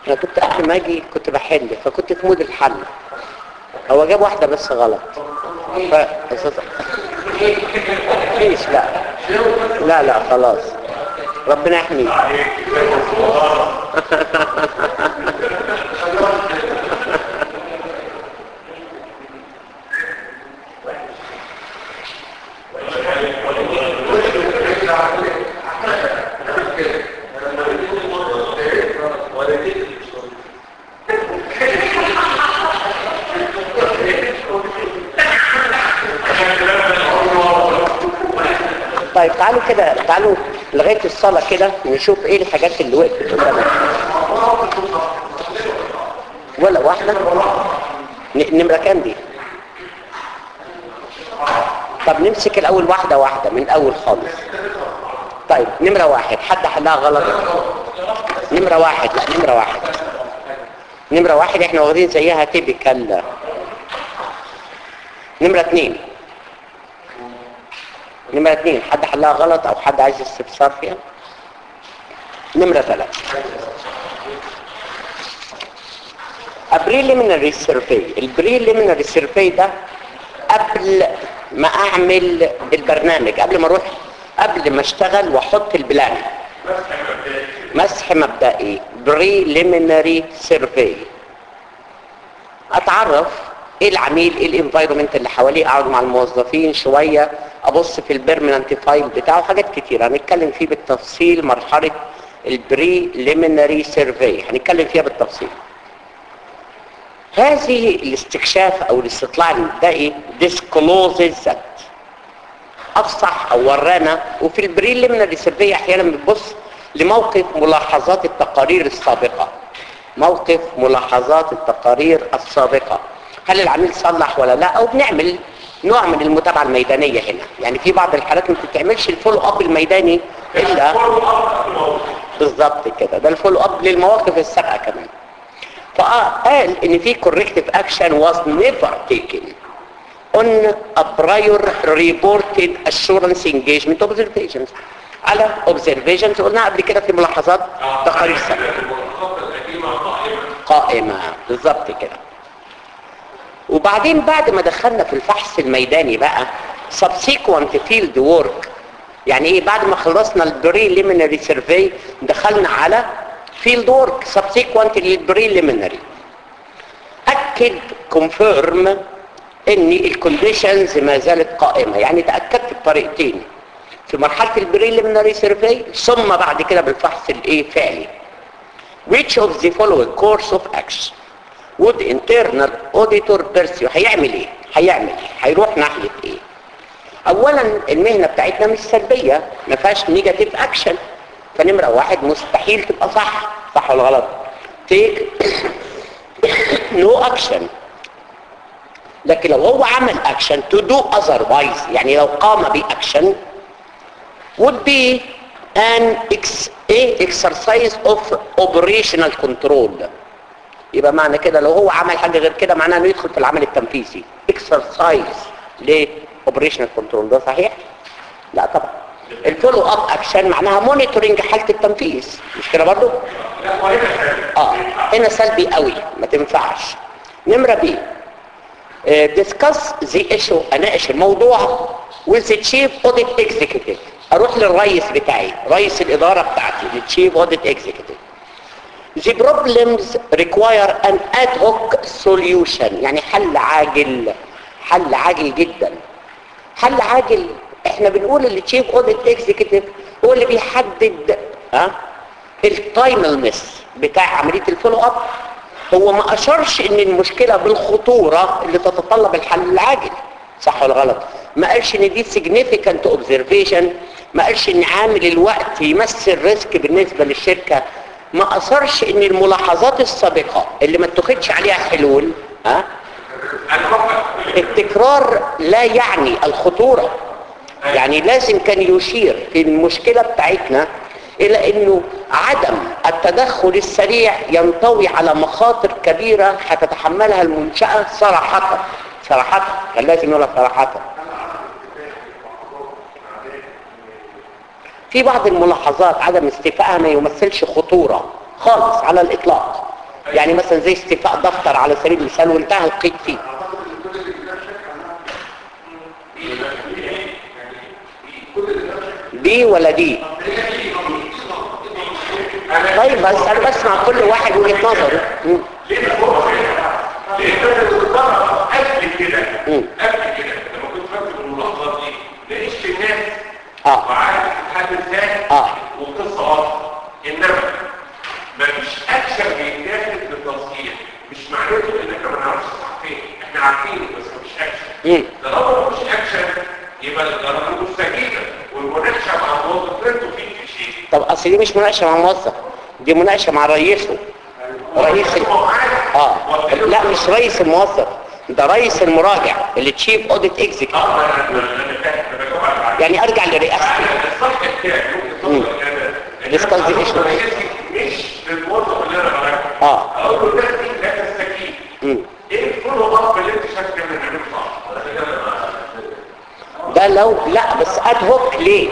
انا كنت قبل ما اجي كنت بحل فكنت في مود الحل هو جاب واحدة بس غلط ف... مفيش لا لا لا خلاص ربنا يحميك طيب تعالوا كده تعالوا لغاية الصلاة كده نشوف ايه الحاجات اللي وقفت قدامنا ولا واحدة ن- نمرة كام دي طب نمسك الاول واحدة واحدة من الاول خالص طيب نمرة واحد حد حلها غلط نمرة واحد لا نمرة واحد نمرة واحد احنا واخدين زيها تيبيكال نمرة اتنين نمرة اتنين حد حلها غلط او حد عايز استفسار فيها نمرة ثلاثة البريليمينري سيرفي البريليمينري سيرفي ده قبل ما اعمل البرنامج قبل ما اروح قبل ما اشتغل واحط البلان مسح مبدئي بريليمينري سيرفي اتعرف ايه العميل ايه الانفايرمنت اللي حواليه اقعد مع الموظفين شويه ابص في البيرمننت فايل بتاعه حاجات كتير هنتكلم فيه بالتفصيل مرحله البريليمينري سيرفي هنتكلم فيها بالتفصيل هذه الاستكشاف او الاستطلاع المبدئي discloses that افصح او ورانا وفي البريليمينري سيرفي احيانا بتبص لموقف ملاحظات التقارير السابقه موقف ملاحظات التقارير السابقه هل العميل صلح ولا لا او بنعمل نوع من المتابعه الميدانيه هنا يعني في بعض الحالات ما بتتعملش الفولو اب الميداني الا بالظبط كده ده الفولو اب للمواقف السابقه كمان فقال ان في corrective action was never taken on a prior reported assurance engagement observations على observations قلنا قبل كده في ملاحظات تقارير سابقه قائمة بالظبط كده وبعدين بعد ما دخلنا في الفحص الميداني بقى subsequent field work يعني ايه بعد ما خلصنا البريليمينري سيرفي دخلنا على field work subsequent للبريليمينري اكد confirm ان الكونديشنز ما زالت قائمة يعني تأكدت بطريقتين في مرحلة البريليمينري سيرفي ثم بعد كده بالفحص الايه فعلي which of the following course of action would internal auditor pursue هيعمل ايه هيعمل ايه هيروح ناحية ايه اولا المهنة بتاعتنا مش سلبية ما فيهاش نيجاتيف اكشن فنمرة واحد مستحيل تبقى صح صح ولا غلط take no action لكن لو هو عمل اكشن to do otherwise يعني لو قام باكشن would be an ex a exercise of operational control يبقى معنى كده لو هو عمل حاجة غير كده معناه انه يدخل في العمل التنفيذي exercise ل operational control ده صحيح؟ لا طبعا الفولو اب اكشن معناها مونيتورنج حالة التنفيذ مش كده برضو؟ اه هنا سلبي قوي ما تنفعش نمرة بي ديسكاس ذا ايشو اناقش الموضوع with the chief audit executive اروح للرئيس بتاعي رئيس الاداره بتاعتي التشيف audit executive the problems require an ad hoc solution يعني حل عاجل حل عاجل جدا حل عاجل احنا بنقول اللي تشيف اوديت اكزيكتيف هو اللي بيحدد ها التايملنس بتاع عمليه الفولو اب هو ما اشارش ان المشكله بالخطوره اللي تتطلب الحل العاجل صح ولا غلط ما قالش ان دي significant observation ما قالش ان عامل الوقت يمثل ريسك بالنسبه للشركه ما اثرش ان الملاحظات السابقه اللي ما اتخذش عليها حلول ها التكرار لا يعني الخطوره يعني لازم كان يشير في المشكله بتاعتنا الى انه عدم التدخل السريع ينطوي على مخاطر كبيره هتتحملها المنشاه صراحه صراحه كان لازم نقولها صراحه في بعض الملاحظات عدم استيفائها ما يمثلش خطورة خالص على الإطلاق يعني مثلا زي استيفاء دفتر على سبيل المثال وانتهى القيد فيه دي ولا دي طيب بس انا بسمع كل واحد وجهه نظره مم. ليه هو ليه كده الضرر قبل كده مم. قبل كده لما كنت فاكر الملاحظه دي لقيت في ناس اه وعارف تتحل ازاي آه. والقصه واضحه انما مفيش اكشن بيتاخد بالتصحيح مش معناته ان احنا ما نعرفش الصح فين احنا عارفين بس مفيش اكشن مم. طالما مفيش اكشن يبقى القرار مستجيبه والمناقشه مع الموظف انتوا في شيء طب اصل دي مش مناقشه مع موظف دي مناقشه مع رئيسه رئيس ال... اه لا مش رئيس الموظف ده رئيس المراجع اللي تشيف اوديت اكزيكتيف اه انا انا فاهم انا بجاوب على يعني ارجع لرئاستي الصح بتاعي ممكن توصل كمان Discuss the issue. مش للموظف اللي انا براجعه اه اقول له الناس دي لا تستجيب مم. ايه الفولو اب اللي انت شايف كمان انه صح ده لو لا بس اد هوك ليه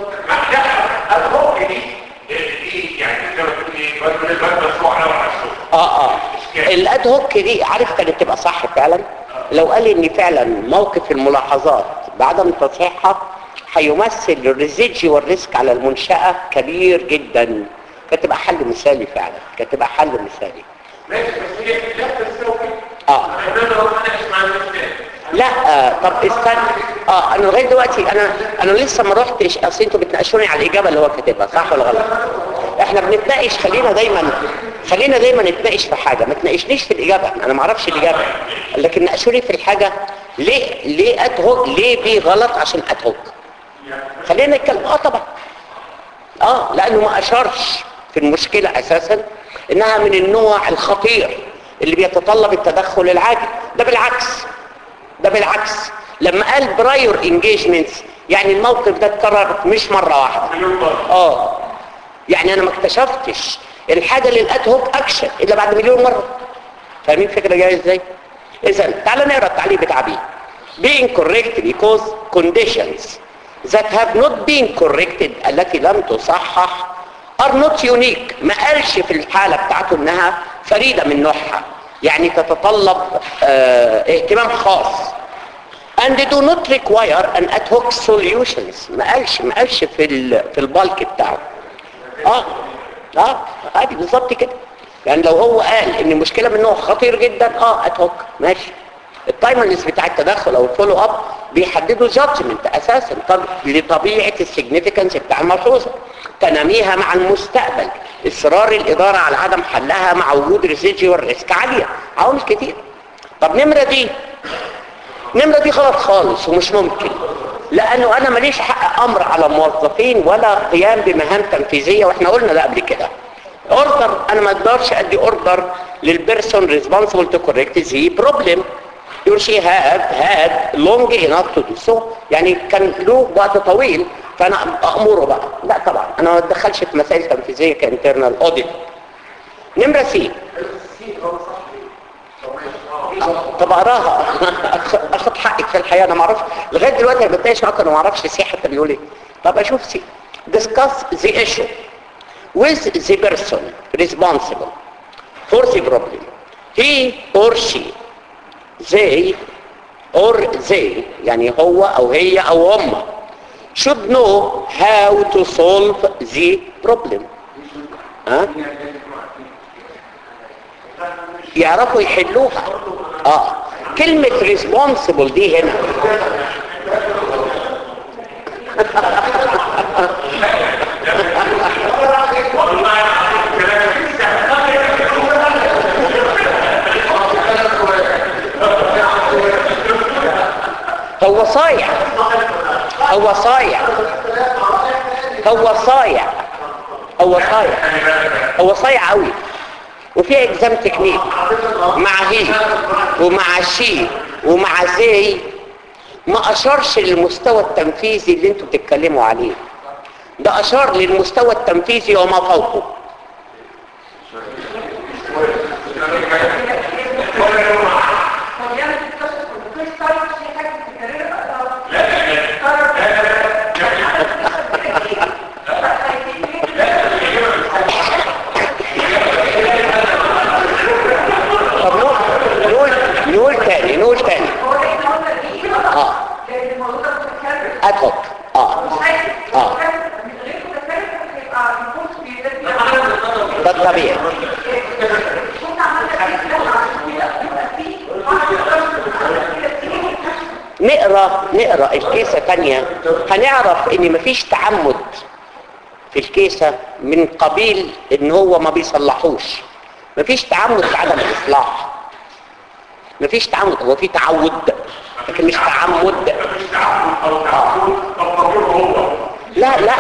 لا الفوق دي دي يعني زي ما تقول ايه بدل بدل مشروع على الشغل اه اه الاد هوك دي عارف كانت تبقى صح فعلا لو قال ان فعلا موقف الملاحظات بعدم تصحيحها هيمثل الريزيدجوال ريسك على المنشأة كبير جدا كانت تبقى حل مثالي فعلا كانت تبقى حل مثالي ماشي بس هي لا تستوي اه احنا لو هنناقش مع الناس تاني لا آه طب استنى اه انا لغايه دلوقتي انا انا لسه ما روحتش اصل انتوا بتناقشوني على الاجابه اللي هو كاتبها صح ولا غلط احنا بنتناقش خلينا دايما خلينا دايما نتناقش في حاجه ما تناقشنيش في الاجابه انا ما اعرفش الاجابه لكن ناقشوني في الحاجه ليه ليه اتهوك ليه بي غلط عشان اتهوك خلينا نتكلم اه طبعا اه لانه ما اشارش في المشكله اساسا انها من النوع الخطير اللي بيتطلب التدخل العاجل ده بالعكس ده بالعكس لما قال برايور انجيجمنتس يعني الموقف ده اتكرر مش مره واحده مليون مرة اه يعني انا ما اكتشفتش الحاجه للاد هوك اكشن الا بعد مليون مره فاهمين الفكره جايه ازاي اذا تعال نقرا التعليق بتاع بي being correct because conditions that have not been corrected التي لم تصحح are not unique ما قالش في الحالة بتاعته انها فريدة من نوعها يعني تتطلب اه اهتمام خاص and they do not require an ad hoc solutions ما قالش ما قالش في ال في البالك بتاعه اه اه ادي بالظبط كده يعني لو هو قال ان المشكله من نوع خطير جدا اه اد هوك ماشي التايملنس بتاع التدخل او الفولو اب بيحددوا جادجمنت اساسا طب لطبيعه السيجنيفيكانس بتاع الملحوظه تناميها مع المستقبل اصرار الاداره على عدم حلها مع وجود ريسيجوال ريسك عاليه عوامل كتير طب نمره دي النمرة دي غلط خالص ومش ممكن لانه انا ماليش حق امر على موظفين ولا قيام بمهام تنفيذية واحنا قلنا ده قبل كده اوردر انا ما اقدرش ادي اوردر للبيرسون ريسبونسبل تو كوريكت ذي بروبلم يقول شي هاد هاد لونج انف تو دو سو يعني كان له وقت طويل فانا امره بقى لا طبعا انا ما اتدخلش في مسائل تنفيذيه كانترنال اوديت نمره سي طب اقراها اخد حقك في الحياه انا ما اعرفش لغايه دلوقتي انا بتناقش معاك انا ما اعرفش سي حتى بيقول ايه طب اشوف سي discuss the issue with the person responsible for the problem he or she they or they يعني هو او هي او هم should know how to solve the problem ها يعرفوا يحلوها اه كلمة responsible دي هنا والله العظيم كلام هو صايع هو صايع هو صايع هو صايع هو صايع قوي وفيها اكزام تكنيك مع هي ومع شي ومع زي ما اشارش للمستوى التنفيذي اللي انتوا بتتكلموا عليه ده اشار للمستوى التنفيذي وما فوقه نقرا نقرا الكيسه تانية هنعرف ان مفيش تعمد في الكيسه من قبيل ان هو ما بيصلحوش مفيش تعمد في عدم الاصلاح مفيش تعمد هو في تعود لكن مش تعمد مفيش تعاون او تعاون طب ضميره هو لا لا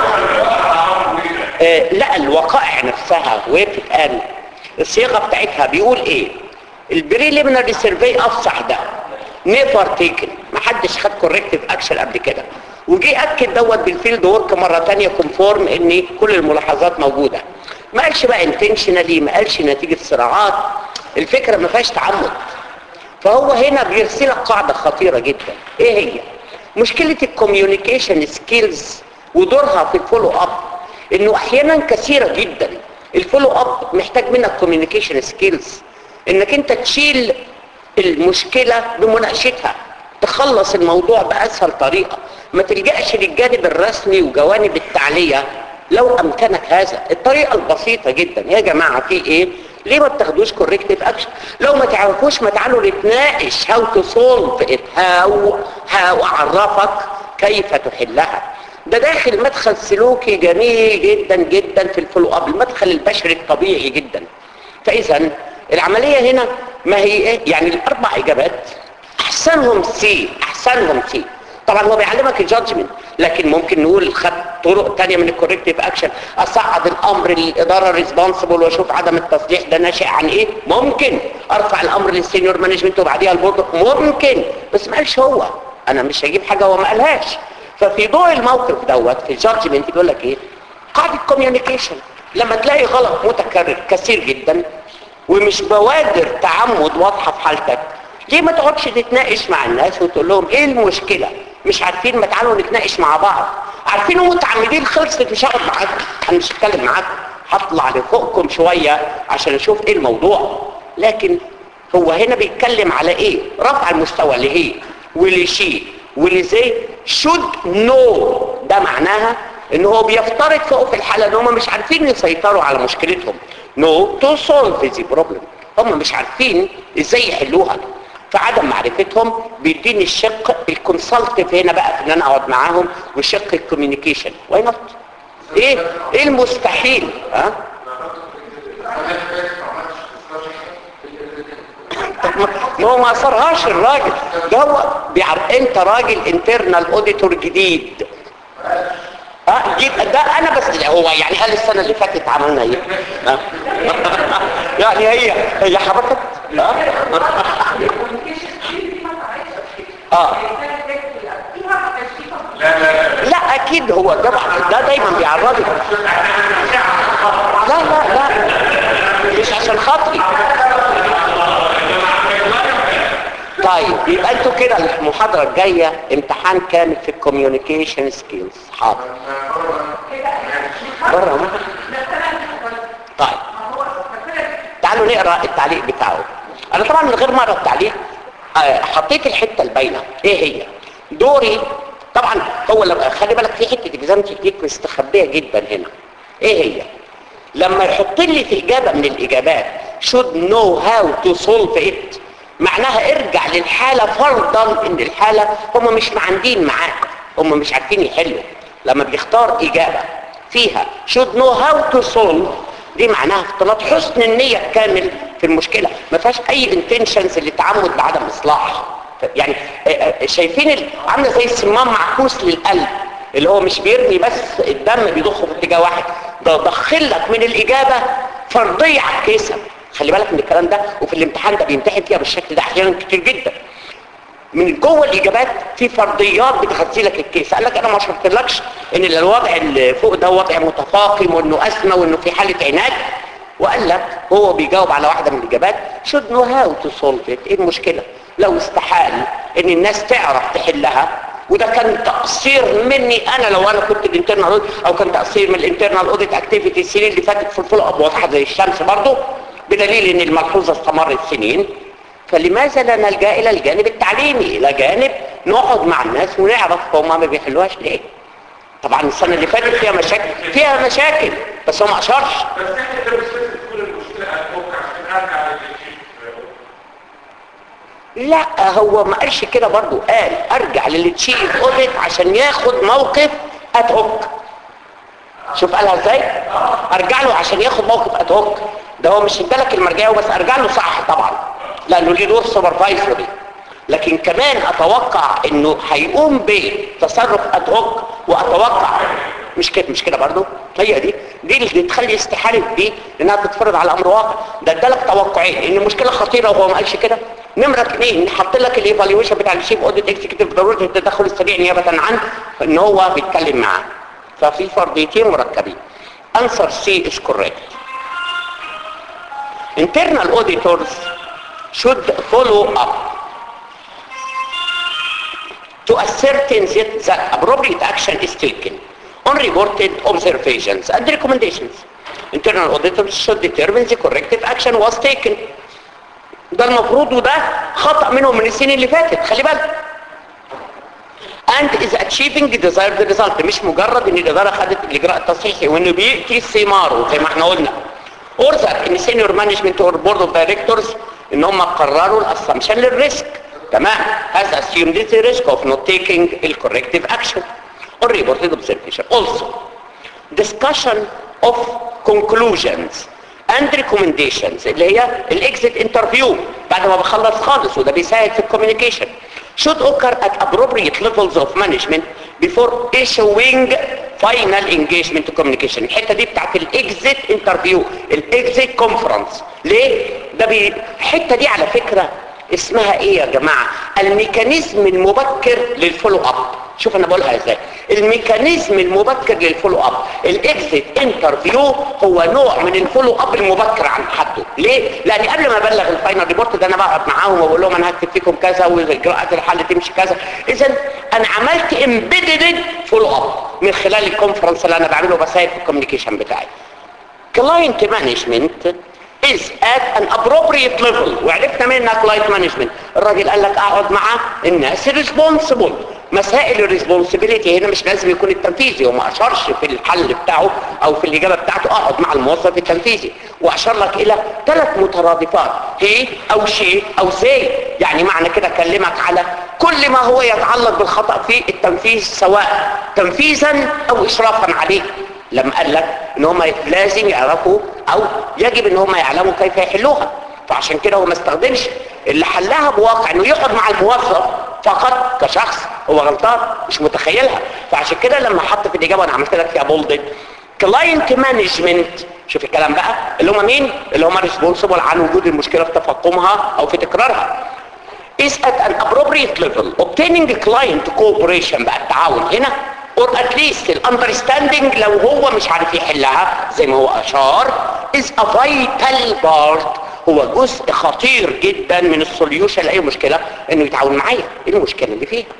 تعاون ايه آه، لا الوقائع نفسها وهي بتتقال الصيغه بتاعتها بيقول ايه البريليمينري سيرفي افصح ده نيفر تيكن ما حدش خد كوركتيف اكشن قبل كده وجي اكد دوت بالفيلد ورك مره ثانيه كونفورم ان كل الملاحظات موجوده ما قالش بقى انتشنالي ما قالش نتيجه صراعات الفكره ما فيهاش تعمد فهو هنا بيرسلك قاعده خطيره جدا ايه هي مشكله الكوميونيكيشن سكيلز ودورها في الفولو اب انه احيانا كثيره جدا الفولو اب محتاج منك كوميونيكيشن سكيلز انك انت تشيل المشكله بمناقشتها تخلص الموضوع باسهل طريقه ما تلجاش للجانب الرسمي وجوانب التعليه لو امكنك هذا الطريقه البسيطه جدا يا جماعه في ايه ليه ما بتاخدوش كوركتيف اكشن لو ما تعرفوش ما تعالوا نتناقش هاو تو سولف ات هاو هاو اعرفك كيف تحلها ده داخل مدخل سلوكي جميل جدا جدا في الفولو اب المدخل البشري الطبيعي جدا فاذا العمليه هنا ما هي ايه يعني الاربع اجابات احسنهم سي احسنهم سي طبعا هو بيعلمك الجادجمنت لكن ممكن نقول خد طرق تانية من الكوركتيف اكشن اصعد الامر للاداره ريسبونسبل واشوف عدم التصليح ده ناشئ عن ايه ممكن ارفع الامر للسينيور مانجمنت وبعديها البورد ممكن بس ما قالش هو انا مش هجيب حاجه هو ما قالهاش ففي ضوء الموقف دوت في الجادجمنت بيقول لك ايه قاعده كوميونيكيشن لما تلاقي غلط متكرر كثير جدا ومش بوادر تعمد واضحه في حالتك ليه ما تقعدش تتناقش مع الناس وتقول لهم ايه المشكله مش عارفين ما تعالوا نتناقش مع بعض عارفين ومتعمدين خلصت مش هقعد معاكم انا مش هتكلم معاكم هطلع لفوقكم شويه عشان اشوف ايه الموضوع لكن هو هنا بيتكلم على ايه رفع المستوى لهي ولشيء ولزي should know ده معناها ان هو بيفترض فوق في الحاله ان هم مش عارفين يسيطروا على مشكلتهم no to solve the problem هم مش عارفين ازاي يحلوها فعدم معرفتهم بيديني الشق الكونسلتيف هنا بقى في ان انا اقعد معاهم وشق الكوميونيكيشن واي نوت ايه ايه المستحيل ها طب ما- ما هو ما اثرهاش الراجل ده هو بيعرف انت راجل انترنال اوديتور جديد اه جيت ده انا بس هو يعني قال السنه اللي فاتت عملنا ايه ها؟ يعني هي هي حركت اه اه لا لا لا لا اكيد هو ده ده دايما بيعرضك لا لا لا مش عشان خاطري طيب يبقى انتوا كده المحاضره الجايه امتحان كامل في الكوميونيكيشن سكيلز حاضر بره ما. طيب تعالوا نقرا التعليق بتاعه انا طبعا من غير ما اقرا التعليق آه، حطيت الحته الباينه ايه هي دوري طبعا هو لما خلي بالك في حته اكزام تكنيك مستخبيه جدا هنا ايه هي لما يحط لي في اجابه من الاجابات should know how to solve it معناها ارجع للحاله فرضا ان الحاله هم مش معندين معاك هم مش عارفين يحلوا لما بيختار اجابه فيها should know how to solve دي معناها اختلاط حسن النية الكامل في المشكلة ما فيهاش اي انتنشنز للتعمد بعدم اصلاح يعني آه، آه، شايفين ال- عامله زي الصمام معكوس للقلب اللي هو مش بيرمي بس الدم بيضخه في اتجاه واحد ده دخل لك من الاجابه فرضيه عكيسه خلي بالك من الكلام ده وفي الامتحان ده بيمتحن فيها بالشكل ده احيانا كتير جدا من جوه الاجابات في فرضيات بتغذي لك الكيس قال لك انا ما شرحتلكش ان الوضع اللي فوق ده وضع متفاقم وانه اسمى وانه في حاله عناد وقال لك هو بيجاوب على واحده من الاجابات should know how to solve it ايه المشكله لو استحال ان الناس تعرف تحلها وده كان تقصير مني انا لو انا كنت الانترنال اوديت او كان تقصير من الانترنال اوديت اكتيفيتي السنين اللي فاتت في الفولو اب واضحه زي الشمس برضه بدليل ان الملحوظه استمرت سنين فلماذا لا نلجا الى الجانب التعليمي الى جانب نقعد مع الناس ونعرف هم ما بيحلوهاش ليه طبعا السنه اللي فاتت فيها مشاكل فيها مشاكل بس هو ما اشارش بس احنا ده مش لازم تكون المشكله لا هو ما قالش كده برضو قال ارجع للتشيف اوديت عشان ياخد موقف اد هوك شوف قالها ازاي ارجع له عشان ياخد موقف اد هوك ده هو مش ادالك المرجعيه وبس ارجع له صح طبعا لانه ليه دور سوبرفايزري لكن كمان اتوقع انه هيقوم بتصرف اد هوك واتوقع مش كده مش كده برضه هي دي دي اللي تخلي استحاله دي انها تتفرض على امر واقع ده ادالك توقعين ان المشكله خطيره وهو ما قالش كده نمره اثنين حط لك الايفالويشن بتاع الشيف اوديت اكزيكتيف ضروره التدخل السريع نيابه عنه ان هو بيتكلم معاه ففي فرضيتين مركبين answer C is correct internal auditors should follow up to ascertain that the appropriate action is taken on reported observations and recommendations. Internal auditors should determine the corrective action was taken. ده المفروض وده خطأ منهم من السنين اللي فاتت خلي بالك and is achieving the desired result مش مجرد ان الاداره خدت الاجراء التصحيحي وانه بياتي ثماره زي ما احنا قلنا or that ان senior management or board of directors ان هم قرروا الاسامبشن للريسك تمام has assumed the risk of not taking the corrective action or reported observation also discussion of conclusions and recommendations اللي هي الاكزit انترفيو بعد ما بخلص خالص وده بيساعد في الكوميونيكيشن should occur at appropriate levels of management before issuing final engagement to communication الحته دي بتاعت الاكزيت انترفيو الاكزيت كونفرنس ليه ده بي... الحته دي على فكره اسمها ايه يا جماعه الميكانيزم المبكر للفولو اب شوف انا بقولها ازاي الميكانيزم المبكر للفولو اب الاكزيت انترفيو هو نوع من الفولو اب المبكر عن حده ليه لان قبل ما ابلغ الفاينل ريبورت ده انا بقعد معاهم واقول لهم انا هكتب فيكم كذا واجراءات الحل تمشي كذا اذا انا عملت امبيدد فولو اب من خلال الكونفرنس اللي انا بعمله بساعد في الكوميونيكيشن بتاعي كلاينت مانجمنت is at an appropriate level وعرفنا منها كلاينت مانجمنت الراجل قال لك اقعد مع الناس responsible مسائل الريسبونسبيلتي هنا مش لازم يكون التنفيذي وما اشارش في الحل بتاعه او في الاجابه بتاعته اقعد مع الموظف التنفيذي واشار لك الى ثلاث مترادفات هي او شيء او زي يعني معنى كده اكلمك على كل ما هو يتعلق بالخطا في التنفيذ سواء تنفيذا او اشرافا عليه لما قال لك ان هم لازم يعرفوا او يجب ان هم يعلموا كيف يحلوها فعشان كده هو ما استخدمش اللي حلها بواقع انه يقعد مع الموظف فقط كشخص هو غلطان مش متخيلها فعشان كده لما حط في الاجابه انا عملت لك فيها بولدد كلاينت مانجمنت شوف الكلام بقى اللي هم مين اللي هم ريسبونسبل عن وجود المشكله في تفاقمها او في تكرارها is at an appropriate level obtaining the client cooperation بقى التعاون هنا or at least الاندرستاندينج لو هو مش عارف يحلها زي ما هو اشار is a vital part هو جزء خطير جدا من السوليوشن لاي مشكله انه يتعاون معايا ايه المشكله اللي فيها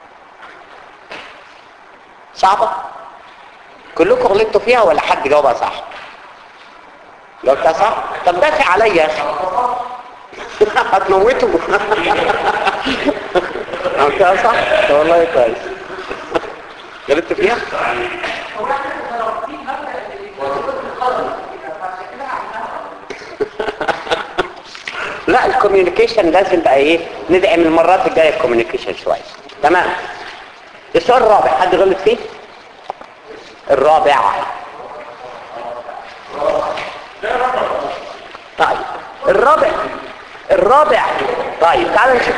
صعبه كلكم غلطتوا فيها ولا حد جاوبها صح جاوبتها صح طب دافع عليا يا اخي هتموته جاوبتها صح طب والله كويس غلطت فيها لا الكوميونيكيشن لازم بقى ايه ندعم المرات الجايه الكوميونيكيشن شويه تمام السؤال الرابع حد غلط فيه الرابع طيب الرابع الرابع طيب تعال نشوف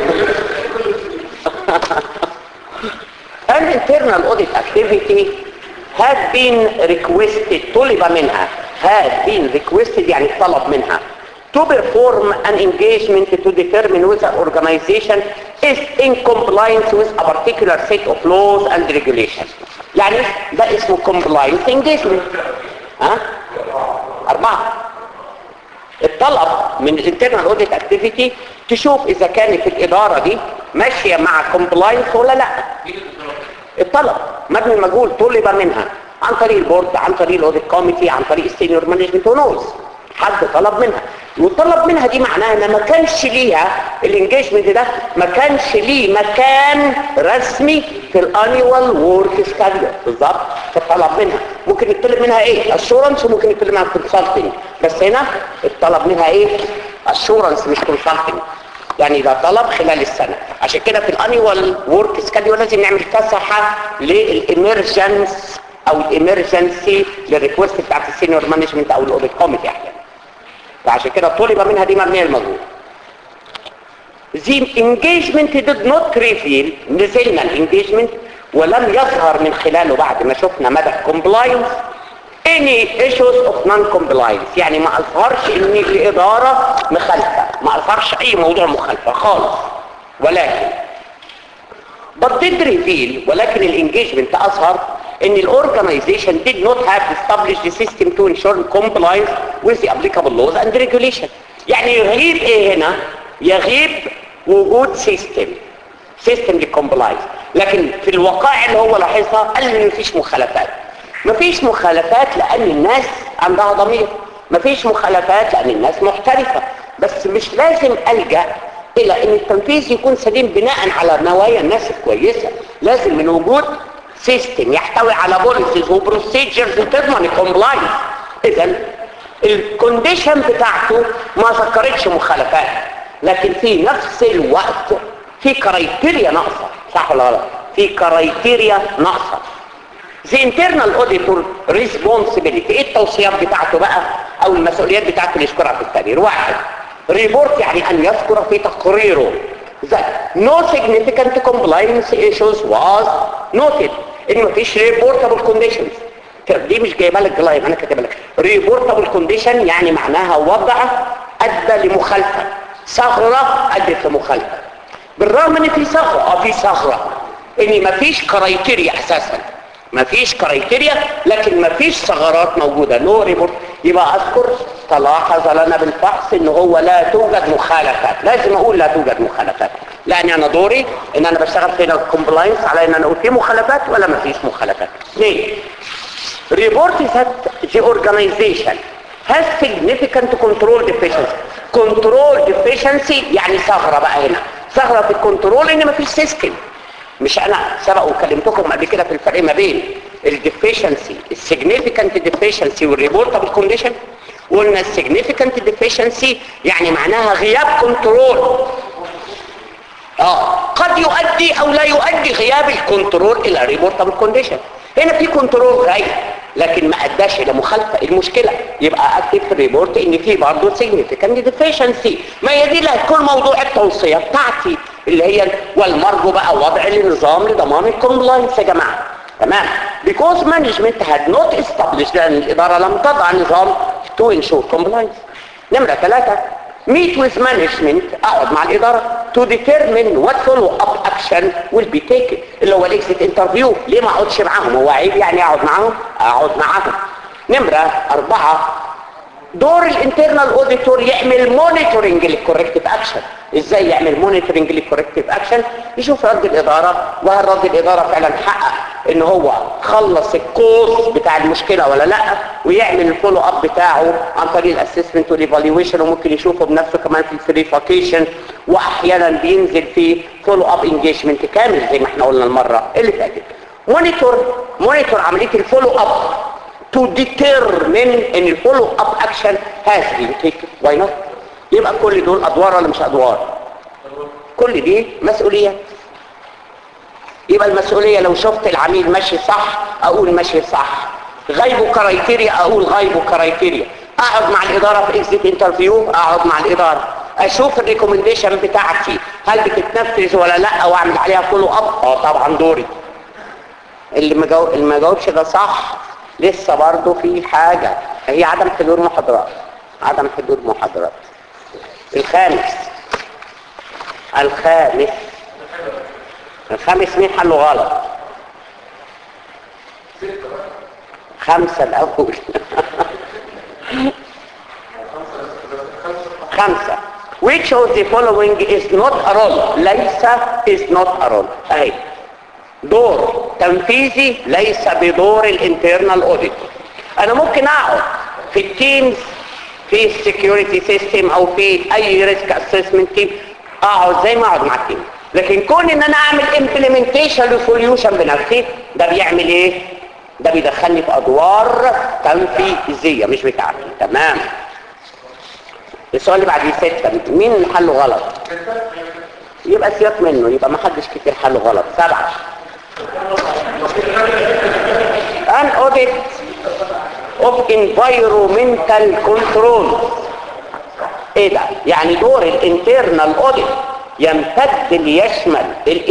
An internal audit activity has been requested طلب منها has been requested يعني طلب منها to perform an engagement to determine whether organization is in compliance with a particular set of laws and regulations يعني ده اسمه compliance engagement ها أربعة الطلب من الانترنال اوديت اكتيفيتي تشوف اذا كانت الاداره دي ماشيه مع كومبلاينس ولا لا الطلب مبني المجهول طلب منها عن طريق البورد عن طريق الاوديت كوميتي عن طريق السينيور مانجمنت ونوز حد طلب منها والطلب منها دي معناها ان ما كانش ليها الانجيجمنت ده ما كانش ليه مكان رسمي في الانيوال ورك سكادول بالظبط فالطلب منها ممكن يطلب منها ايه اشورنس وممكن يطلب منها كونسلتنج بس هنا الطلب منها ايه اشورنس مش كونسلتنج يعني ده طلب خلال السنة عشان كده في الانيوال ورك سكاديول لازم نعمل فسحة للامرجنس او الامرجنسي للريكوست بتاعت السينيور مانجمنت او الاوديت كوميتي احيانا فعشان كده طلب منها دي مبنيه المجهول The engagement did not reveal نزلنا الانجيجمنت ولم يظهر من خلاله بعد ما شفنا مدى compliance any issues of non-compliance يعني ما اظهرش ان الادارة مخالفة ما اظهرش اي موضوع مخالفة خالص ولكن but did reveal ولكن الانجيجمنت اظهر ان الاورجنايزيشن did not have established the system to ensure compliance with the applicable laws and regulation يعني يغيب ايه هنا يغيب وجود سيستم سيستم للكومبلاينس لكن في الوقائع اللي هو لاحظها قال ان مفيش مخالفات مفيش مخالفات لان الناس عندها ضمير مفيش مخالفات لان الناس محترفة بس مش لازم ألجأ الى ان التنفيذ يكون سليم بناء على نوايا الناس الكويسة لازم من وجود سيستم يحتوي على بوليسيز وبروسيجرز تضمن الكومبلاينس اذا الكونديشن بتاعته ما ذكرتش مخالفات لكن في نفس الوقت في كرايتيريا ناقصه صح ولا غلط في كرايتيريا ناقصه The internal auditor responsibility ايه التوصيات بتاعته بقى او المسؤوليات بتاعته اللي يذكرها في التقرير واحد ريبورت يعني ان يذكر في تقريره that no significant compliance issues was noted ان مفيش reportable conditions دي مش جايبه لك جلايم انا كاتبها لك reportable condition يعني معناها وضع ادى لمخالفه ثغره ادت لمخالفه بالرغم ان في ثغره اه في ثغره ان مفيش كرايتيريا اساسا مفيش كرايتيريا لكن مفيش ثغرات موجوده نو ريبورت يبقى اذكر تلاحظ لنا بالفحص ان هو لا توجد مخالفات لازم اقول لا توجد مخالفات لان انا دوري ان انا بشتغل في الكومبلاينس على ان انا اقول في مخالفات ولا مفيش مخالفات اثنين report that the organization has significant control deficiency control deficiency يعني ثغرة بقى هنا ثغرة في الكنترول ان مفيش سيستم مش انا سبق وكلمتكم قبل كده في الفرق ما بين الديفيشنسي السيجنيفيكانت ديفيشنسي والريبورتابل كونديشن قلنا السيجنيفيكانت ديفيشنسي يعني معناها غياب كنترول اه قد يؤدي او لا يؤدي غياب الكنترول الى ريبورتابل كونديشن هنا في كنترول غايب لكن ما اداش الى مخالفه المشكله يبقى اكتب في الريبورت ان في برضه سيجنيفيكانت ديفيشنسي ما هي دي اللي هتكون موضوع التوصيه بتاعتي اللي هي والمرجو بقى وضع النظام لضمان الكومبلاينس يا جماعه تمام because management had not established لان الاداره لم تضع نظام to ensure compliance نمره ثلاثه meet with management اقعد مع الاداره to determine what follow up action will be taken اللي هو الاكزيت انترفيو ليه ما اقعدش معاهم هو عيب يعني اقعد معاهم اقعد معاهم نمره اربعه دور الانترنال اوديتور يعمل مونيتورنج للكوركتيف اكشن ازاي يعمل مونيتورنج للكوركتيف اكشن يشوف رد الاداره وهل رد الاداره فعلا حقق ان هو خلص الكوز بتاع المشكله ولا لا ويعمل الفولو اب بتاعه عن طريق الاسسمنت والايفالويشن وممكن يشوفه بنفسه كمان في الفريفاكيشن واحيانا بينزل في فولو اب انجيجمنت كامل زي ما احنا قلنا المره اللي فاتت مونيتور مونيتور عمليه الفولو اب to determine ان الفولو اب اكشن has been taken why not يبقى كل دول ادوار ولا مش ادوار كل دي مسؤوليات يبقى المسؤولية لو شفت العميل ماشي صح اقول ماشي صح غيبه كرايتيريا اقول غيبه كرايتيريا اقعد مع الادارة في اكزيت انترفيو اقعد مع الادارة اشوف الريكومنديشن بتاعتي هل بتتنفذ ولا لا واعمل عليها فولو اب اه طبعا دوري اللي ما جاوب اللي ما جاوبش ده صح لسه برضه في حاجة هي عدم حضور محاضرات عدم حضور محاضرات الخامس الخامس الخامس مين حله غلط خمسة الأول خمسة which of the following is not a role ليس is not a role اهي دور تنفيذي ليس بدور الانترنال اوديت انا ممكن اقعد في التيمز في السكيورتي سيستم او في اي ريسك اسسمنت تيم اقعد زي ما اقعد مع التيم لكن كون ان انا اعمل امبلمنتيشن لسوليوشن بنفسي ده بيعمل ايه ده بيدخلني في ادوار تنفيذيه مش بتاعتي تمام السؤال اللي بعد ستة مين اللي حله غلط يبقى سياق منه يبقى ما حدش كتير حله غلط سبعة an audit of environmental control ايه ده يعني دور الانترنال اوديت يمتد ليشمل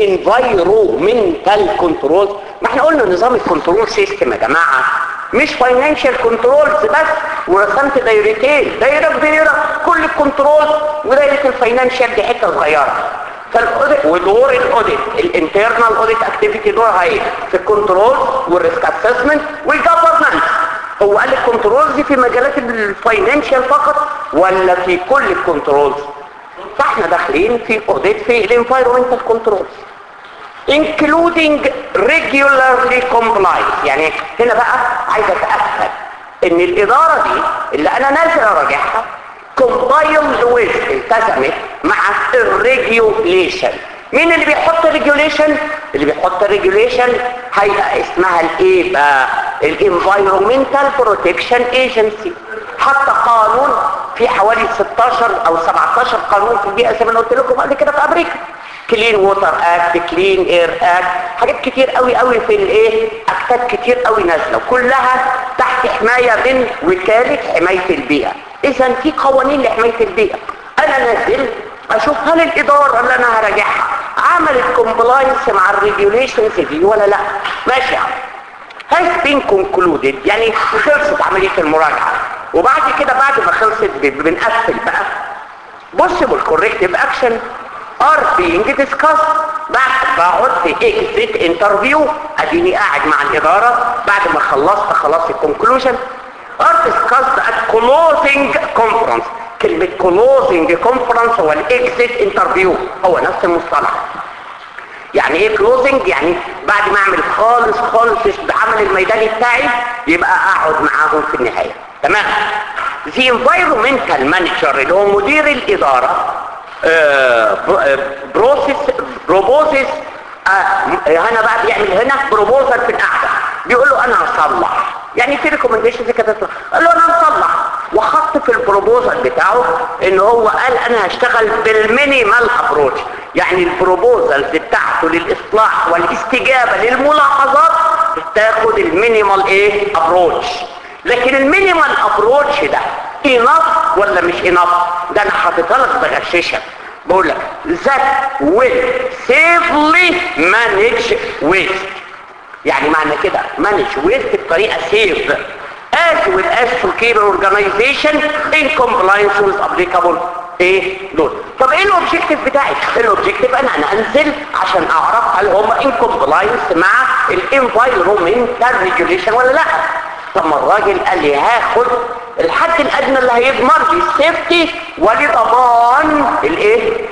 الانفايرومنتال كنترول ما احنا قلنا نظام الكنترول سيستم يا جماعه مش فاينانشال كنترولز بس ورسمت دايرتين دايره كبيره كل الكنترول ودايره الفاينانشال دي حته صغيره فالاوديت ودور الاوديت الانترنال اوديت اكتيفيتي دورها ايه في الكنترول والريسك اسسمنت والجفرنس هو قال الكنترولز في مجالات الفاينانشال فقط ولا في كل الكنترولز فاحنا داخلين في اوديت في الانفايرمنتال كنترولز including regularly compliance يعني هنا بقى عايز اتاكد ان الاداره دي اللي انا نازل اراجعها compiled with التزمت مع الريجوليشن مين اللي بيحط الريجوليشن اللي بيحط الريجوليشن هيبقى اسمها الايه بقى الانفايرومنتال بروتكشن ايجنسي حتى قانون في حوالي 16 او 17 قانون في البيئه زي ما أنا قلت لكم قبل كده في امريكا كلين ووتر اكت كلين اير اكت حاجات كتير قوي قوي في الايه اكتات كتير قوي نازله كلها تحت حمايه من وكاله حمايه البيئه اذا في قوانين لحمايه البيئه انا نازل اشوف هل الاداره اللي انا هراجعها عملت كومبلاينس مع الريجوليشنز دي ولا لا ماشي يا عم has been concluded يعني خلصت عملية المراجعة وبعد كده بعد ما خلصت ب- بنقفل بقى possible corrective action are being discussed بعد بقعد في exit interview اديني قاعد مع الادارة بعد ما خلصت خلاص الكونكلوجن are discussed at closing conference كلمة closing conference هو الاكزيت انترفيو هو نفس المصطلح يعني ايه كلوزنج يعني بعد ما اعمل خالص خالص بعمل الميداني بتاعي يبقى اقعد معاهم في النهاية تمام The environmental manager اللي هو مدير الادارة بروسيس بروبوزس هنا بقى بيعمل هنا بروبوزل في القعده بيقول له انا هصلح يعني في ريكومنديشنز كده تطلع. قال له انا هصلح وحط في البروبوزل بتاعه ان هو قال انا هشتغل بالمينيمال ابروتش يعني البروبوزلز بتاعته للاصلاح والاستجابه للملاحظات تاخد المينيمال ايه ابروتش لكن المينيمال ابروتش ده انف ولا مش انف ده انا حاططها لك بغششك بقول لك that will safely manage waste يعني معنى كده manage waste بطريقه safe as well as to keep an organization in compliance with applicable ايه دول طب ايه الاوبجيكتيف بتاعي الاوبجيكتيف انا انا انزل عشان اعرف هل هم ان كومبلاينس مع الانفايرومنتال ريجوليشن ولا لا طب ما الراجل قال لي هاخد الحد الادنى اللي هيضمن لي السيفتي ولضمان الايه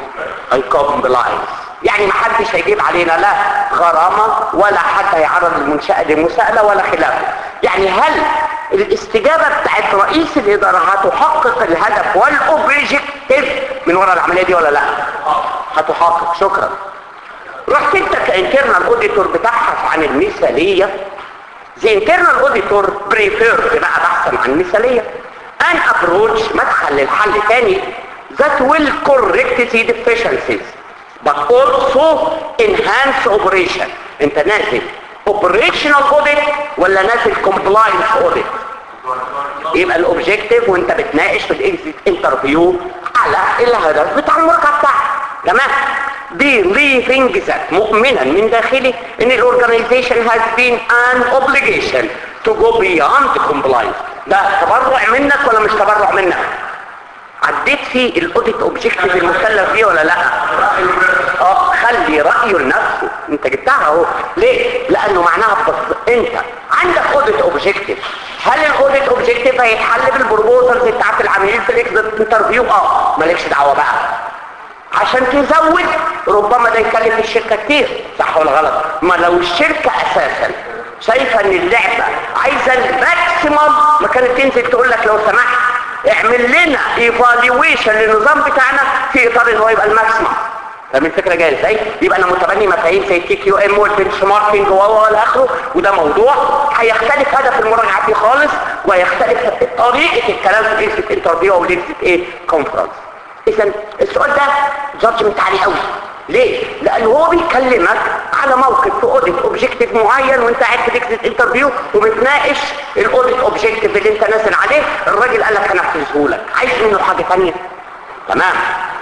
الكومبلاينس يعني ما حدش هيجيب علينا لا غرامة ولا حد هيعرض المنشأة لمساءلة ولا خلافه يعني هل الاستجابة بتاعت رئيس الإدارة هتحقق الهدف والأوبجيكتيف من وراء العملية دي ولا لا هتحقق شكرا رحت انت كانترنال اوديتور بتبحث عن المثالية The internal auditor prefers بقى بحثا عن المثالية an approach مدخل للحل تاني that will correct the deficiencies but also enhance operation انت نازل operational audit ولا نازل compliance audit يبقى الاوبجيكتيف وانت بتناقش في الاكزيت انترفيو على الهدف بتاع المراجعه بتاعك تمام believing that مؤمنا من داخلي ان الاورجنايزيشن has been an obligation to go beyond compliance ده تبرع منك ولا مش تبرع منك عديت في الاوديت اوبجيكتيف المكلف بيه ولا لا اه خلي رايه لنفسه انت جبتها اهو ليه لانه معناها بس انت عندك اوديت اوبجيكتيف هل الاوديت اوبجيكتيف هيتحل بالبروبوزلز بتاعت العاملين في الاكزيت انترفيو اه مالكش دعوه بقى عشان تزود ربما ده يكلف الشركه كتير صح ولا غلط ما لو الشركه اساسا شايفه ان اللعبه عايزه الماكسيمم ما كانت تنزل تقول لك لو سمحت اعمل لنا ايفالويشن للنظام بتاعنا في اطار ان هو يبقى الماكسيمم فاهم الفكره جايه ازاي يبقى انا متبني مفاهيم زي التي كيو ام والبنش ماركينج والى اخره وده موضوع هيختلف هدف المراجعه فيه خالص ويختلف طريقه الكلام في ليله انترفيو او ليله ايه كونفرنس اذا السؤال ده جادجمنت عالي قوي ليه؟ لأنه هو بيكلمك على موقف في اوديت اوبجيكتيف معين وانت قاعد في ليكتة انترفيو وبتناقش الاوديت اوبجيكتيف اللي انت نازل عليه الراجل قال لك هنفذه لك عايز منه حاجة ثانيه تمام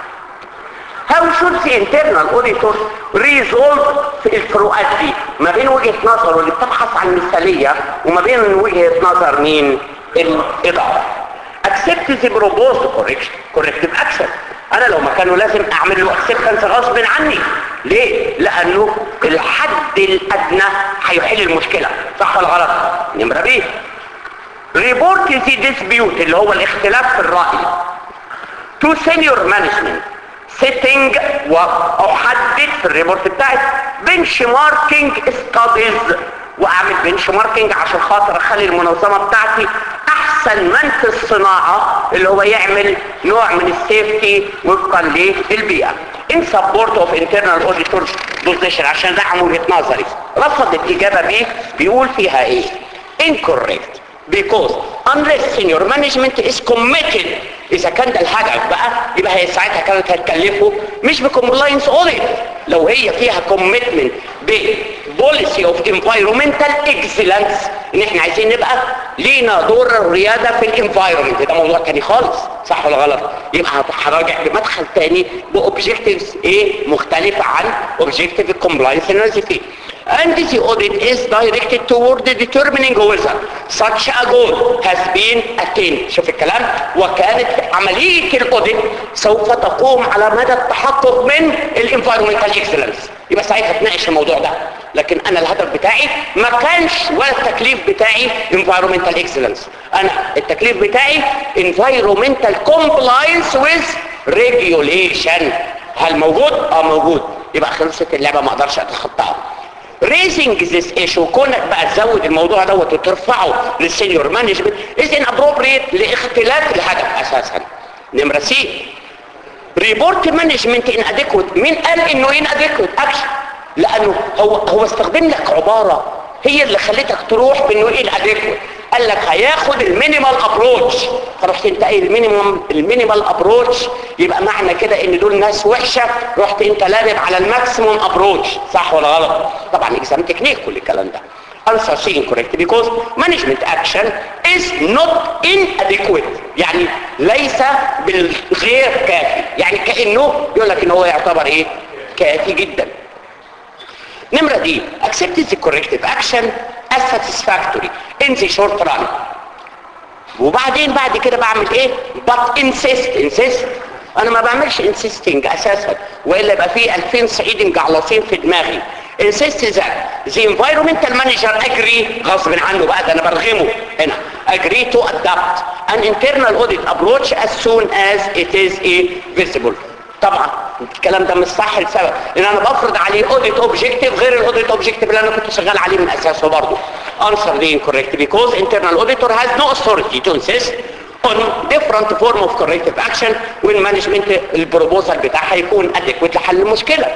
How should the internal auditor resolve في الفروقات دي ما بين وجهة نظره اللي بتبحث عن مثالية وما بين وجهة نظر مين الإدارة accept the proposed correction corrective action انا لو مكانه لازم اعمل له acceptance غصب عني ليه لانه الحد الادنى هيحل المشكلة صح ولا غلط نمرة بيه report the dispute اللي هو الاختلاف في الرأي to senior management setting واحدد في الريبورت بتاعي بنش ماركينج ستاديز واعمل بنش ماركينج عشان خاطر اخلي المنظمه بتاعتي احسن من في الصناعه اللي هو يعمل نوع من السيفتي وفقا للبيئه ان سبورت اوف انترنال اوديتور بوزيشن عشان دعم وجهه نظري رفض الاجابه بيه بيقول فيها ايه incorrect because unless senior management is committed اذا كان ده الهدف بقى يبقى هي ساعتها كانت هتكلفه مش بكومبلاينس اوديت لو هي فيها كوميتمنت ببوليسي اوف انفايرمنتال اكسلنس ان احنا عايزين نبقى لينا دور الرياده في الانفايرمنت ده موضوع تاني خالص صح ولا غلط يبقى هراجع بمدخل تاني باوبجكتيفز ايه مختلفه عن اوبجكتيف الكومبلاينس اللي نازل فيه and the audit is directed toward determining whether such a goal has been attained شوف الكلام وكانت عملية الاوديت سوف تقوم على مدى التحقق من الانفايرمنتال اكسلنس يبقى ساعتها تناقش الموضوع ده لكن انا الهدف بتاعي ما كانش ولا التكليف بتاعي environmental excellence انا التكليف بتاعي environmental compliance with regulation هل موجود؟ اه موجود يبقى خلصت اللعبة ما اقدرش اتخطاها raising this issue كونك بقى تزود الموضوع دوت وترفعه للسينيور مانجمنت is inappropriate لاختلاف الهدف اساسا نمرة سي ريبورت مانجمنت ان اديكوت مين قال انه ان اديكوت اكشن لانه هو هو استخدم لك عبارة هي اللي خلتك تروح بانه ان اديكوت قال لك هياخد المينيمال ابروتش فرحت انت ايه المينيمال المينيمال ابروتش يبقى معنى كده ان دول ناس وحشه رحت انت لابب على الماكسيموم ابروتش صح ولا غلط طبعا اكزام تكنيك كل الكلام ده answer C incorrect because management action is not inadequate يعني ليس بالغير كافي يعني كأنه يقول لك ان هو يعتبر ايه كافي جدا نمرة دي accept the corrective action as satisfactory in the short run وبعدين بعد كده بعمل ايه but insist insist انا ما بعملش insisting اساسا والا يبقى في 2000 صعيدي مجعلصين في دماغي insist that the environmental manager agree غصب عنه بقى ده انا برغمه هنا agree to adopt an internal audit approach as soon as it is a visible طبعا الكلام ده مش صح لسبب لان انا بفرض عليه اوديت اوبجيكتيف غير الاوديت اوبجيكتيف اللي انا كنت شغال عليه من اساسه برضه answer the incorrect because internal auditor has no authority to insist on different form of corrective action when management البروبوزال بتاعها يكون adequate لحل المشكله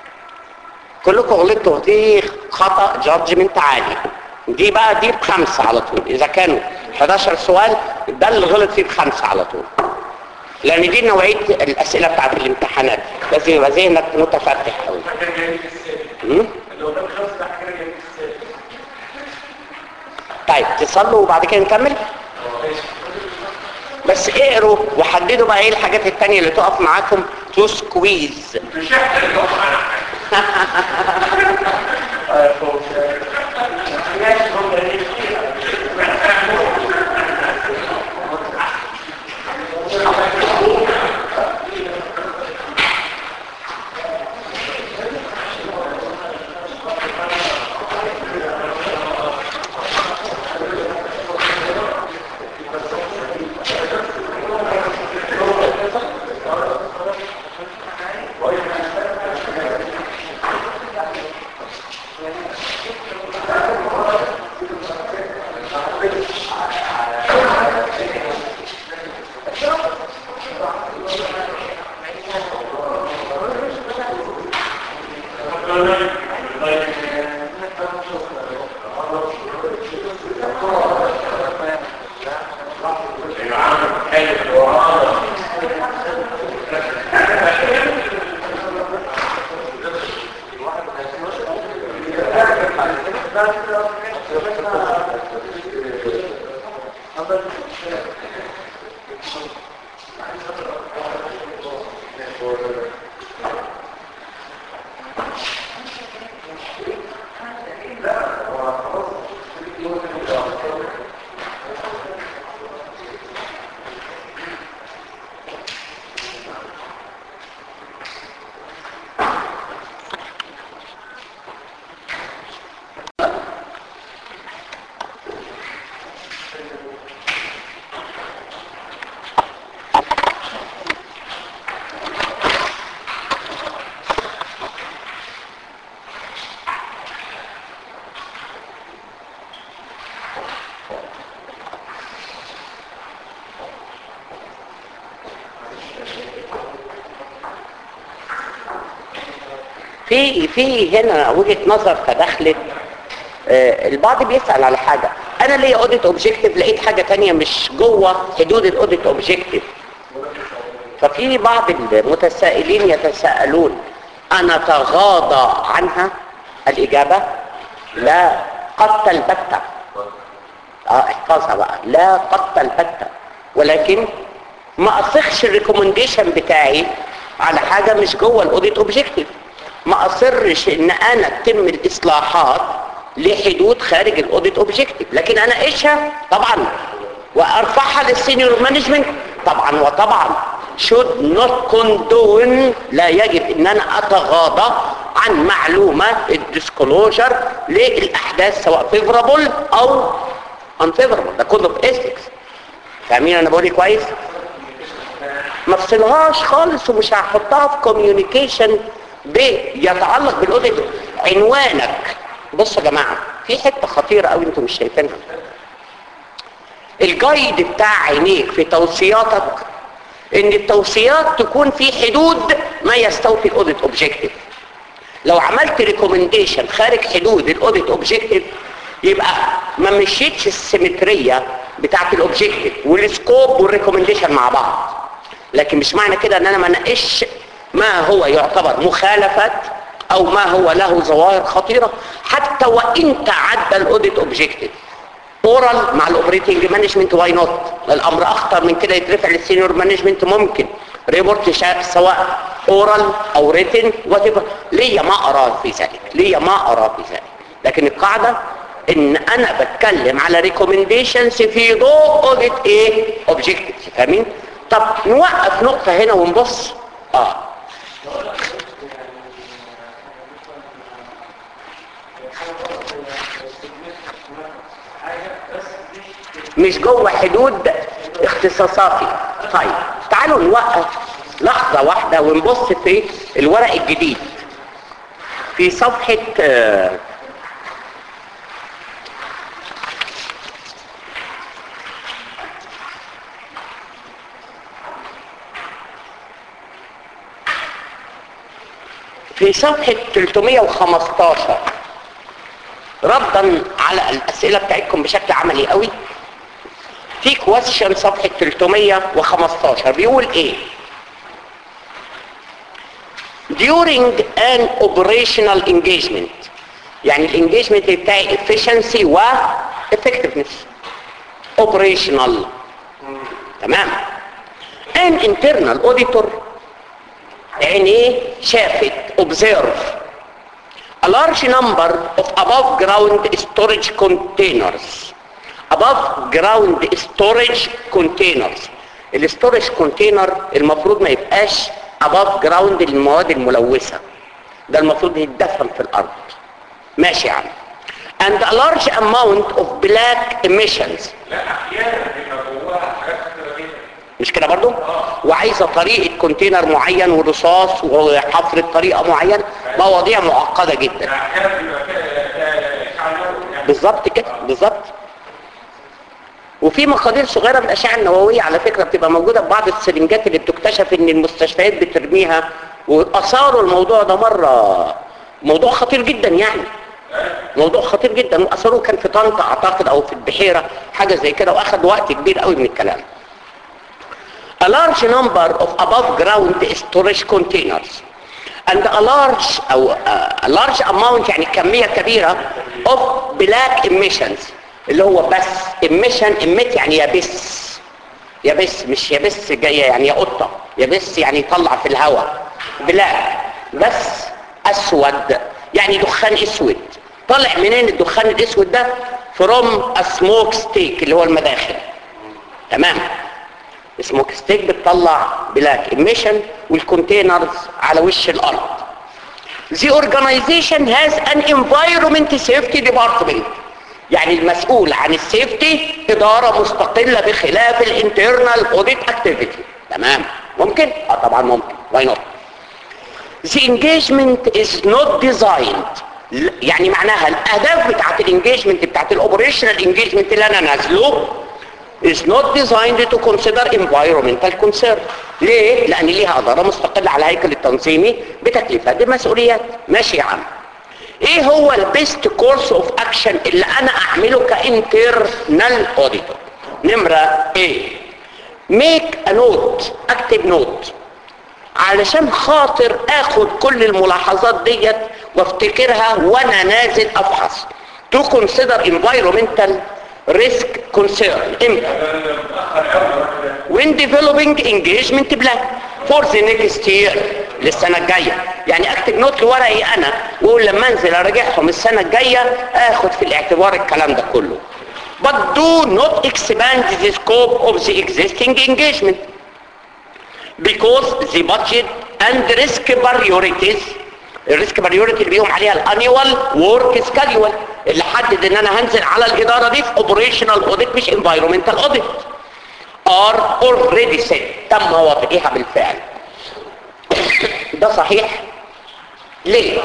كلكم غلطتوا دي خطا جادجمنت عالي دي بقى دي بخمسه على طول اذا كانوا 11 سؤال ده اللي غلط فيه بخمسه على طول لان دي نوعيه الاسئله بتاعت الامتحانات لازم يبقى ذهنك متفتح قوي طيب تصلوا وبعد كده نكمل بس اقروا وحددوا بقى ايه الحاجات التانية اللي تقف معاكم تو سكويز مش احنا اللي نقف على حاجه في في هنا وجهه نظر تدخلت آه، البعض بيسال على حاجه انا ليا اوديت اوبجيكتيف لقيت حاجه تانية مش جوه حدود الاوديت اوبجيكتيف ففي بعض المتسائلين يتساءلون انا تغاضى عنها الاجابه لا قد البتة اه احفظها بقى لا قد البتة ولكن ما اصخش الريكومنديشن بتاعي على حاجه مش جوه الاوديت اوبجيكتيف ما اصرش ان انا تتم الاصلاحات لحدود خارج الاوديت اوبجيكتيف لكن انا ايشها طبعا وارفعها للسينيور مانجمنت طبعا وطبعا should not condone لا يجب ان انا اتغاضى عن معلومة الديسكلوجر للاحداث سواء favorable او unfavorable ده كله في ethics فاهمين انا بقول إيه كويس ما افصلهاش خالص ومش هحطها في كوميونيكيشن بيتعلق بالاوديت عنوانك بصوا يا جماعه في حته خطيره قوي انتم مش شايفينها الجايد بتاع عينيك في توصياتك ان التوصيات تكون في حدود ما يستوفي الاوديت اوبجيكتيف لو عملت ريكومنديشن خارج حدود الاوديت اوبجيكتيف يبقى ما مشيتش السيمتريه بتاعت الاوبجيكتيف والسكوب والريكومنديشن مع بعض لكن مش معنى كده ان انا ما ناقش ما هو يعتبر مخالفات او ما هو له ظواهر خطيره حتى وان تعدى الاوديت اوبجيكتيف اورال مع الاوبريتنج مانجمنت واي نوت الامر اخطر من كده يترفع للسينيور مانجمنت ممكن ريبورت سواء اورال او ريتن وات ليا ما اراه في ذلك ليا ما اراه في ذلك لكن القاعده ان انا بتكلم على ريكومنديشنز في ضوء اوديت ايه اوبجيكتيف فاهمين طب نوقف نقطه هنا ونبص اه مش جوه حدود اختصاصاتي طيب تعالوا نوقف لحظة واحدة ونبص في الورق الجديد في صفحة آه، في صفحة 315 ردا على الأسئلة بتاعتكم بشكل عملي قوي في كويشن صفحة 315 بيقول ايه during an operational engagement يعني الانجيجمنت بتاعي efficiency و effectiveness operational تمام an internal auditor عينيه شافت observe a large number of above ground storage containers above ground storage containers الستورج كونتينر المفروض ما يبقاش above ground للمواد الملوثة ده المفروض يتدفن في الارض ماشي يا عم and a large amount of black emissions لا احيانا بيبقى جواها حاجات كتيره جدا مش كده برضو وعايزة طريقة كونتينر معين ورصاص وحفر بطريقة معينة مواضيع معقدة جدا ده احيانا بيبقى فيها فيها اشعاع نووي يعني بالظبط كده بالظبط وفي مقادير صغيرة من الأشعة النووية على فكرة بتبقى موجودة في بعض السرنجات اللي بتكتشف ان المستشفيات بترميها وأثاروا الموضوع ده مرة موضوع خطير جدا يعني موضوع خطير جدا وأثروه كان في طنطا أعتقد أو في البحيرة حاجة زي كده وأخذ وقت كبير قوي من الكلام a large number of above ground storage containers and a large أو uh, a large amount يعني كمية كبيرة of black emissions اللي هو بس emission emit يعني يبس يبس مش يبس جايه يعني يا قطه يبس يعني يطلع في الهواء بلاك بس اسود يعني دخان اسود طالع منين الدخان الاسود ده فروم سموك ستيك اللي هو المداخل تمام سموك ستيك بتطلع بلاك ايميشن والكونتينرز على وش الارض The organization has an environment safety department يعني المسؤول عن السيفتي إدارة مستقلة بخلاف الانترنال اوديت اكتيفيتي تمام ممكن؟ اه طبعا ممكن why not The engagement is not designed يعني معناها الأهداف بتاعت الانجيجمنت بتاعت الاوبريشنال انجيجمنت اللي أنا نازله is not designed to consider environmental concern ليه؟ لأن ليها إدارة مستقلة على الهيكل التنظيمي بتكليفات بمسؤوليات ماشي يا عم ايه هو البيست كورس اوف اكشن اللي انا اعمله كانترنال اوديتور نمرة ايه ميك ا نوت اكتب نوت علشان خاطر اخد كل الملاحظات ديت وافتكرها وانا نازل افحص to consider environmental risk concern امتى when developing engagement plan for the next year للسنة الجاية يعني اكتب نوت لورقي انا واقول لما انزل اراجعهم السنة الجاية اخد في الاعتبار الكلام ده كله but do not expand the scope of the existing engagement because the budget and risk priorities الريسك priority اللي بيهم عليها الانيوال work schedule اللي حدد ان انا هنزل على الاداره دي في operational audit مش environmental audit are already set تم وضعها بالفعل ده صحيح ليه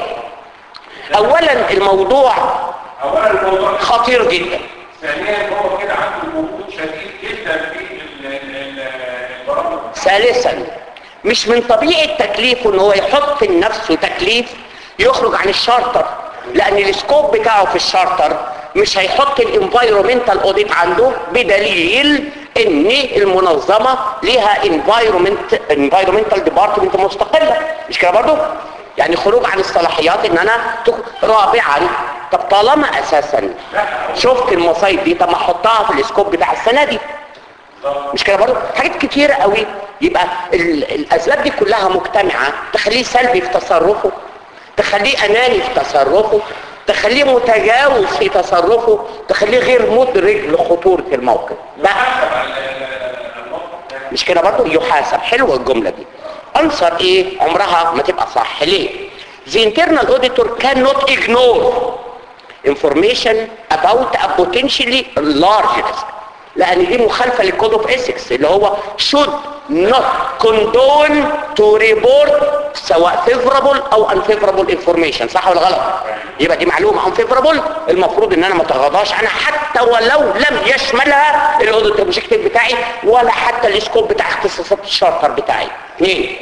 اولا الموضوع اولا الموضوع خطير جدا ثانيا هو كده عنده وجود شديد جدا في ال- ال- ال- البرامج ثالثا مش من طبيعة تكليفه ان هو يحط لنفسه تكليف يخرج عن الشارتر لان السكوب بتاعه في الشارتر مش هيحط الانفايرومنتال اوديت عنده بدليل ان المنظمة ليها انفايرومنت انفايرومنتال ديبارتمنت مستقلة مش كده برضو يعني خروج عن الصلاحيات ان انا تك- رابعا طب طالما اساسا شفت المصايب دي طب ما احطها في السكوب بتاع السنة دي مش كده برضه حاجات كتيرة قوي يبقى ال- الاسباب دي كلها مجتمعة تخليه سلبي في تصرفه تخليه اناني في تصرفه تخليه متجاوز في تصرفه تخليه غير مدرك لخطورة الموقف بقى حسب ال- ال- الموقف ده مش كده برضه يحاسب حلوة الجملة دي انصر ايه عمرها ما تبقى صح ليه The internal auditor cannot ignore information about a potentially large risk لان دي مخالفة للكود اوف ethics اللي هو should not condone to report سواء favorable او unfavorable information صح ولا غلط يبقى دي معلومة unfavorable المفروض ان انا ما اتغاضاش عنها حتى ولو لم يشملها الاوديت اوبجكتيف بتاعي ولا حتى السكوب بتاع اختصاصات الشارتر بتاعي اثنين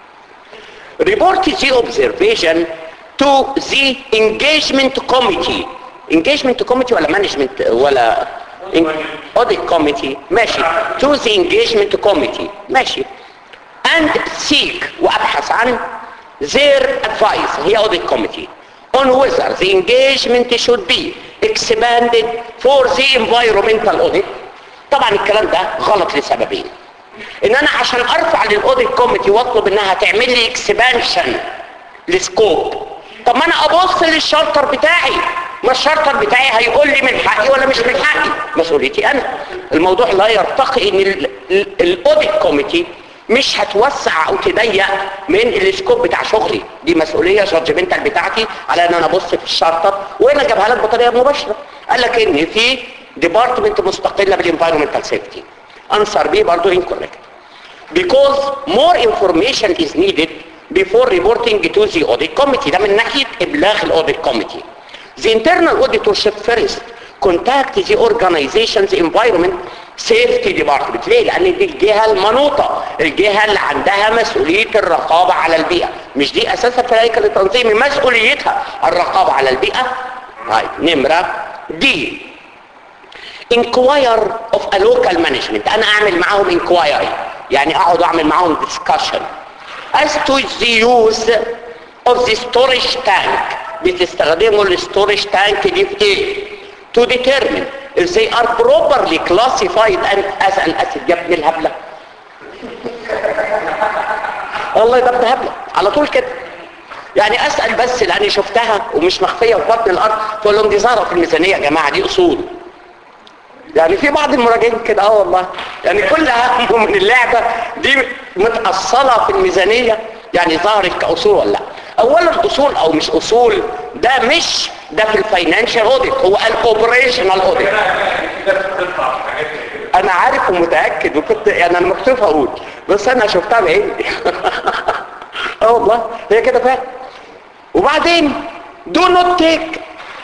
report the observation to the engagement committee engagement committee ولا management ولا audit committee ماشي to the engagement committee ماشي and seek وابحث عن their advice هي audit committee on whether the engagement should be expanded for the environmental audit طبعا الكلام ده غلط لسببين ان انا عشان ارفع للاوديت كوميتي واطلب انها تعمل لي اكسبانشن لسكوب طب ما انا ابص للشارتر بتاعي ما الشارتر بتاعي هيقول لي من حقي ولا مش من حقي مسؤوليتي انا الموضوع لا يرتقي ان الاوديت كوميتي مش هتوسع او تضيق من السكوب بتاع شغلي دي مسؤوليه جادجمنتال بتاعتي على ان انا ابص في الشارتر وانا جابها لك بطريقه مباشره قال لك ان في ديبارتمنت مستقله بالانفايرمنتال سيفتي answer B برضو incorrect because more information is needed before reporting to the audit committee ده من ناحية إبلاغ الاوديت committee the internal auditor should first contact the organization's environment safety department ليه؟ لأن دي الجهة المنوطة الجهة اللي عندها مسؤولية الرقابة على البيئة مش دي أساسا في الهيكل التنظيمي مسؤوليتها الرقابة على البيئة طيب نمرة دي inquire of a local management انا اعمل معاهم inquiry يعني اقعد اعمل معاهم discussion as to the use of the storage tank بتستخدموا الستورج تانك دي في ايه to determine they are properly classified and as an acid يا ابن الهبله والله ده ابن هبله على طول كده يعني اسال بس لاني شفتها ومش مخفيه في بطن الارض تقول لهم دي ظاهره في الميزانيه يا جماعه دي اصول يعني في بعض المراجعين كده اه والله يعني كل همه من اللعبه دي متاصله في الميزانيه يعني ظهرت كاصول ولا لا اولا اصول او مش اصول ده مش ده في الفاينانشال اوديت هو الاوبريشنال اوديت كده بتطلع في حاجات زي كده انا عارف ومتاكد وكنت يعني انا مكتوب اقول بس انا شفتها بعيني اه والله هي كده فعلا وبعدين do not take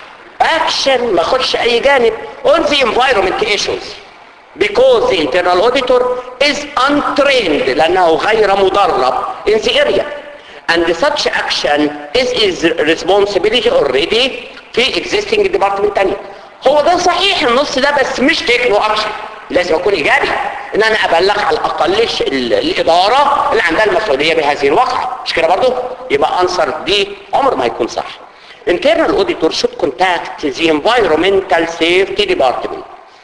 action ما خدش اي جانب on the environment issues because the internal auditor is untrained لانه غير مدرب in the area and such action is his responsibility already في existing department تانية هو ده صحيح النص ده بس مش تكنو اكشن لازم اكون ايجابي ان انا ابلغ على الاقل ال- ال- الاداره اللي عندها المسؤوليه بهذه الواقعه مش كده برضه يبقى انصر دي عمر ما هيكون صح internal auditor should contact the environmental safety department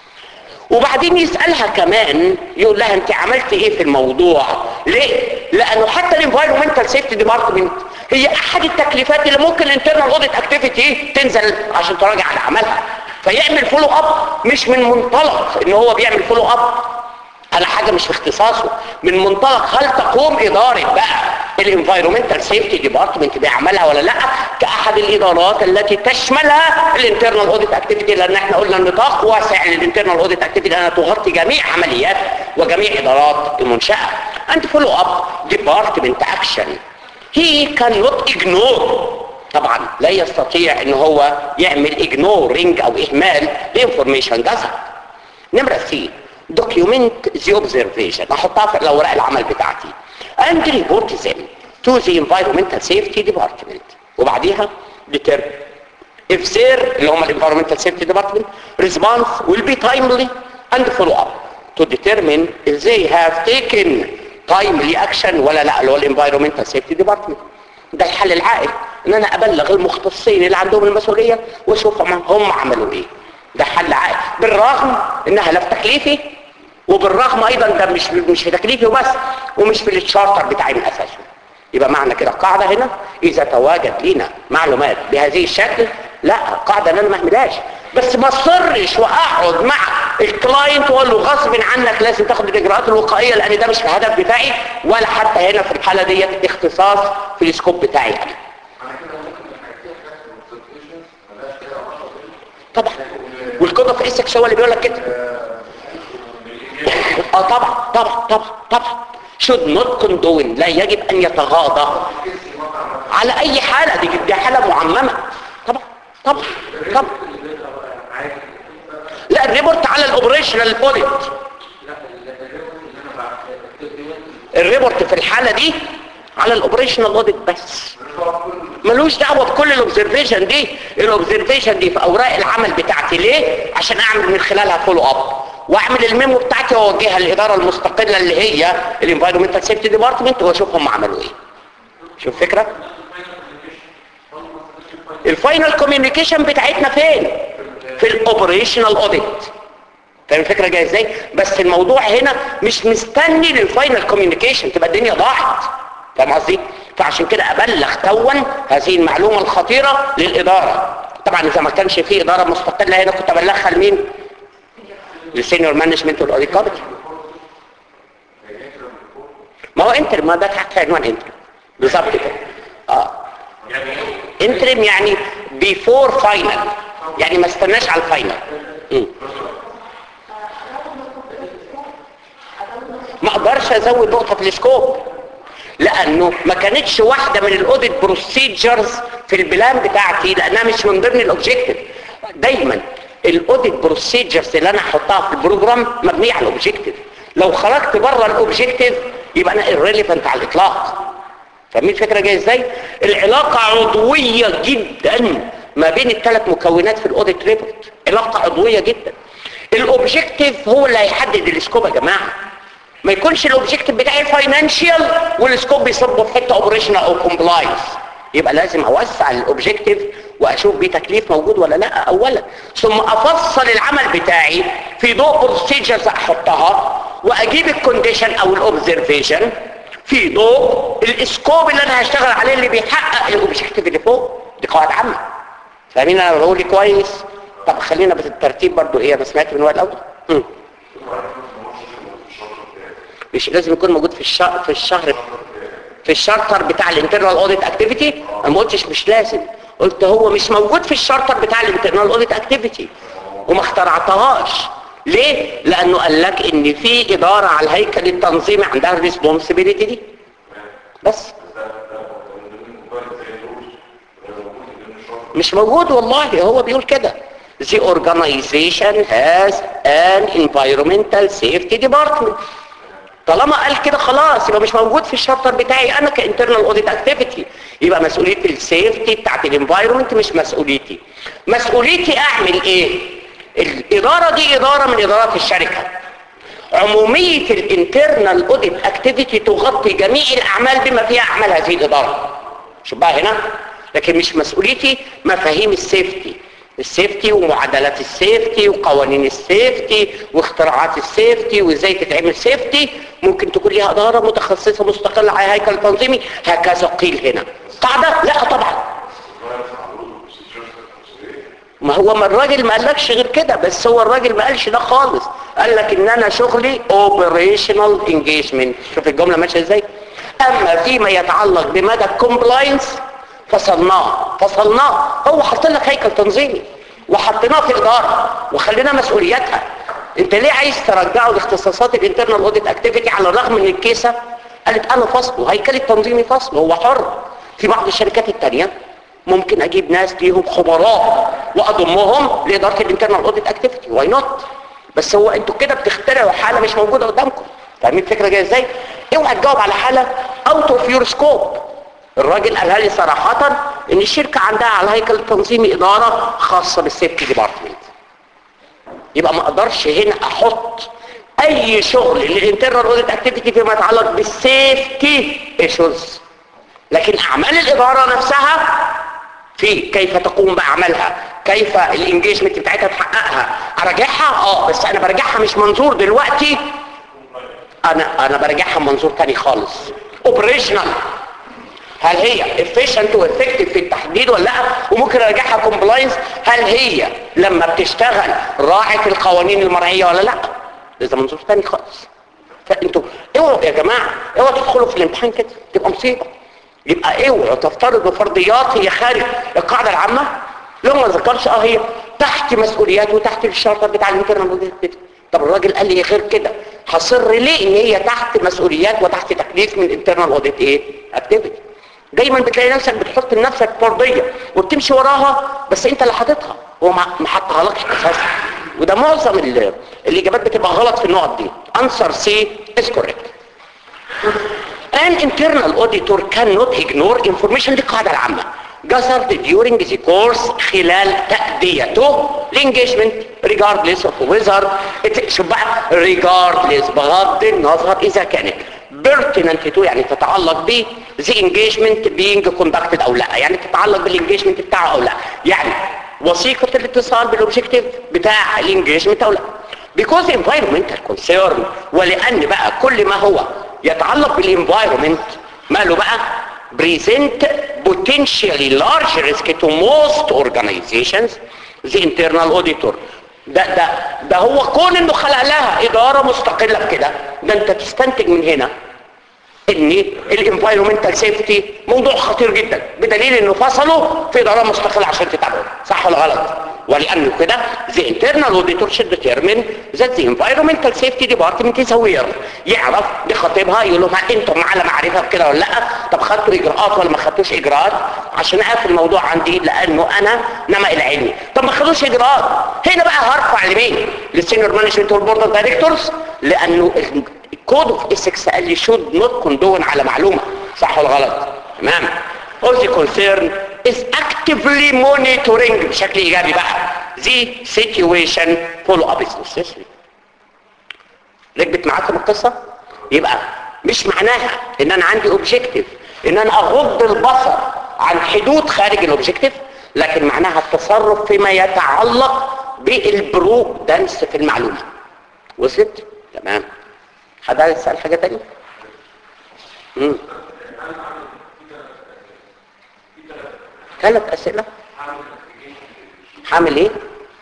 وبعدين يسألها كمان يقول لها انت عملت ايه في الموضوع ليه لانه حتى الانفايرمنتال سيفتي ديبارتمنت هي احد التكليفات اللي ممكن الانترنال اوديت اكتيفيتي تنزل عشان تراجع على عملها فيعمل فولو اب مش من منطلق ان هو بيعمل فولو اب على حاجه مش في اختصاصه من منطلق هل تقوم اداره بقى الانفايرمنتال سيفتي ديبارتمنت بيعملها ولا لا كاحد الادارات التي تشملها الانترنال اوديت اكتيفيتي لان احنا قلنا النطاق واسع للانترنال اوديت اكتيفيتي لانها تغطي جميع عمليات وجميع ادارات المنشاه and follow up department action he cannot ignore طبعا لا يستطيع ان هو يعمل ignoring او اهمال لانفورميشن جزء نمرة سي document the observation احطها في الاوراق العمل بتاعتي and report them to the environmental safety department وبعديها determine if there اللي هم environmental safety department response will be timely and follow up to determine if they have taken timely action ولا لا اللي هو environmental safety department ده الحل العائد ان انا ابلغ المختصين اللي عندهم المسؤولية واشوف هم هم عملوا ايه ده حل عائد بالرغم انها لا في تكليفي وبالرغم ايضا ده مش مش في تكليفي وبس ومش في التشارتر بتاعي من اساسه يبقى معنى كده القاعدة هنا اذا تواجد لنا معلومات بهذه الشكل لا القاعدة ان انا ما اهملهاش بس ما اصرش واقعد مع الكلاينت واقول له غصب عنك لازم تاخد الاجراءات الوقائيه لان ده مش في الهدف بتاعي ولا حتى هنا في الحاله ديت اختصاص في السكوب بتاعي انا طبعا والكود اوف اسكس هو اللي بيقول لك كده اه طبعا طبعا طبعا طبعا should not condone لا يجب ان يتغاضى على اي حالة دي دي حالة معممة طبعا طبعا طبعا لا الريبورت على الاوبريشنال اوديت الريبورت في الحالة دي على الاوبريشنال اوديت بس ملوش دعوه بكل الاوبزرفيشن دي الاوبزرفيشن دي في اوراق العمل بتاعتي ليه عشان اعمل من خلالها فولو اب واعمل الميمو بتاعتي واوجهها للاداره المستقله اللي هي الانفايرمنتال سيفتي ديبارتمنت واشوف هم عملوا ايه شوف فكره الفاينل كوميونيكيشن بتاعتنا فين في الاوبريشنال اوديت فاهم الفكره جايه ازاي بس الموضوع هنا مش مستني للفاينل كوميونيكيشن تبقى الدنيا ضاعت فاهم قصدي فعشان كده ابلغ توا هذه المعلومه الخطيره للاداره طبعا اذا ما كانش في اداره مستقله هنا كنت ابلغها لمين للسينيور مانجمنت والاوديت كوميتي ما هو انتر ما ده تحت عنوان انتر بالظبط كده اه يعني انترم يعني بيفور فاينل يعني ما استناش على الفاينل مم. ما اقدرش ازود نقطه في السكوب لانه ما كانتش واحده من الاوديت بروسيجرز في البلان بتاعتي لانها مش من ضمن الاوبجيكتيف دايما الاوديت بروسيجرز اللي انا احطها في البروجرام مبنيه على الاوبجيكتيف لو خرجت بره الاوبجيكتيف يبقى انا irrelevant على الاطلاق فاهمين الفكره جايه ازاي العلاقه عضويه جدا ما بين الثلاث مكونات في الاوديت ريبورت علاقه عضويه جدا الاوبجيكتيف هو اللي هيحدد السكوب يا جماعه ما يكونش الاوبجيكتيف بتاعي فاينانشال والسكوب بيصبه في حته اوبريشنال او كومبلاينس يبقى لازم اوسع الاوبجكتيف واشوف بيه تكليف موجود ولا لا اولا ثم افصل العمل بتاعي في ضوء بروسيجرز احطها واجيب الكونديشن او الاوبزرفيشن في ضوء الاسكوب اللي انا هشتغل عليه اللي بيحقق الاوبجكتيف اللي فوق دي قواعد عامه فاهمين انا بقول كويس طب خلينا بالترتيب برضو ايه انا سمعت من وقت الاول مم. مش لازم يكون موجود في الشهر في الشهر في الشارتر بتاع الانترنال اوديت اكتيفيتي انا ما قلتش مش لازم قلت هو مش موجود في الشارتر بتاع الانترنال اوديت اكتيفيتي وما اخترعتهاش ليه لانه قال لك ان في اداره على الهيكل التنظيمي عندها الريسبونسبيلتي دي بس مش موجود والله هو بيقول كده The organization has an environmental safety department طالما قال كده خلاص يبقى مش موجود في الشابتر بتاعي انا كانترنال اوديت اكتيفيتي يبقى مسؤوليه السيفتي بتاعت الانفايرمنت مش مسؤوليتي مسؤوليتي اعمل ايه الاداره دي اداره من ادارات الشركه عموميه الانترنال اوديت اكتيفيتي تغطي جميع الاعمال بما فيها اعمال هذه الاداره شوف بقى هنا لكن مش مسؤوليتي مفاهيم السيفتي السيفتي ومعادلات السيفتي وقوانين السيفتي واختراعات السيفتي وازاي تتعمل سيفتي ممكن تكون ليها اداره متخصصه مستقله على هيكل تنظيمي هكذا قيل هنا قاعده لا طبعا ما هو ما الراجل ما قالكش غير كده بس هو الراجل ما قالش ده خالص قال لك ان انا شغلي اوبريشنال انجيجمنت شوف الجمله ماشيه ازاي اما فيما يتعلق بمدى الكومبلاينس فصلناه فصلناه هو حط لك هيكل تنظيمي وحطيناه في اداره وخلينا مسؤولياتها انت ليه عايز ترجعه لاختصاصات الانترنال اوديت اكتيفيتي على الرغم ان الكيسه قالت انا فصله هيكل التنظيمي فصله هو حر في بعض الشركات التانية ممكن اجيب ناس ليهم خبراء واضمهم لاداره الانترنال اوديت اكتيفيتي واي نوت بس هو انتوا كده بتخترعوا حاله مش موجوده قدامكم فاهمين الفكره جايه ازاي اوعى تجاوب على حاله اوت اوف يور سكوب الراجل قالها لي صراحة ان الشركة عندها على الهيكل التنظيمي ادارة خاصة بالسيفتي ديبارتمنت يبقى ما اقدرش هنا احط اي شغل للانترنال اوديت اكتيفيتي فيما يتعلق بالسيفتي ايشوز لكن اعمال الادارة نفسها في كيف تقوم باعمالها كيف الانجيجمنت بتاعتها تحققها اراجعها اه بس انا برجعها مش منظور دلوقتي انا انا برجعها منظور تاني خالص اوبريشنال هل هي efficient وeffective في التحديد ولا لا وممكن ارجعها كومبلاينس هل هي لما بتشتغل راعت القوانين المرعيه ولا لا ده منظور ثاني خالص فانتوا اوعوا يا جماعه اوعوا تدخلوا في الامتحان كده تبقى مصيبه يبقى اوعوا تفترضوا فرضيات هي خارج القاعده العامه لو ما ذكرش اه هي تحت مسؤوليات وتحت الشرطه بتاع الانترنال طب الراجل قال لي غير كده هصر ليه ان هي تحت مسؤوليات وتحت تكليف من الانترنال اوديت ايه اكتيفيتي دايما بتلاقي نفسك بتحط لنفسك فرضيه وبتمشي وراها بس انت اللي حاططها هو ما حطها لكش اساسا وده معظم الاجابات بتبقى غلط في النقط دي answer C is correct an internal auditor cannot ignore information دي القاعده العامه gathered during the course خلال تأديته الانجيجمنت regardless of whether شوف بقى regardless بغض النظر اذا كانت pertinent to يعني تتعلق ب the engagement being conducted او لا يعني تتعلق بالانجيجمنت بتاعه او لا يعني وثيقة الاتصال بالاوبجيكتيف بتاع الانجيجمنت او لا because environmental concern ولان بقى كل ما هو يتعلق بالانفايرمنت ماله بقى present potentially large risk to most organizations the internal auditor ده ده ده هو كون انه خلق لها اداره مستقله بكده ده انت تستنتج من هنا ان الانفايرمنتال سيفتي موضوع خطير جدا بدليل انه فصلوا في اداره مستقله عشان تتابعوا صح ولا غلط ولانه كده the internal auditor should determine that the environmental safety department is aware يعرف بخطيبها يقول لهم انتم على معرفه بكده ولا لا طب خدتوا اجراءات ولا ما خدتوش اجراءات عشان اقفل الموضوع عندي لانه انا نما العلمي طب ما خدوش اجراءات هنا بقى هرفع لمين للسينيور مانجمنت والبورد اوف دايركتورز لانه الكود اوف اسكس قال لي شود نوت كوندون على معلومه صح ولا غلط تمام all the concern is actively monitoring بشكل ايجابي بقى the situation follow up is necessary ركبت معاكم القصه يبقى مش معناها ان انا عندي اوبجيكتيف ان انا اغض البصر عن حدود خارج الاوبجكتيف لكن معناها التصرف فيما يتعلق بالبرودنس في المعلومه وصلت تمام حد عايز يسال حاجه تانية امم ثلاث اسئله حامل ايه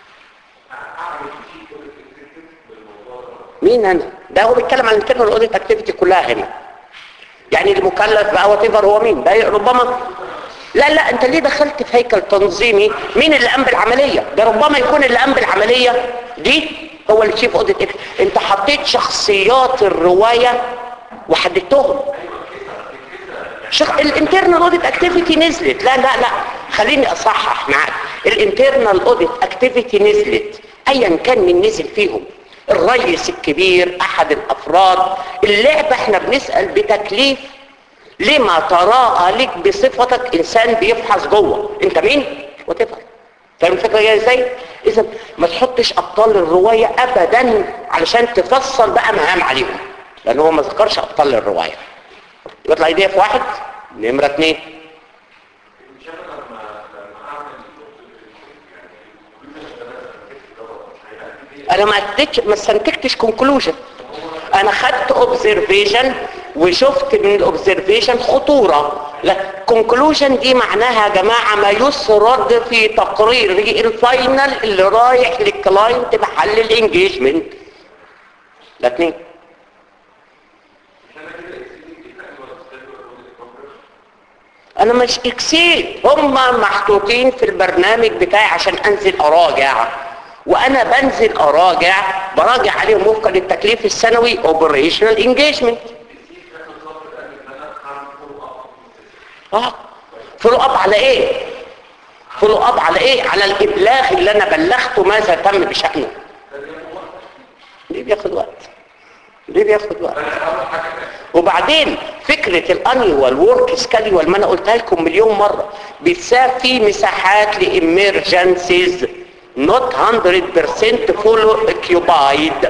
مين انا ده هو بيتكلم عن الانترنال اوديت اكتيفيتي كلها هنا يعني المكلف بقى وات هو مين ده ربما لا لا انت ليه دخلت في هيكل تنظيمي مين اللي قام بالعمليه ده ربما يكون اللي قام بالعمليه دي هو اللي تشيف اوديت انت حطيت شخصيات الروايه وحددتهم شخ... الانترنال اوديت اكتيفيتي نزلت لا لا لا خليني اصحح معاك الانترنال اوديت اكتيفيتي نزلت ايا كان من نزل فيهم الرئيس الكبير احد الافراد اللعبة احنا بنسأل بتكليف لما تراءى لك بصفتك انسان بيفحص جوه انت مين وتفعل فاهم الفكرة جاية ازاي اذا ما تحطش ابطال الرواية ابدا علشان تفصل بقى مهام عليهم لان هو ما ذكرش ابطال الرواية يطلع ايديه في واحد نمرة اتنين انا ما اديتش ما استنتجتش كونكلوجن انا خدت اوبزرفيشن وشفت من الاوبزرفيشن خطوره لا كونكلوجن دي معناها يا جماعه ما يسرد في تقرير الفاينل اللي رايح للكلاينت بحل الانجيجمنت الاثنين انا مش اكسيد هم محطوطين في البرنامج بتاعي عشان انزل اراجع وانا بنزل اراجع براجع عليهم وفقا للتكليف السنوي اوبريشنال انجيجمنت اه فولو اب على ايه فولو اب على ايه على الابلاغ اللي انا بلغته ماذا تم بشأنه ليه بياخد وقت ليه بياخد وقت وبعدين فكرة الانيوال ورك سكادول ما انا قلتها لكم مليون مرة بتساب في مساحات لامرجنسيز not 100% full occupied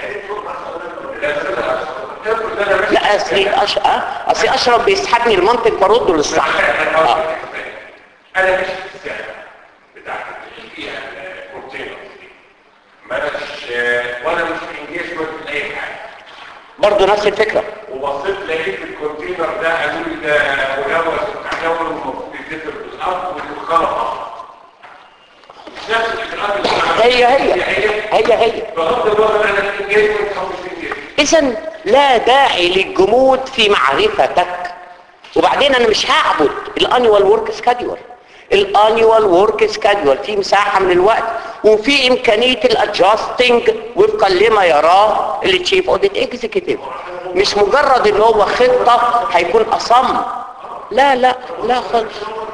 لا اصلي أش... أه؟ اصلي اشرف بيسحبني المنطق برده للصح اه انا مش في الساعه بتاعت اللي فيها الكونتينر ما مش وانا مش في انجيجمنت في اي حاجه برضه نفس الفكره وبصيت لقيت الكونتينر ده قالوا لي ده ملوث وتحول المفروض يتذكر بالارض والخلط نفس الاجراءات اللي أنا هي هي عملتها هي هي بغض النظر انا في انجيجمنت او مش في انجيجمنت اذا لا داعي للجمود في معرفتك وبعدين انا مش هعبد الانيوال ورك سكادول الانيوال ورك سكادول في مساحه من الوقت وفي امكانيه الادجاستنج وفقا لما يراه التشيف اوديت اكزيكتيف مش مجرد ان هو خطه هيكون اصم لا لا لا خالص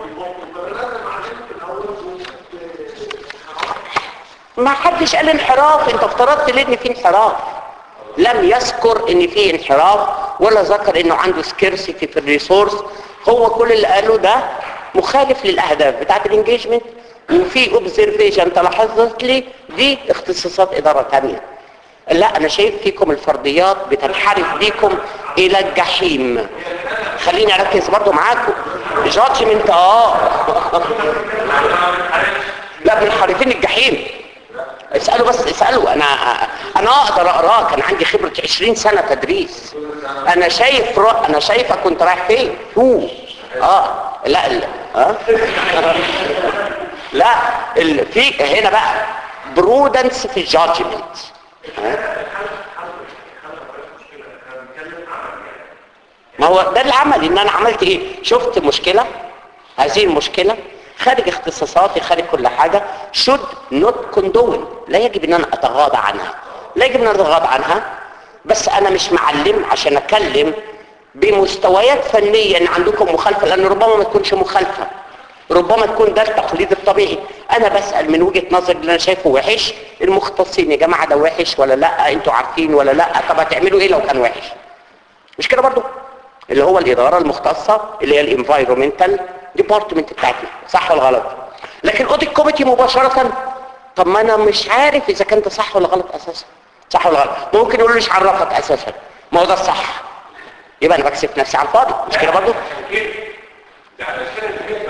ما حدش قال انحراف انت افترضت ليه ان في انحراف لم يذكر ان في انحراف ولا ذكر انه عنده سكيرسيتي في الريسورس هو كل اللي قاله ده مخالف للاهداف بتاعت الانجيجمنت وفي اوبزرفيشن تلاحظت لي دي اختصاصات اداره ثانيه لا انا شايف فيكم الفرضيات بتنحرف بيكم الى الجحيم خليني اركز برضو معاكم جادجمنت اه لا منحرفين الجحيم اسألوا بس اسألوا انا انا اقدر اقراه كان عندي خبرة 20 سنة تدريس انا شايف رأ... انا شايفك كنت رايح فين هو اه لا لا اه لا ال... في هنا بقى برودنس في الجادجمنت ما هو ده العمل ان انا عملت ايه شفت مشكلة هذه المشكلة خارج اختصاصاتي خارج كل حاجة should not condone لا يجب ان انا اتغاضى عنها لا يجب ان انا اتغاضى عنها بس انا مش معلم عشان اتكلم بمستويات فنية ان عندكم مخالفة لان ربما ما تكونش مخالفة ربما تكون ده التقليد الطبيعي انا بسأل من وجهة نظر اللي انا شايفه وحش المختصين يا جماعة ده وحش ولا لا انتوا عارفين ولا لا طب هتعملوا ايه لو كان وحش مش كده برضو اللي هو الادارة المختصة اللي هي الانفايرومنتال ديبارتمنت بتاعتنا صح ولا غلط لكن اوديت كوميتي مباشرة طب ما انا مش عارف اذا كان ده صح ولا غلط اساسا صح ولا غلط ممكن يقولوا ليش عرفك اساسا ما هو ده الصح يبقى انا بكسف نفسي على الفاضي مش كده برضه ده علشان الحاجات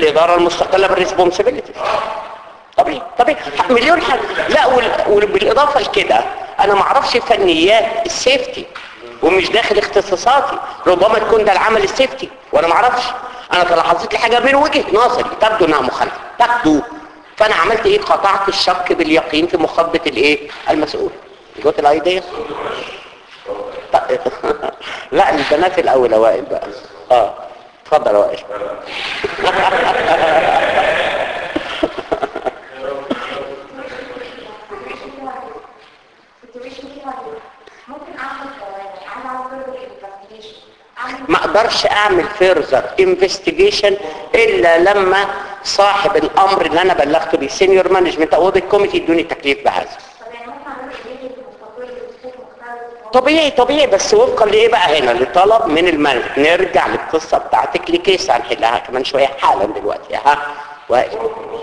الاداره المستقله بالريسبونسبيلتي طبيعي طبيعي مليون حاجه لا وال- وبالاضافه لكده انا ما اعرفش فنيات السيفتي ومش داخل اختصاصاتي ربما تكون ده العمل السيفتي وانا ما اعرفش انا تلاحظت لي حاجه من وجهه نظري تبدو انها مخالفه تبدو فانا عملت ايه قطعت الشك باليقين في مخاطبه الايه المسؤول جوت الايديا لا البنات الاول وائل بقى اه اتفضل يا وائل situation كده ممكن اعمل اعمل على further investigation اعمل ما اقدرش اعمل فيرزر انفستيجيشن الا لما صاحب الامر اللي انا بلغته بيه سينيور مانجمنت او الكوميتي يدوني تكليف بهذا طب يعني ممكن اعمل ايه مستقر بصوت مختلف طبيعي طبيعي بس وفقا لايه بقى هنا لطلب من المانج نرجع للقصه بتاعتك لكيس هنحلها كمان شويه حالا دلوقتي ها وائل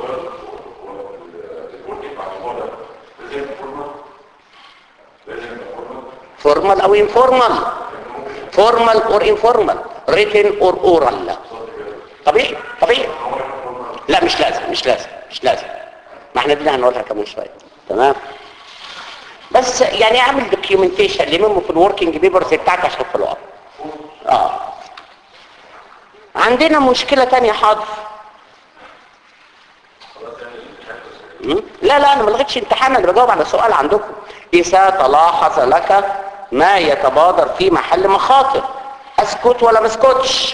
فورمال او انفورمال فورمال اور انفورمال ريتن اور اورال طبيعي طبيعي لا مش لازم مش لازم مش لازم ما احنا دي هنقولها كمان شويه تمام بس يعني اعمل دوكيومنتيشن لممه في الوركينج بيبرز بتاعك عشان في الوقت اه عندنا مشكله تانية حاضر مم؟ لا لا انا ما لغيتش امتحان انا بجاوب على سؤال عندكم اذا تلاحظ لك ما يتبادر في محل مخاطر اسكت ولا ما اسكتش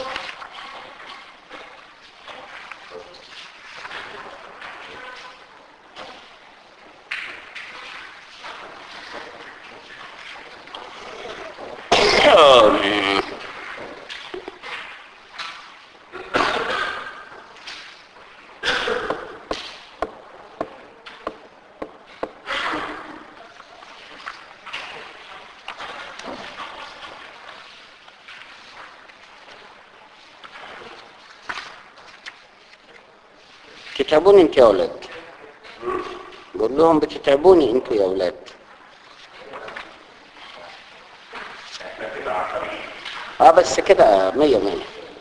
تتعبوني انت يا اولاد قول لهم بتتعبوني انتوا يا اولاد اه بس كده مية مية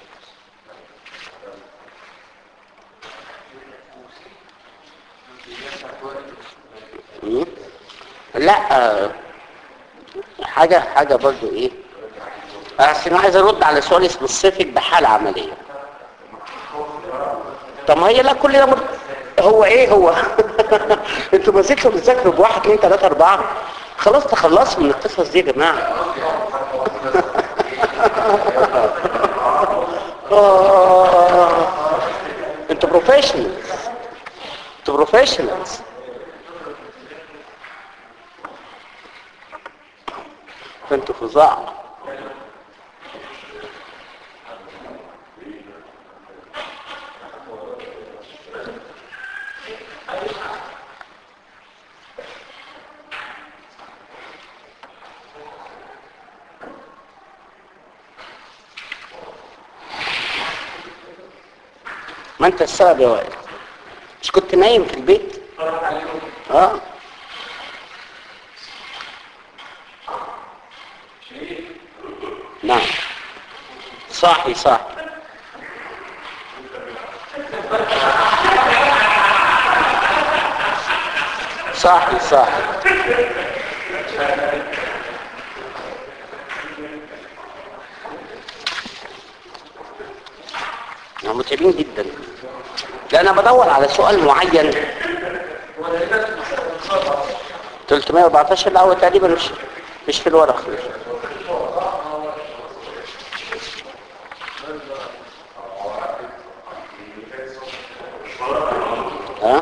مم. لا آه، حاجة حاجة برضو ايه بس انا عايز ارد على سؤال سبيسيفيك بحالة عملية طب ما هي لا كل ده مر... هو ايه هو انتوا ما زلتوا بتذاكروا بواحد اتنين تلاتة اربعة خلاص تخلصوا من القصص دي يا جماعة آه. انتوا بروفيشنالز انتوا بروفيشنالز انتوا فظاع ما انت السبب يا وائل مش كنت نايم في البيت اه نعم صاحي صاحي صاحي صاحي هم متعبين جدا لا انا بدور على سؤال معين 314 لا هو تقريبا مش مش في الورق ها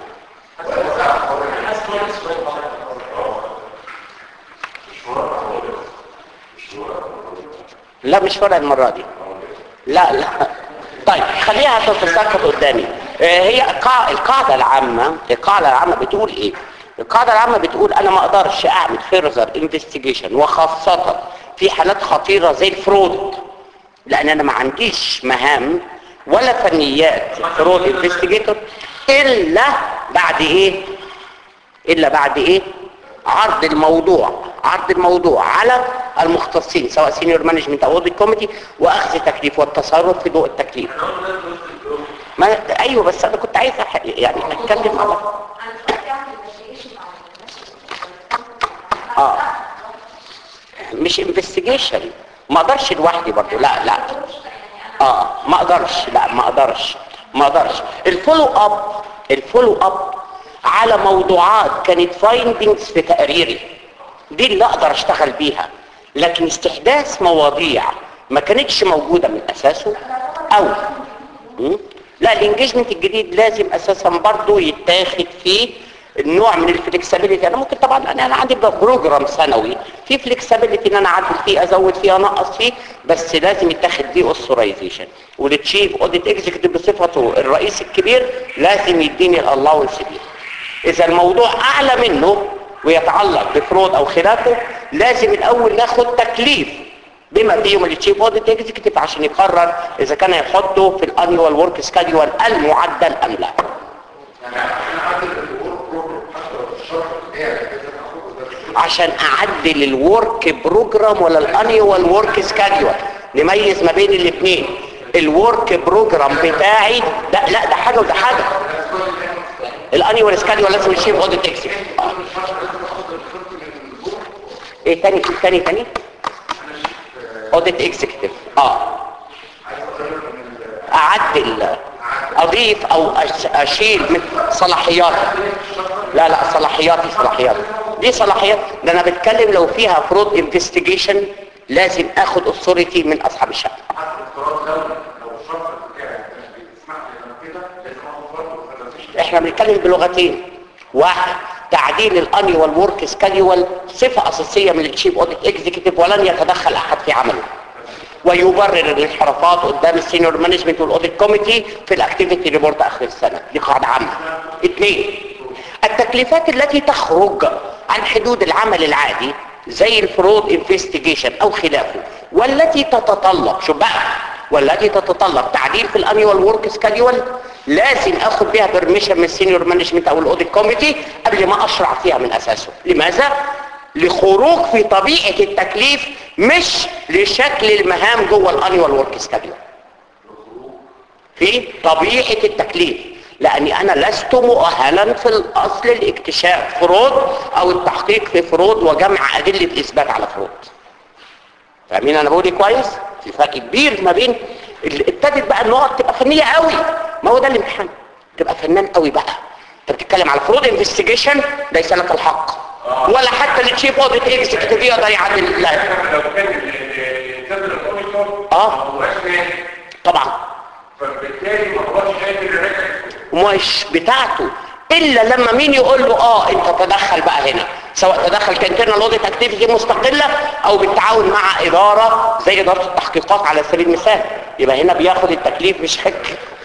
لا مش ورق المرة دي لا لا طيب خليها تتساقط قدامي آه، هي القاع- القاعدة العامة القاعدة العامة بتقول ايه القاعدة العامة بتقول انا ما اقدرش اعمل فيرزر انفستيجيشن وخاصة في حالات خطيرة زي الفرود لان انا ما عنديش مهام ولا فنيات فرود انفستيجيتور الا بعد ايه الا بعد ايه عرض الموضوع عرض الموضوع على المختصين سواء سينيور مانجمنت او اوديت كوميتي واخذ تكليف والتصرف في ضوء التكليف ما ايوه بس انا كنت عايز أح- يعني اتكلم على انا فكرت اعمل investigation مع الناس اه مش انفستيجيشن ما اقدرش لوحدي برضو لا لا اه ما اقدرش لا ما اقدرش ما اقدرش الفولو اب الفولو اب على موضوعات كانت فايندنجز في تقريري دي اللي اقدر اشتغل بيها لكن استحداث مواضيع ما كانتش موجودة من اساسه او مم؟ لا الانجيجمنت الجديد لازم اساسا برضو يتاخد فيه النوع من الفلكسبيليتي انا ممكن طبعا انا انا عندي بروجرام سنوي في فلكسبيليتي ان انا اعدل فيه ازود فيه انقص فيه بس لازم يتاخد دي اوثورايزيشن والتشيف اوديت اكزيكتيف بصفته الرئيس الكبير لازم يديني الالاونس دي اذا الموضوع اعلى منه ويتعلق بفرود او خلافه لازم الاول ناخد تكليف بما فيهم التشيف اوديت اكزيكتيف عشان يقرر اذا كان يحطه في الانيوال ورك سكادول المعدل ام لا يعني انا عدد الورك بروجرام حتى لو في الشرح بتاعي لازم اخد ده الشغل. عشان اعدل الورك بروجرام ولا الانيوال ورك سكادول نميز ما بين الاثنين الورك بروجرام بتاعي لا لا ده حاجه وده حاجه الانيوال سكادول لازم الشيف اوديت اكزيكتيف ايه تاني في تاني تاني اوديت اكزيكتيف اه اعدل اضيف او أش- اشيل من صلاحيات لا لا صلاحياتي صلاحيات دي صلاحيات ده انا بتكلم لو فيها فرود انفستيجيشن لازم اخد اوثوريتي من اصحاب الشأن حتى افتراض لو لو الشرح بتاعي مش بيسمح لي انا كده لازم اخد برضه في احنا بنتكلم بلغتين واحد تعديل الانيوال ورك سكادول صفه اساسيه من التشيف اوديت اكزيكتيف ولن يتدخل احد في عمله ويبرر الانحرافات قدام السينيور مانجمنت والاوديت كوميتي في الاكتيفيتي ريبورت اخر السنه دي قاعده عامه اثنين التكليفات التي تخرج عن حدود العمل العادي زي الفرود انفستيجيشن او خلافه والتي تتطلب شو بقى والتي تتطلب تعديل في الانيوال ورك سكادول لازم اخد بيها بيرميشن من السينيور مانجمنت او الاوديت كوميتي قبل ما اشرع فيها من اساسه لماذا لخروج في طبيعه التكليف مش لشكل المهام جوه الانيوال ورك سكادول في طبيعة التكليف لأني أنا لست مؤهلا في الأصل لاكتشاف فرود أو التحقيق في فرود وجمع أدلة إثبات على فرود فاهمين أنا بقول إيه كويس؟ في فرق كبير ما بين اللي ابتدت بقى النقط تبقى فنية قوي ما هو ده الامتحان تبقى فنان قوي بقى انت بتتكلم على فرود انفستيجيشن ليس لك الحق ولا حتى التشيف اوديت اكزيكتيف يقدر يعدل لا لو كان الانسان الاوميكرون آه. ما هواش ناجح طبعا فبالتالي ما هواش قادر يركز مش بتاعته الا لما مين يقول له اه انت تدخل بقى هنا سواء تدخل كانترنال اوديت اكتيفيتي مستقله او بالتعاون مع اداره زي اداره التحقيقات على سبيل المثال يبقى هنا بياخد التكليف بشكل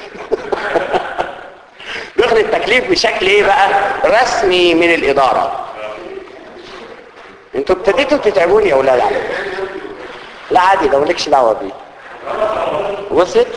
بياخد التكليف بشكل ايه بقى رسمي من الاداره انتوا ابتديتوا تتعبوني يا اولاد على فكرة. لا عادي ده مالكش دعوه بيه وصلت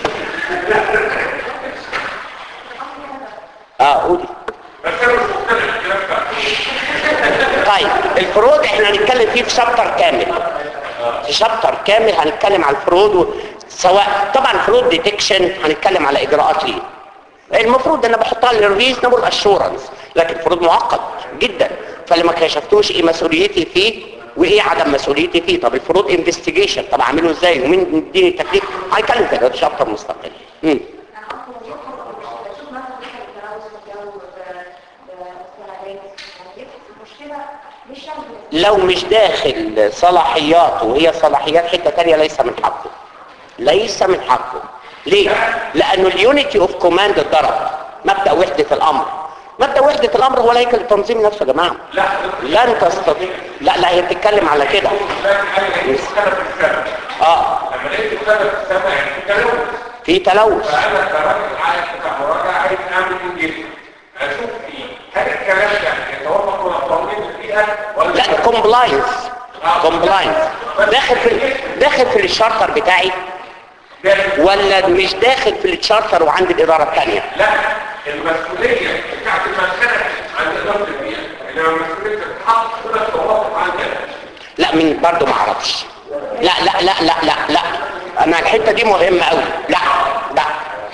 اه قولي بس انا مش مقتنع بالكلام ده طيب الفروض احنا هنتكلم فيه في شابتر كامل في شابتر كامل هنتكلم على الفروض و... سواء طبعا فرود ديتكشن هنتكلم على اجراءات ليه المفروض انا بحطها للريزنبل اشورنس لكن الفروض معقد جدا فاللي ما كشفتوش ايه مسؤوليتي فيه وايه عدم مسؤوليتي فيه طب الفروض انفستيجيشن طب اعمله ازاي ومين يديني التكليف هنتكلم في ده شابتر مستقل امم انا اصلا بشوف مثلا بيحصل التلوث في الجو بالسلامات يعني المشكله مش شرط لو مش داخل صلاحياته وهي صلاحيات حتة تانية ليس من حقه ليس من حقه ليه؟ لأنه اليونيتي اوف كوماند اتضرب مبدأ وحدة الأمر مبدأ وحدة الأمر هو هيكل التنظيم نفسه يا جماعة لا لن تستطيع لا لا هي بتتكلم على كده لكن حاجه لقيت مختلف في السنه اه لما لقيت مختلف في السنه يعني في تلوث في تلوث فانا كراجل عايز بتاع مراجعه عايز اعمل انجليزي اشوف فيه هل الكلام ده يتوافق مع قوانين البيئه ولا لا كومبلاينس كومبلاينس داخل في داخل في الشارتر بتاعي ده- ولا مش داخل في الشارتر وعند الإدارة الثانية لا المسؤوليه بتاعت المساله عند اداره البيئه انما المسؤوليه تتحط كده توافق عندنا لا من برضه ما اعرفش لا لا لا لا لا لا انا الحته دي مهمه قوي لا لا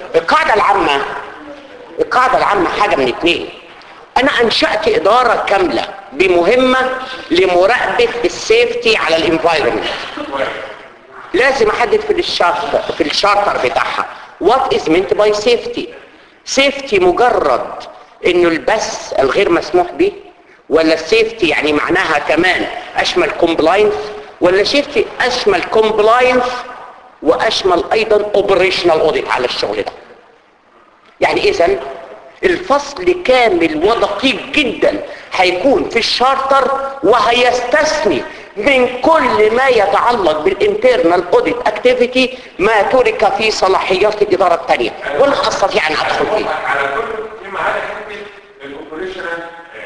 القاعدة العامة القاعدة العامة حاجة من اتنين انا انشأت ادارة كاملة بمهمة لمراقبة السيفتي على الانفايرمنت لازم احدد في الشارتر في الشارتر بتاعها وات از meant باي سيفتي سيفتي مجرد انه البث الغير مسموح به ولا السيفتي يعني معناها كمان اشمل كومبلاينس ولا سيفتي اشمل كومبلاينس واشمل ايضا اوبريشنال اوديت على الشغل ده يعني اذا الفصل كامل ودقيق جدا هيكون في الشارتر وهيستثني من كل ما يتعلق بالانترنال اوديت اكتيفيتي ما ترك في صلاحيات الاداره الثانيه ولا استطيع ان ادخل فيه على كل فيما عدا حته الاوبريشنال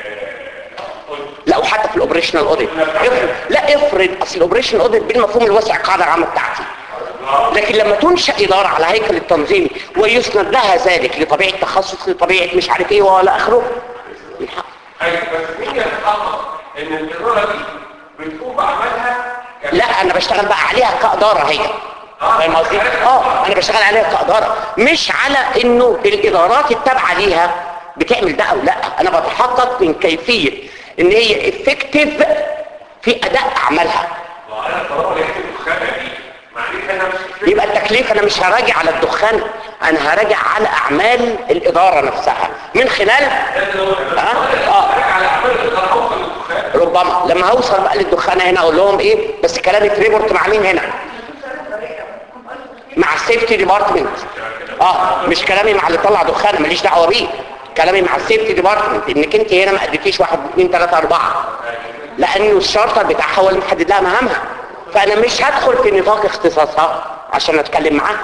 لا وحتى في الاوبريشنال اوديت افرض لا افرض اصل الاوبريشنال اوديت بالمفهوم الواسع القاعده العامه بتاعتي لكن لما تنشا اداره على هيكل التنظيمي ويسند لها ذلك لطبيعه تخصص لطبيعه مش عارف ايه ولا اخره من حق. ايوه بس مين يتحقق ان الاداره دي بتقوم بعملها ك- لا انا بشتغل بقى عليها كاداره هي فاهم قصدي؟ اه انا بشتغل عليها كاداره مش على انه الادارات التابعه ليها بتعمل ده او لا انا بتحقق من كيفيه ان هي افكتيف في اداء اعمالها ما انا طالما لقيت الدخانه دي معناته انا مش يبقى التكليف انا مش هراجع على الدخان انا هراجع على اعمال الاداره نفسها من خلال اه اه على اعمال الاداره اوصل للدخان ربما لما هوصل بقى للدخانه هنا اقول لهم ايه بس كلامي في ريبورت مع مين هنا مع السيفتي ديبارتمنت اه مش كلامي مع اللي طلع دخان ماليش دعوه بيه كلامي مع السيفتي ديبارتمنت انك انت هنا ما اديتيش واحد اثنين ثلاثه اربعه لانه الشارتر بتاعها هو اللي محدد لها مهامها فانا مش هدخل في نطاق اختصاصها عشان اتكلم معاها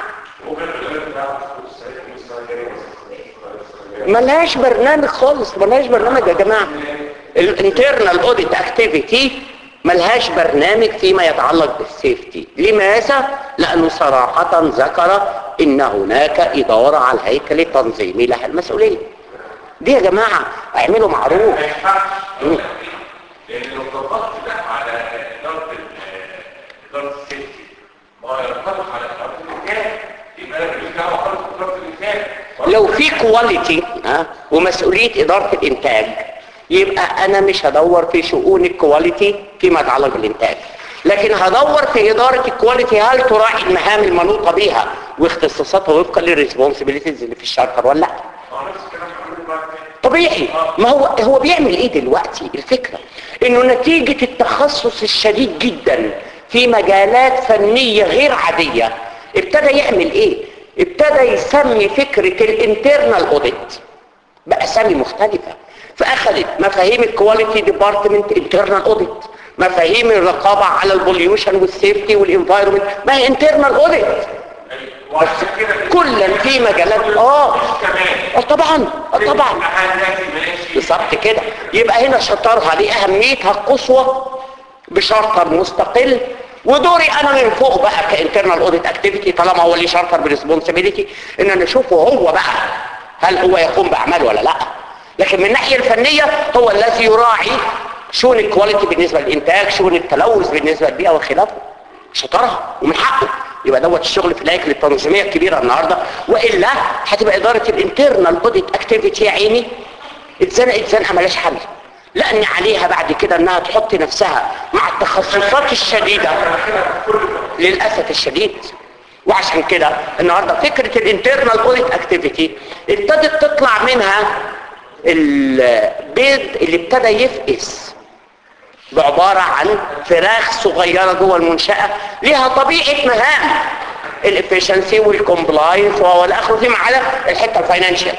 ملهاش برنامج خالص ملهاش برنامج يا جماعه الانترنال اوديت اكتيفيتي ملهاش برنامج فيما يتعلق بالسيفتي لماذا لانه صراحه ذكر ان هناك اداره على الهيكل التنظيمي لها المسؤوليه دي يا جماعه اعملوا معروف ما ينفعش أقول لك ليه؟ لان لو طبقت ده على اداره ال- اداره السيفتي ما ينطبق على اداره الانتاج يبقى انا ماليش دعوه خالص باداره الانتاج لو في كواليتي ها ومسؤوليه اداره الانتاج يبقى انا مش هدور في شؤون الكواليتي فيما يتعلق بالانتاج لكن هدور في اداره الكواليتي هل تراعي المهام المنوطه بيها واختصاصاتها وفقا للريسبونسبيلتيز اللي في الشارتر ولا لا ما هو نفس الكلام عملوا بعد كده طبيعي ما هو هو بيعمل ايه دلوقتي الفكرة انه نتيجة التخصص الشديد جدا في مجالات فنية غير عادية ابتدى يعمل ايه ابتدى يسمي فكرة الانترنال اوديت بأسامي مختلفة فأخذت مفاهيم الكواليتي ديبارتمنت انترنال اوديت مفاهيم الرقابة على البوليوشن والسيفتي والانفايرمنت ما هي انترنال اوديت وعشان كده كلا في مجالات اه كمان آه طبعا آه طبعا هندسي ماشي بالظبط كده يبقى هنا شطارها لأهميتها القصوى بشارتر مستقل ودوري انا من فوق بقى كانترنال اوديت اكتيفيتي طالما هو ليه شارتر بريسبونسبيلتي ان انا اشوفه هو بقى هل هو يقوم باعمال ولا لا لكن من الناحيه الفنيه هو الذي يراعي شؤون الكواليتي بالنسبه للانتاج شؤون التلوث بالنسبه للبيئه وخلافه شطارها ومن حقه يبقى دوت الشغل في الهيكل التنظيميه الكبيره النهارده والا هتبقى اداره الانترنال اوديت اكتيفيتي يا عيني اتزنقت زنقه ملاش حل لان عليها بعد كده انها تحط نفسها مع التخصصات الشديده للاسف الشديد وعشان كده النهارده فكره الانترنال اوديت اكتيفيتي ابتدت تطلع منها البيض اللي ابتدى يفقس بعبارة عن فراخ صغيرة جوه المنشأة ليها طبيعة مهام الافشنسي والكومبلاينس والى اخره فيما عدا الحتة الفاينانشال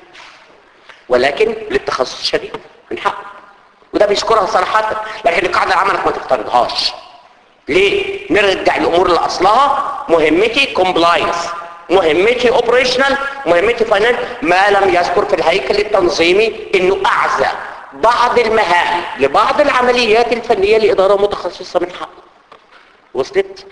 ولكن للتخصص الشديد من حقه وده بيذكرها صراحة لكن القاعدة العامة انك ما تفترضهاش ليه؟ نرجع الامور لاصلها مهمتي كومبلاينس مهمتي اوبريشنال مهمتي فاينانس ما لم يذكر في الهيكل التنظيمي انه اعزى بعض المهام لبعض العمليات الفنية لإدارة متخصصة من حقه وصلت؟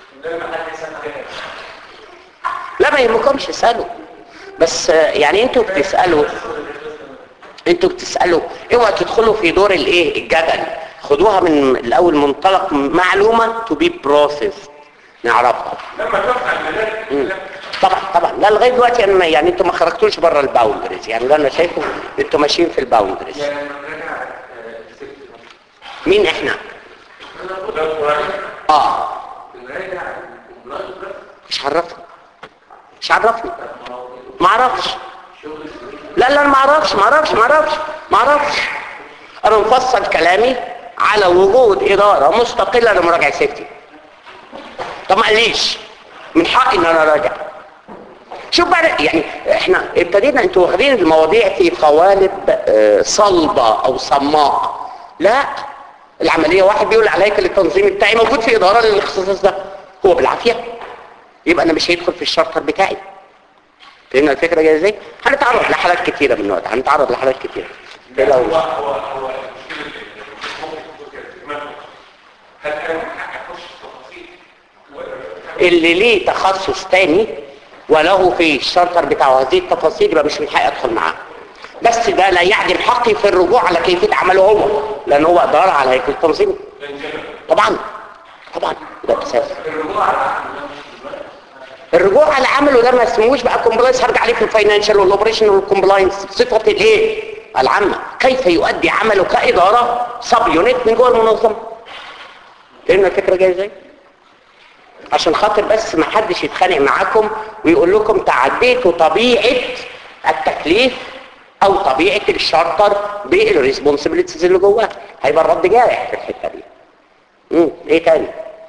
لا ما يهمكمش اسألوا بس آه، يعني انتوا بتسألوا انتوا بتسألوا اوعى تدخلوا في دور الايه الجدل خدوها من الاول منطلق معلومة to be processed نعرفها لما تفتح الملف طبعا طبعا لا لغايه دلوقتي انا ما- يعني انتوا ما خرجتوش بره الباوندريز يعني اللي انا شايفه انتوا ماشيين في الباوندريز يعني لما نرجع السيفتي مين احنا ده قريب اه نراجع الكومبلاينس بس مش عرفني مش عرفني ما هو ما اعرفش شغل السنين لا لا ما اعرفش ما اعرفش ما اعرفش ما اعرفش انا مفصل كلامي على وجود اداره مستقله لمراجعه سيفتي طب ما قاليش من حقي ان انا اراجع شوف بقى يعني احنا ابتدينا انتوا واخدين المواضيع في قوالب آه، صلبه او صماء لا العمليه واحد بيقول على هيكل التنظيم بتاعي موجود في اداره للاختصاص ده هو بالعافيه يبقى انا مش هيدخل في الشارتر بتاعي فهمنا الفكره جايه ازاي هنتعرض لحالات كتيره من الوقت هنتعرض لحالات كتيره ده لو هو هو هو المشكله اللي ممكن تكون كده في دماغه. هل انا من حقي اخش في التفاصيل ولا اللي ليه تخصص تاني وله في الشارتر بتاعه هذه التفاصيل يبقى مش من حقي ادخل معاه بس ده لا يعدم حقي في الرجوع على كيفيه عمله هو لان هو اداره على هيكل التنظيم طبعا طبعا ده اساس الرجوع على العقل ده مش دلوقتي. الرجوع على عمله ده ما اسمهوش بقى كومبلاينس هرجع عليه في الفاينانشال والاوبريشن والكومبلاينس صفه الايه العامه كيف يؤدي عمله كاداره سب يونت من جوه المنظمه فهمنا الفكره جايه ازاي عشان خاطر بس ما حدش يتخانق معاكم ويقول لكم تعديتوا طبيعه التكليف او طبيعه الشارتر بالريسبونسبيلتيز اللي جواه هيبقى الرد جارح في الحته دي امم ايه تاني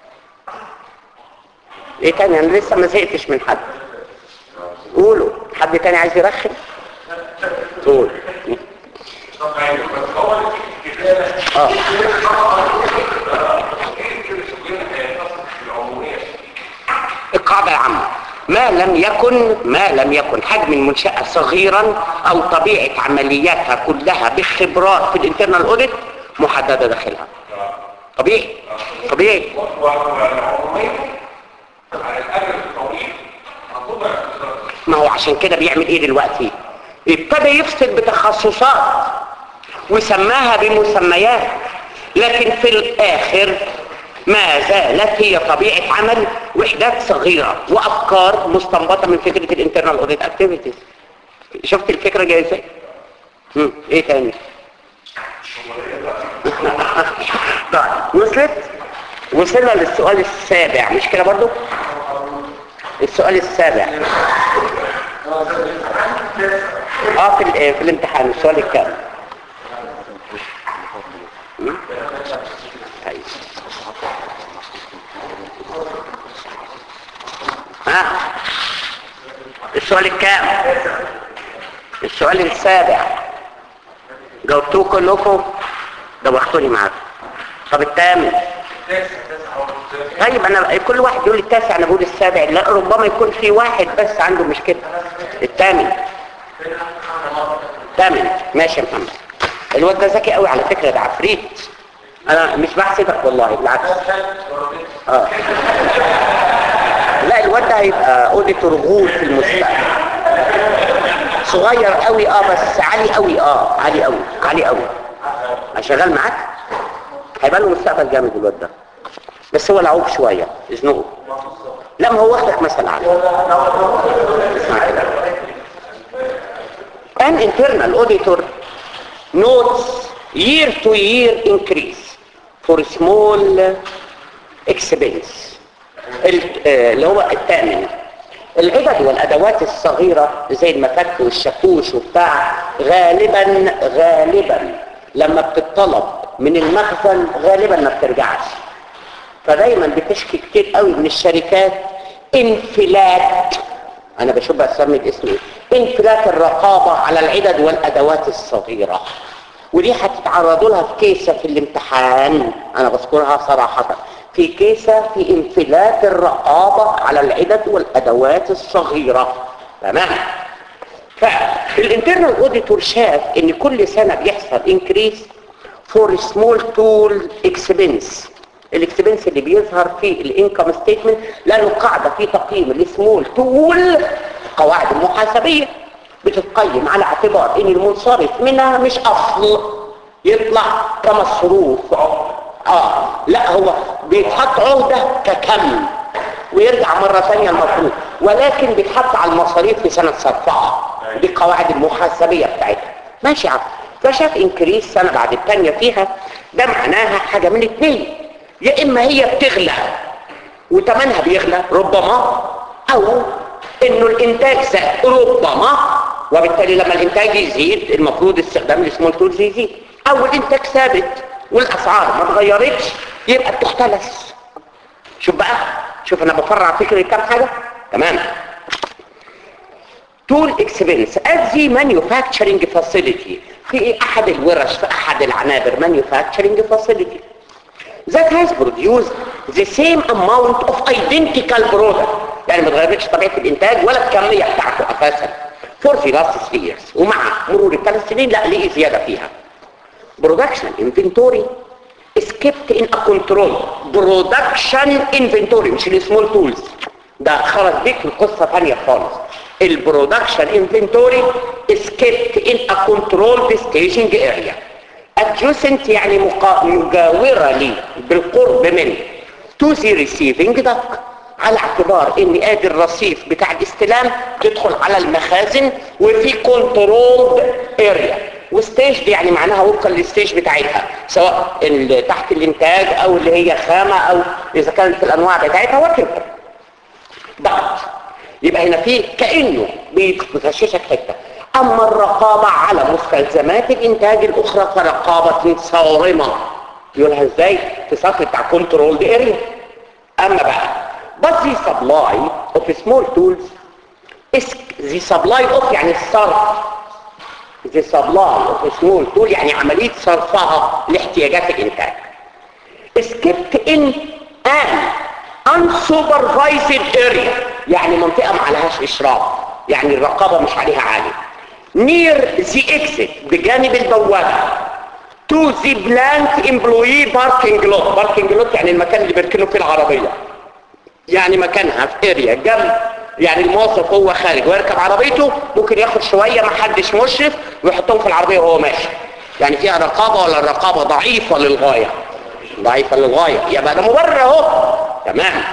ايه تاني انا لسه ما زهقتش من حد قولوا حد تاني عايز يرخم قول طب يعني بس هو اللي في كده اه القاعدة العامة ما لم يكن ما لم يكن حجم المنشأة صغيرا او طبيعة عملياتها كلها بخبرات في الانترنال اوديت محددة داخلها طبيعي طبيعي والعمومية على الأجل الطويل هتوضع الاقتصاد ما هو عشان كده بيعمل ايه دلوقتي ابتدى يفصل بتخصصات وسماها بمسميات لكن في الاخر ما زالت هي طبيعة عمل وحدات صغيرة وافكار مستنبطة من فكرة الانترنال اوديت اكتيفيتيز شفت الفكرة جاية ازاي هم، ايه تاني طيب وصلت وصلنا للسؤال السابع مش كده برضو السؤال السابع اه في ال- في الامتحان السؤال الكام مم؟ طيب ها السؤال الكام السؤال السابع جاوبتوه كلكم دوختوني معاكم طب الثامن طيب انا كل واحد يقول لي التاسع انا بقول السابع لا ربما يكون في واحد بس عنده مشكله الثامن الثامن ماشي يا محمد الواد ده ذكي قوي على فكره ده عفريت انا مش بحسدك والله بالعكس اه لا الواد ده هيبقى اوديتور غول في المستقبل صغير قوي اه بس عالي قوي اه عالي قوي عالي قوي شغال معاك هيبقى له مستقبل جامد الواد ده بس هو لعوب شويه ازنقه لا ما هو واخدك مثل عالي اسمع كده An internal auditor notes year to year increase for small expense ال- آه، اللي هو الثامن العدد والادوات الصغيرة زي المفك والشاكوش وبتاع غالبا غالبا لما بتطلب من المخزن غالبا ما بترجعش فدايما بتشكي كتير قوي من الشركات انفلات انا بشوف بسمي الاسم ايه انفلات الرقابة على العدد والادوات الصغيرة ودي هتتعرضوا لها في كيسة في الامتحان انا بذكرها صراحة في كيسة في انفلات الرقابة على العدد والادوات الصغيرة تمام فالانترنال اوديتور شاف ان كل سنة بيحصل انكريس فور سمول تول اكسبنس الاكسبنس اللي بيظهر في الانكم ستيتمنت لانه قاعده في تقييم السمول تول قواعد المحاسبيه بتتقيم على اعتبار ان المنصرف منها مش اصل يطلع كمصروف اه لا هو بيتحط عهده ككم ويرجع مرة ثانية المفروض ولكن بيتحط على المصاريف في سنة صرفها دي القواعد المحاسبية بتاعتها ماشي يا عم فشاف انكريس سنة بعد الثانية فيها ده معناها حاجة من اتنين يا اما هي بتغلى وتمنها بيغلى ربما او انه الانتاج زاد ربما وبالتالي لما الانتاج يزيد المفروض استخدام السمول تولز يزيد او الانتاج ثابت والاسعار ما اتغيرتش يبقى بتختلس شوف بقى شوف انا بفرع فكرة كام حاجة تمام tool expense at the manufacturing facility في احد الورش في احد العنابر manufacturing facility that has produced the same amount of identical product يعني ما تغيرتش طبيعة الانتاج ولا الكمية بتاعته اساسا for the last three years ومع مرور الثلاث سنين لا ليه زيادة فيها production inventory is kept in a control production inventory مش السمول تولز ده خرج بيك القصة ثانية خالص البرودكشن انفنتوري is kept in a controlled staging area adjacent يعني مقا... مجاورة لي بالقرب من to the receiving duct على اعتبار ان ادي الرصيف بتاع الاستلام تدخل على المخازن وفي كنترولد اريا وستيج دي يعني معناها وفقا للستيج بتاعتها سواء اللي تحت الانتاج او اللي هي خامة او اذا كانت في الانواع بتاعتها وكذا ضغط يبقى هنا في كأنه بيغششك حتة اما الرقابة على مستلزمات الانتاج الاخرى فرقابة صارمة يقولها ازاي في سطر بتاع كنترول اريا اما بقى but the supply of small tools is the supply of يعني الصرف the supply of small tool يعني عملية صرفها لاحتياجات الانتاج is kept in an unsupervised area يعني منطقة ما عليهاش اشراف يعني الرقابة مش عليها عالية near the exit بجانب البوابة to the plant employee parking lot parking lot يعني المكان اللي بيركنوا فيه العربية يعني مكانها في اريا جنب يعني الموظف هو خارج ويركب عربيته ممكن ياخد شوية ما حدش مشرف ويحطهم في العربية وهو ماشي يعني فيها رقابة ولا الرقابة ضعيفة للغاية ضعيفة للغاية يبقى ده مبرر اهو تمام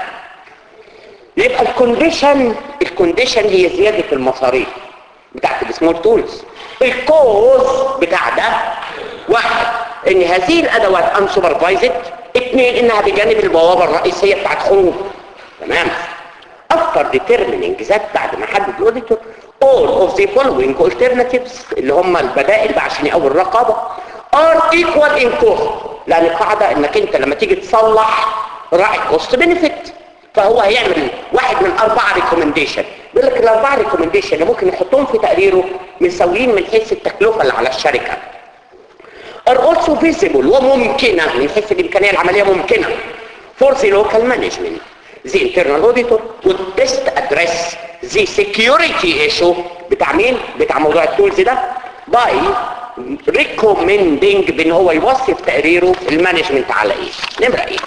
يبقى الكونديشن الكونديشن هي زيادة المصاريف بتاعت السمول تولز الكوز بتاع ده واحد ان هذه الادوات ان سوبرفايزد اثنين انها بجانب البوابه الرئيسيه بتاعت خروج تمام after determining ذات بعد ما حدد الاوديتور all of the following alternatives اللي هم البدائل بقى عشان يقوي الرقابه are equal in cost لان القاعده انك انت لما تيجي تصلح راعي كوست بنفيت فهو هيعمل واحد من اربعه ريكومنديشن بيقول لك الاربعه ريكومنديشن اللي ممكن يحطهم في تقريره مساويين من حيث التكلفه اللي على الشركه are also feasible وممكنه من حيث الامكانيه العمليه ممكنه for the local management the internal auditor would best address the security issue بتاع مين؟ بتاع موضوع التولز ده by recommending بان هو يوصف تقريره المانجمنت على ايه نمرة ايه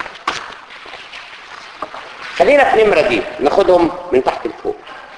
خلينا في نمرة دي ناخدهم من تحت لفوق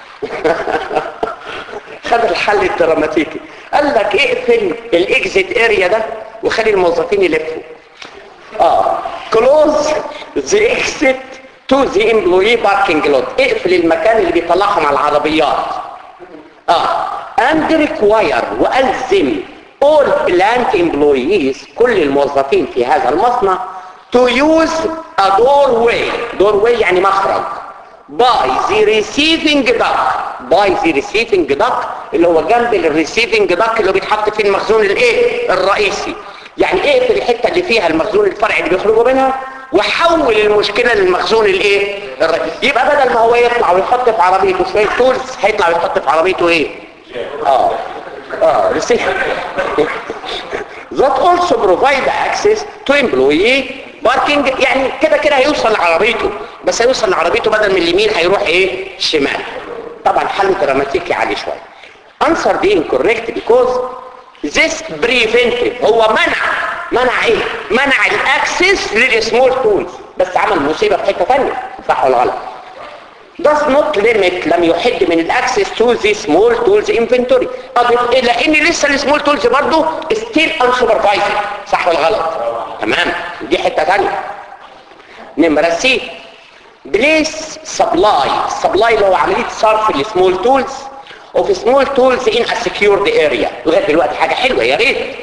خد الحل الدراماتيكي قال لك اقفل الاكزيت اريا ده وخلي الموظفين يلفوا اه كلوز ذا اكزيت تو ذا امبلوي باركينج لوت اقفل المكان اللي بيطلعهم على العربيات اه and require والزم all plant employees كل الموظفين في هذا المصنع to use a doorway doorway يعني مخرج by the receiving duct by the receiving duct اللي هو جنب الريسيفنج duct اللي بيتحط فيه المخزون الايه الرئيسي يعني ايه في الحته اللي فيها المخزون الفرعي اللي بيخرجوا منها وحول المشكله للمخزون الايه الرئيسي يبقى بدل ما هو يطلع ويحط في عربيته شويه تولز هيطلع ويحط في عربيته ايه اه اه ريسيفنج that also provide access to employee باركينج يعني كده كده هيوصل لعربيته بس هيوصل لعربيته بدل من اليمين هيروح ايه الشمال طبعا حل دراماتيكي عالي شويه answer دي incorrect because this preventive هو منع منع ايه منع الاكسس للسمول تولز بس عمل مصيبه في حته ثانيه صح ولا غلط does not limit لم يحد من الاكسس to the small tools inventory اضف الى ان لسه السمول تولز برضه still unsupervised صح ولا غلط تمام دي حته ثانيه نمره سي بليس سبلاي سبلاي اللي هو عمليه صرف السمول تولز اوف سمول تولز ان ا سكيورد اريا لغايه دلوقتي حاجه حلوه يا ريت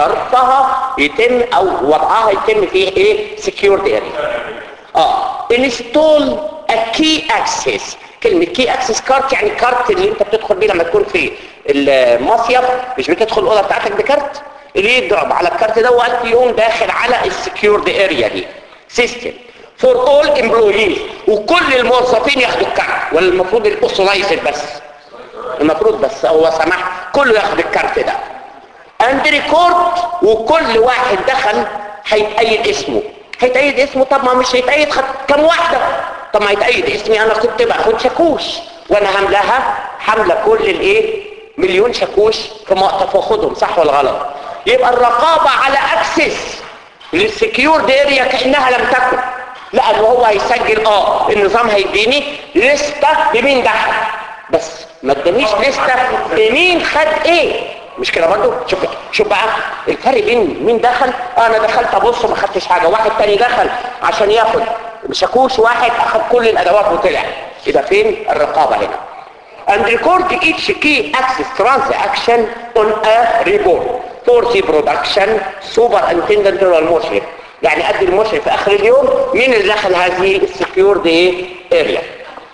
صرفها يتم او وضعها يتم في ايه سكيورد اريا اه انستول ا كي اكسس كلمه كي اكسس كارت يعني كارت اللي انت بتدخل بيه لما تكون في المصيف مش بتدخل الاوضه بتاعتك بكارت اللي يضرب على الكارت ده وقت يقوم داخل على السكيورد اريا دي سيستم فور اول امبلويز وكل الموظفين ياخدوا الكارت ولا المفروض الاوثرايزر بس المفروض بس هو سمح كله ياخد الكارت ده اند ريكورد وكل واحد دخل هيتأيد اسمه هيتأيد اسمه طب ما مش هيتأيد خد كم واحدة طب ما هيتأيد اسمي انا كنت باخد شاكوش وانا هملاها حامله كل الايه مليون شاكوش في مقطف واخدهم صح ولا غلط يبقى الرقابة على اكسس للسكيورد اريا كأنها لم تكن لانه هو هيسجل اه النظام هيديني لستة بمين دخل بس ما ادانيش لستة بمين خد ايه مش كده برضه شوف شوف بقى الفرق بين مين دخل آه انا دخلت ابص ما خدتش حاجه واحد تاني دخل عشان ياخد شاكوش واحد اخد كل الادوات وطلع يبقى فين الرقابه هنا and record each key access transaction on a report for the production superintendent or المشرف يعني قد المشرف في اخر اليوم مين اللي دخل هذه السكيورد ايه اريا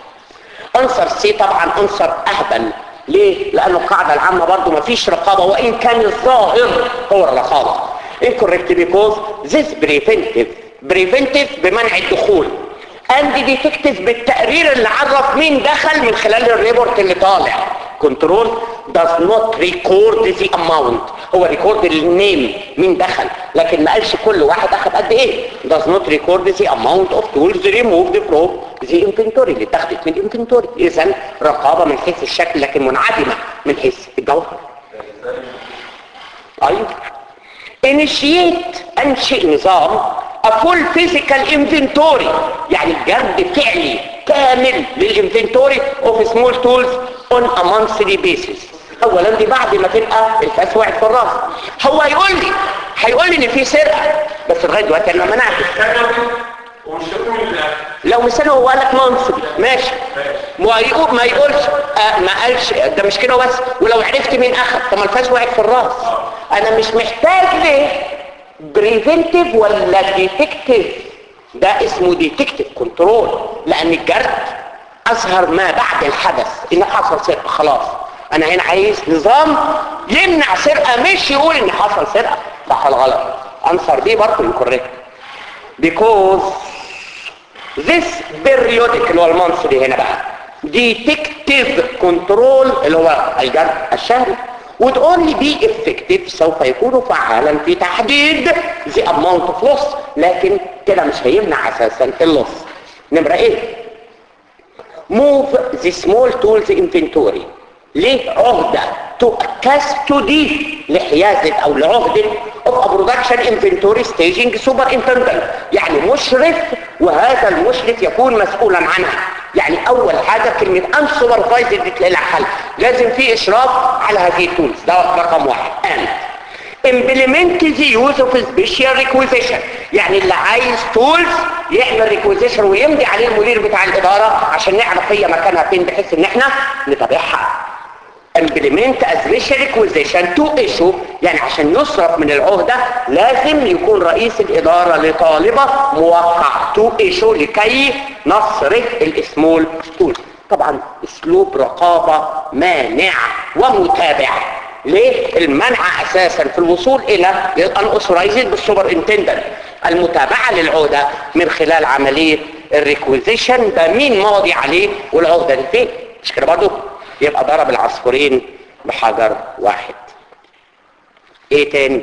انصر سي طبعا انصر اهبل ليه لانه القاعده العامه برضو ما فيش رقابه وان كان الظاهر هو الرقابه incorrect because this preventive preventive بمنع الدخول and detective بالتقرير اللي عرف مين دخل من خلال الريبورت اللي طالع كنترول does not record the amount هو ريكورد النيم مين دخل لكن ما قالش كل واحد اخد قد ايه does not record the amount of tools removed from the inventory اللي اتاخدت من الانفنتوري اذا رقابه من حيث الشكل لكن منعدمه من حيث الجوهر ايوه initiate انشئ نظام a full physical inventory يعني جرد فعلي كامل للانفنتوري of small tools on a monthly basis اولا دي بعد ما تبقى الفاس وقعت في الراس هو هيقول لي هيقول لي ان في سرقه بس لغايه دلوقتي انا منعت ومش هتقول من الاخر لو مثلا هو قال لك منصبي ماشي ما يقول ما يقولش آه ما قالش ده مش كده بس ولو عرفت مين اخذ طب ما الفاس وقعت في الراس انا مش محتاج ليه بريفنتيف ولا ديتكتيف ده اسمه ديتكتيف كنترول لان الجرد اظهر ما بعد الحدث ان حصل سرقه خلاص انا هنا عايز نظام يمنع سرقه مش يقول ان حصل سرقه صح ولا غلط انصر بيه برضه incorrect because this periodic اللي هو المنصري هنا بقى detective control اللي هو الجرد الشهري would only be effective سوف يكون فعالا في تحديد the amount of loss لكن كده مش هيمنع اساسا اللص نمرة ايه move the small tools inventory ليه عهدة to custody لحيازة او لعهدة of a production inventory staging superintendent يعني مشرف وهذا المشرف يكون مسؤولا عنها يعني اول حاجة كلمة unsupervised دي تلاقي لها حل لازم في اشراف على هذه التولز ده رقم واحد and implement the use of special requisition يعني اللي عايز تولز يعمل ريكويزيشن ويمضي عليه المدير بتاع الاداره عشان نعرف هي مكانها فين بحيث ان احنا نتابعها implement a special requisition to issue يعني عشان يصرف من العهدة لازم يكون رئيس الإدارة لطالبة موقع to issue لكي نصرف الاسمول تول طبعا اسلوب رقابة مانع ومتابع ليه المنع اساسا في الوصول الى الانأوثرايزد بالسوبر انتندنت المتابعة للعهدة من خلال عملية الريكويزيشن ده مين ماضي عليه والعهدة دي فين مش كده برضه يبقى ضرب العصفورين بحجر واحد ايه تاني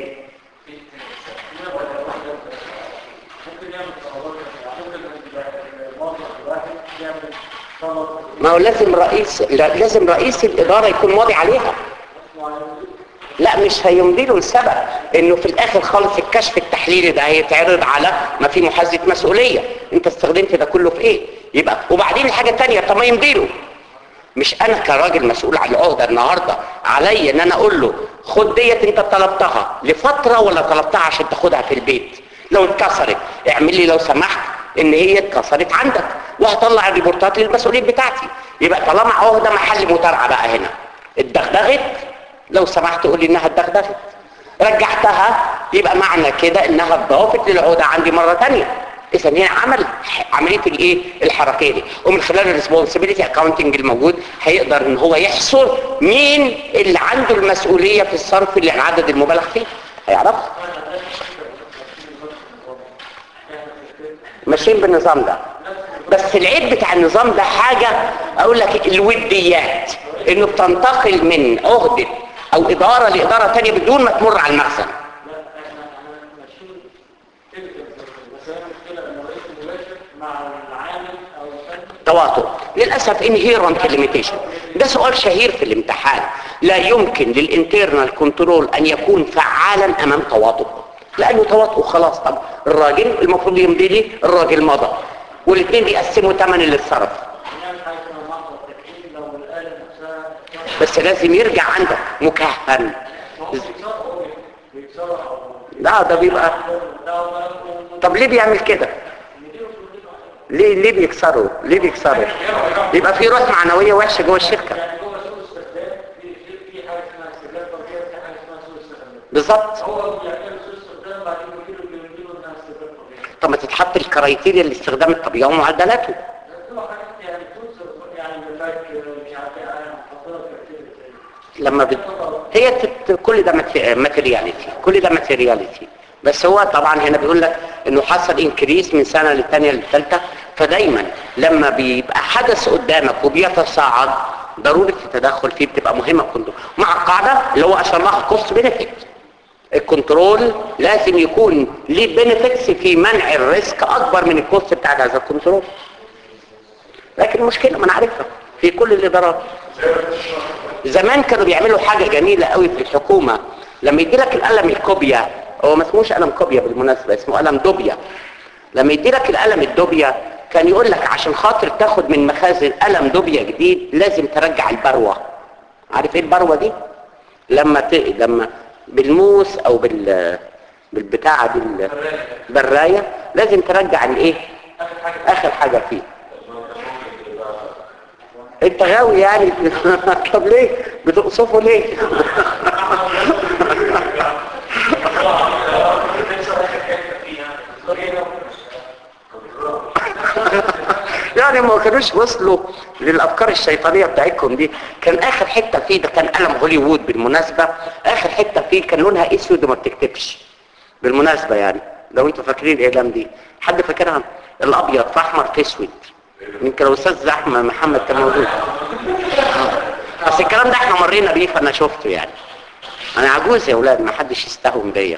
ما هو لازم رئيس لا- لازم رئيس الاداره يكون ماضي عليها لا مش هيمضي له السبب انه في الاخر خالص الكشف التحليلي ده هيتعرض على ما في محاسبه مسؤوليه انت استخدمت ده كله في ايه يبقى وبعدين الحاجه الثانيه طب ما يمضي له مش انا كراجل مسؤول عن العهده النهارده عليا ان انا اقول له خد ديت انت طلبتها لفتره ولا طلبتها عشان تاخدها في البيت لو اتكسرت اعمل لي لو سمحت ان هي اتكسرت عندك وهطلع الريبورتات للمسؤولين بتاعتي يبقى طالما عهده محل متابعه بقى هنا اتدغدغت لو سمحت قول لي انها اتدغدغت رجعتها يبقى معنى كده انها اتضافت للعهده عندي مره ثانيه اذا هي عمل عمليه الايه الحركيه دي ومن خلال الريسبونسبيلتي اكاونتنج الموجود هيقدر ان هو يحصر مين اللي عنده المسؤوليه في الصرف للعدد المبالغ فيه هيعرف ماشيين بالنظام ده بس العيب بتاع النظام ده حاجة اقول لك الوديات انه بتنتقل من عهدة او ادارة لادارة تانية بدون ما تمر على المخزن لا احنا احنا ماشيين تلك بس هي مشكله ان الرئيس المباشر مع العامل او الفني تواطؤ للأسف inherent limitation ده سؤال شهير في الامتحان لا يمكن للانترنال كنترول أن يكون فعالا أمام تواطؤ لأنه تواطؤ خلاص طب الراجل المفروض يمضي لي الراجل مضى والاثنين بيقسموا ثمن اللي اتصرف نعمل حاجه اسمها محضر تكليف لو الاله نفسها بس لازم يرجع عندك مكهن ما هو بيكسروا بيكسروا لا ده بيبقى ده طب ليه بيعمل كده ليه ليه بيكسروا ليه بيكسروا يبقى في روح معنويه وحشه جوه الشركه يعني جوه سوق استخدام في في في حاجه اسمها استخدام طبيعي في حاجه اسمها سوق استخدام بالظبط هو بيعمل سوق استخدام بعدين يجيله بيجيله انها استخدام طبيعي طب ما تتحط الكرايتيريا لاستخدام الطبيعه ومعدلاته ده حاجات يعني تنصر يعني بالك مش عارف ايه انا حاططها في اكتيفيتي لما بت... هي تت... كل ده ماتيرياليتي كل ده ماتيرياليتي بس هو طبعا هنا بيقول لك انه حصل انكريس من سنه للثانيه للثالثه فدايما لما بيبقى حدث قدامك وبيتصاعد ضروره التدخل فيه بتبقى مهمه كله مع القاعده اللي هو اشرناها كوست بنفيت الكنترول لازم يكون ليه بنفيتس في منع الريسك اكبر من الكوست بتاع هذا الكنترول لكن المشكله ما انا عارفها في كل الادارات زمان كانوا بيعملوا حاجة جميلة قوي في الحكومة لما يدي لك القلم الكوبيا هو ما اسموش قلم كوبيا بالمناسبة اسمه قلم دوبيا لما يدي لك القلم الدوبيا كان يقول لك عشان خاطر تاخد من مخازن قلم دوبيا جديد لازم ترجع البروة عارف ايه البروة دي لما ت... لما بالموس او بال بالبتاعة دي ال- بالراية لازم ترجع الايه اخر حاجة فيه انت غاوي يعني طب ليه بتقصفه ليه يعني ما كانوش وصلوا للافكار الشيطانيه بتاعتكم دي كان اخر حته فيه ده كان قلم هوليوود بالمناسبه اخر حته فيه كان لونها اسود وما بتكتبش بالمناسبه يعني لو انتوا فاكرين الاقلام دي حد فاكرها الابيض في احمر في اسود يمكن الاستاذ احمد محمد كان موجود آه. بس الكلام ده احنا مرينا بيه فانا شفته يعني انا عجوز يا اولاد ما حدش يستهون بيا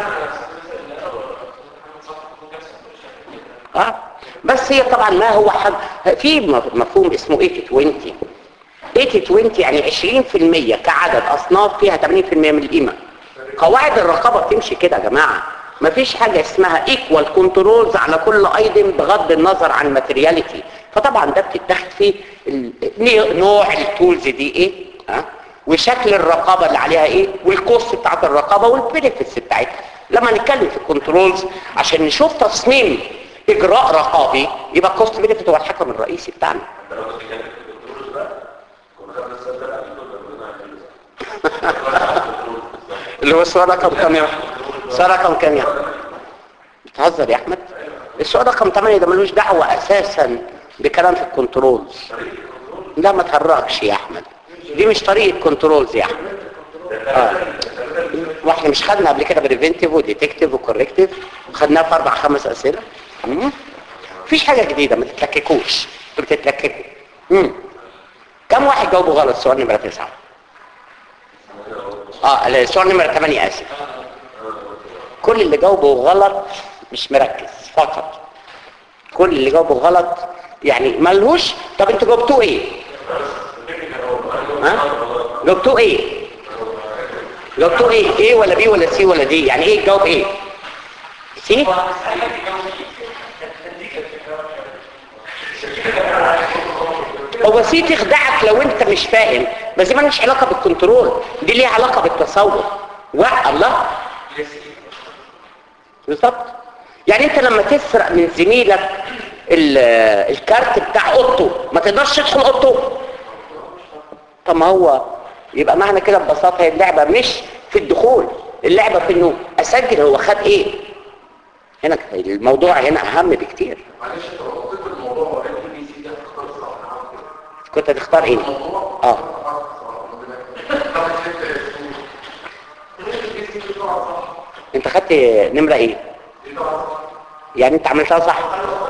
اه بس هي طبعا ما هو حد في مفهوم اسمه 80 20 80 20 يعني 20% كعدد اصناف فيها 80% من القيمه قواعد الرقابه بتمشي كده يا جماعه مفيش حاجه اسمها ايكوال كنترولز على كل ايتم بغض النظر عن ماتيرياليتي فطبعا ده بتتاخد فيه ال- نوع التولز دي ايه ها وشكل الرقابه اللي عليها ايه والكوست بتاعت الرقابه والبنفيتس بتاعتها لما نتكلم في الكنترولز عشان نشوف تصميم اجراء رقابي يبقى كوست بنفيت هو الحكم الرئيسي بتاعنا اللي هو السؤال رقم كام يا السؤال رقم كام يا بتهزر يا احمد السؤال رقم 8 ده ملوش دعوه اساسا بكلام في الكنترولز لا ما تهرجش يا احمد دي مش طريقه كنترولز يا احمد اه واحنا مش خدنا قبل كده بريفنتيف وديتكتيف وكوركتيف خدناها في اربع خمس اسئله مم. مفيش حاجه جديده ما تتلككوش انتوا بتتلككوا مم. كم واحد جاوبوا غلط سؤال نمره تسعه اه لا، السؤال نمره 8 اسف كل اللي جاوبوا غلط مش مركز فقط كل اللي جاوبوا غلط يعني ملهوش طب انتوا جاوبتوا ايه ها جاوبتوا ايه جاوبتوا ايه ايه ولا بي ولا سي ولا دي يعني ايه تجاوب ايه سي هو سي تخدعك لو انت مش فاهم بس دي مالهاش علاقه بالكنترول دي ليها علاقه بالتصور وا الله بالظبط يعني انت لما تسرق من زميلك ال- الكارت بتاع اوضته ما تقدرش تدخل اوضته طب ما هو يبقى معنى كده ببساطه هي اللعبه مش في الدخول اللعبه في انه اسجل هو خد ايه هنا الموضوع هنا اهم بكتير معلش انت لو حطيت الموضوع وقلت لي سي ده تختار صح كنت هتختار ايه اه انت خدت نمره ايه يعني انت عملتها صح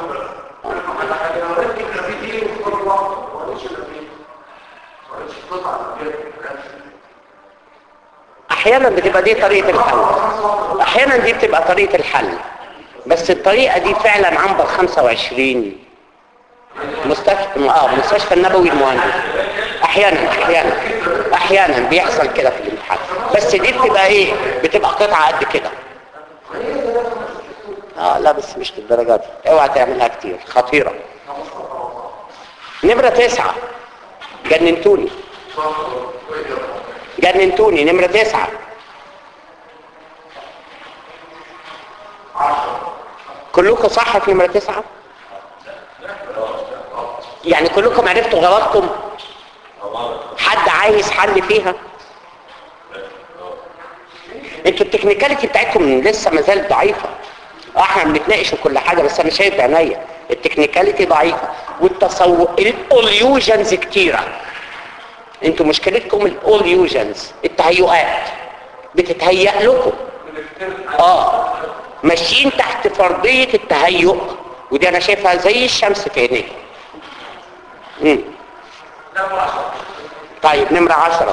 احيانا بتبقى دي طريقه الحل احيانا دي بتبقى طريقه الحل بس الطريقه دي فعلا عنبر 25 مستشفى اه مستشفى النبوي المهندس احيانا احيانا احيانا بيحصل كده في الامتحان بس دي بتبقى ايه بتبقى قطعه قد كده اه لا بس مش للدرجه دي اوعى تعملها كتير خطيره نمره تسعة جننتوني جننتوني نمره تسعة كلكم صح في نمره تسعة يعني كلكم عرفتوا غلطكم حد عايز حل فيها انتوا التكنيكاليتي بتاعتكم لسه ما زالت ضعيفه اه احنا بنتناقش وكل حاجه بس انا شايف بعينيا التكنيكاليتي ضعيفه والتصور الاوليوجنز كتيره انتوا مشكلتكم الاوليوجنز التهيؤات بتتهيأ لكم اه ماشيين تحت فرضيه التهيؤ ودي انا شايفها زي الشمس في عينيكم مم. طيب نمرة عشرة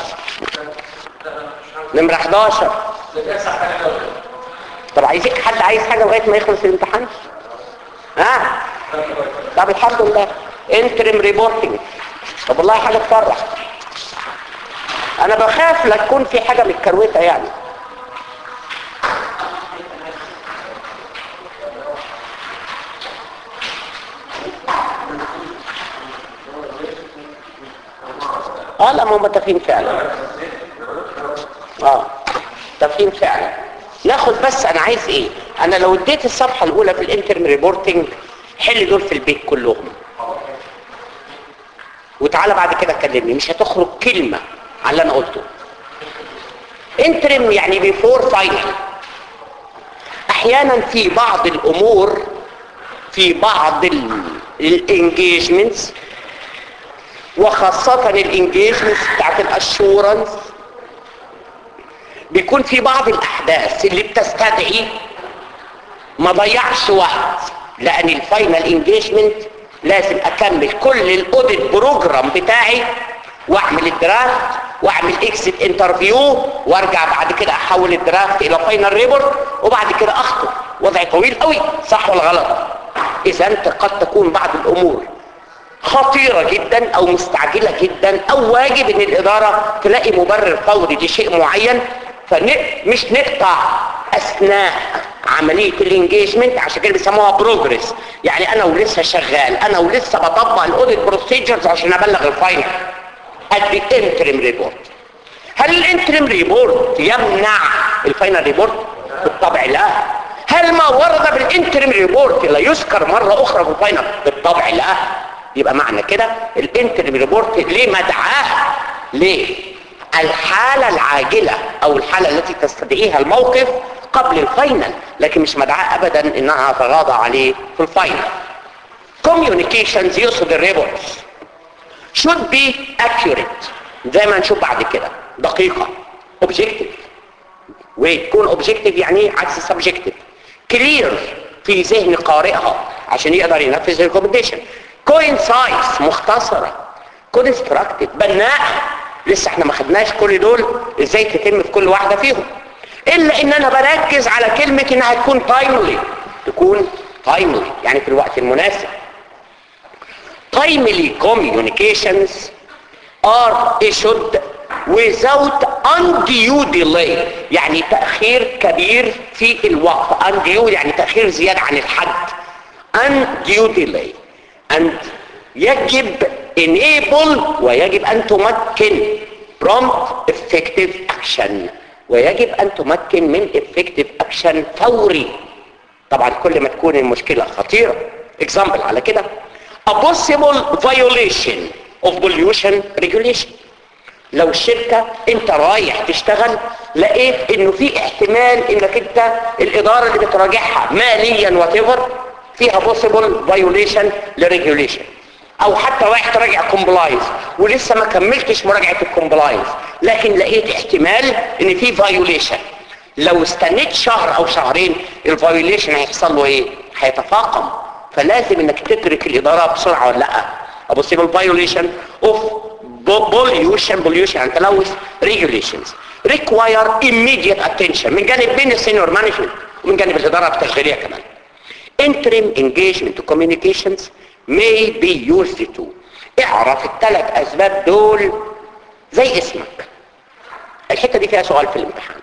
نمرة 11 طب عايزين حد عايز حاجة لغاية ما يخلص الامتحان ها طب الحمد لله انترم ريبورتنج طب والله حاجة تفرح انا بخاف لا تكون في حاجة متكروتة يعني اه لا ما هم تفهيم فعلا اه تفهيم فعلا ناخد بس انا عايز ايه انا لو اديت الصفحة الاولى في الانترم ريبورتنج حل دول في البيت كلهم وتعالى بعد كده كلمني مش هتخرج كلمة على اللي انا قلته انترم يعني بيفور فاينل احيانا في بعض الامور في بعض الانجيجمنتس وخاصة الانجيجمنتس بتاعت الاشورنس بيكون في بعض الاحداث اللي بتستدعي ما ضيعش وقت لان الفاينل انجيجمنت لازم اكمل كل الاوديت بروجرام بتاعي واعمل الدرافت واعمل اكسيت انترفيو وارجع بعد كده احول الدرافت الى فاينل ريبورت وبعد كده اخطب وضع طويل قوي صح ولا غلط اذا انت قد تكون بعض الامور خطيرة جدا او مستعجلة جدا او واجب ان الادارة تلاقي مبرر فوري لشيء معين فمش نقطع اثناء عملية الانجيجمنت عشان كده بيسموها بروجرس يعني انا ولسه شغال انا ولسه بطبق الاوديت بروسيجرز عشان ابلغ الفاينل ادي انترم ريبورت هل الانترم ريبورت يمنع الفاينل ريبورت بالطبع لا هل ما ورد بالانترم ريبورت لا يذكر مرة اخرى في الفاينل بالطبع لا يبقى معنى كده الانترم ريبورت ليه مدعاه ليه الحالة العاجلة او الحالة التي تستدعيها الموقف قبل الفاينل لكن مش مدعاه ابدا انها تغاضى عليه في الفاينل communications يقصد الريبورتس should be accurate زي ما نشوف بعد كده دقيقة objective وتكون objective يعني عكس subjective clear في ذهن قارئها عشان يقدر ينفذ الريكومنديشن coincide مختصرة constructive بناءة لسه احنا ما خدناش كل دول ازاي تتم في كل واحدة فيهم الا ان انا بركز على كلمة انها تكون timely تكون timely يعني في الوقت المناسب timely communications are issued without undue delay يعني تأخير كبير في الوقت undue يعني تأخير زيادة عن الحد undue delay and يجب enable ويجب أن تمكن prompt effective action ويجب أن تمكن من effective action فوري طبعا كل ما تكون المشكلة خطيرة example على كده a possible violation of pollution regulation لو الشركة انت رايح تشتغل لقيت انه في احتمال انك انت الادارة اللي بتراجعها ماليا whatever فيها possible violation لريجوليشن او حتى رايح تراجع كومبلاينس ولسه ما كملتش مراجعة الكومبلاينس لكن لقيت احتمال ان في فايوليشن لو استنيت شهر او شهرين الفايوليشن هيحصل له ايه هيتفاقم فلازم انك تدرك الاداره بسرعه ولا لا a possible violation of pollution pollution and تلوث regulations require immediate attention من جانب بين السينيور مانجمنت ومن جانب الاداره التشغيليه كمان interim engagement communications may be used to اعرف الثلاث اسباب دول زي اسمك الحته دي فيها سؤال في الامتحان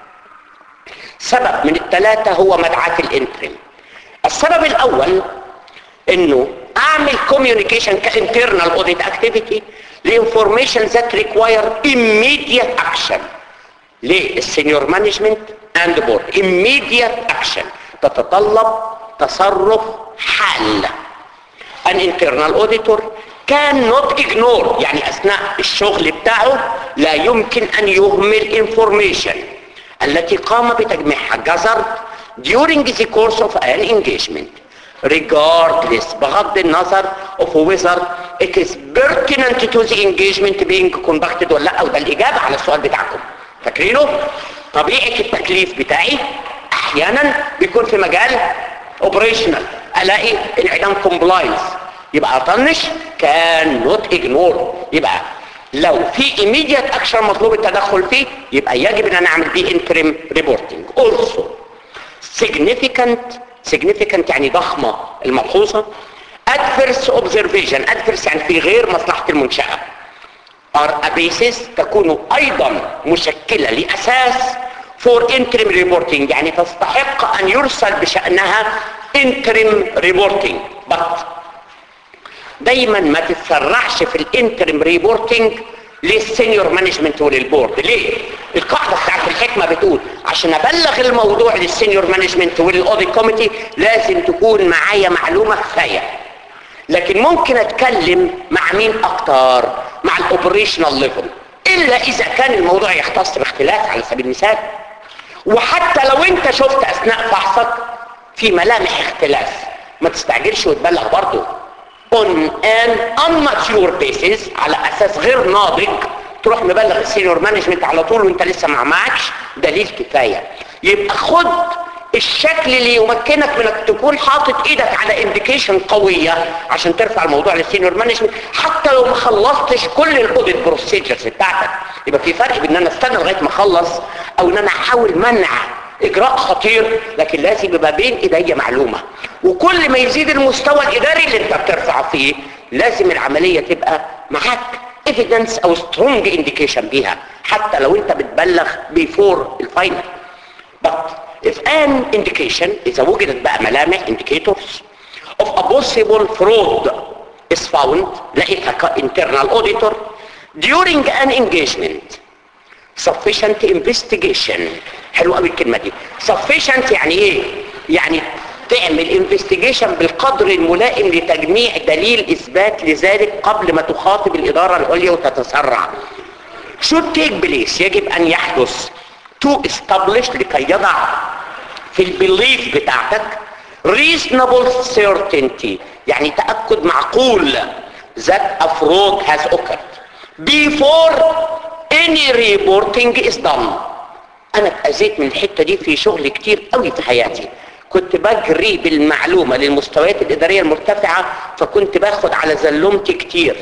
سبب من الثلاثه هو مدعاه الانترم السبب الاول انه اعمل communication كانترنال اوديت اكتيفيتي لانفورميشن ذات ريكواير immediate action للسينيور مانجمنت اند بورد immediate action تتطلب تصرف حال an internal auditor cannot ignore يعني اثناء الشغل بتاعه لا يمكن ان يهمل information التي قام بتجميعها gathered during the course of an engagement regardless بغض النظر of whether it is pertinent to the engagement being conducted ولا لا وده الاجابه على السؤال بتاعكم فاكرينه طبيعه التكليف بتاعي احيانا بيكون في مجال اوبريشنال الاقي انعدام كومبلاينس يبقى اطنش كان نوت اجنور يبقى لو في immediate action مطلوب التدخل فيه يبقى يجب ان انا اعمل بيه interim reporting also significant significant يعني ضخمة الملحوظة adverse observation adverse يعني في غير مصلحة المنشأة are a basis تكون ايضا مشكلة لاساس for interim reporting يعني تستحق ان يرسل بشأنها interim reporting but دايما ما تتسرعش في الانترم ريبورتنج للسينيور مانجمنت وللبورد ليه القاعده بتاعت الحكمه بتقول عشان ابلغ الموضوع للسينيور مانجمنت وللاوديت كوميتي لازم تكون معايا معلومه كفايه لكن ممكن اتكلم مع مين اكتر مع الاوبريشنال ليفل الا اذا كان الموضوع يختص باختلاف على سبيل المثال وحتى لو انت شفت اثناء فحصك في ملامح اختلاف ما تستعجلش وتبلغ برضه on an unmature basis على اساس غير ناضج تروح مبلغ السينيور مانجمنت على طول وانت لسه ما معكش دليل كفايه يبقى خد الشكل اللي يمكنك من انك تكون حاطط ايدك على انديكيشن قويه عشان ترفع الموضوع للسينيور مانجمنت حتى لو ما خلصتش كل الاوديت بروسيجرز بتاعتك يبقى في فرق بين ان انا استنى لغايه ما اخلص او ان انا احاول منع اجراء خطير لكن لازم يبقى بين ايديا معلومه وكل ما يزيد المستوى الاداري اللي انت بترفع فيه لازم العمليه تبقى معاك ايفيدنس او سترونج انديكيشن بيها حتى لو انت بتبلغ بيفور الفاينل but if an indication اذا وجدت بقى ملامح indicators of a possible fraud is found لقيتها كinternal auditor during an engagement sufficient investigation حلو قوي الكلمه دي sufficient يعني ايه يعني تعمل انفستيجيشن بالقدر الملائم لتجميع دليل اثبات لذلك قبل ما تخاطب الاداره العليا وتتسرع should take place يجب ان يحدث to establish لكي يضع في البيليف بتاعتك reasonable certainty يعني تأكد معقول that a fraud has occurred before any reporting is done انا اتأذيت من الحتة دي في شغل كتير قوي في حياتي كنت بجري بالمعلومة للمستويات الإدارية المرتفعة فكنت باخد على زلومتي كتير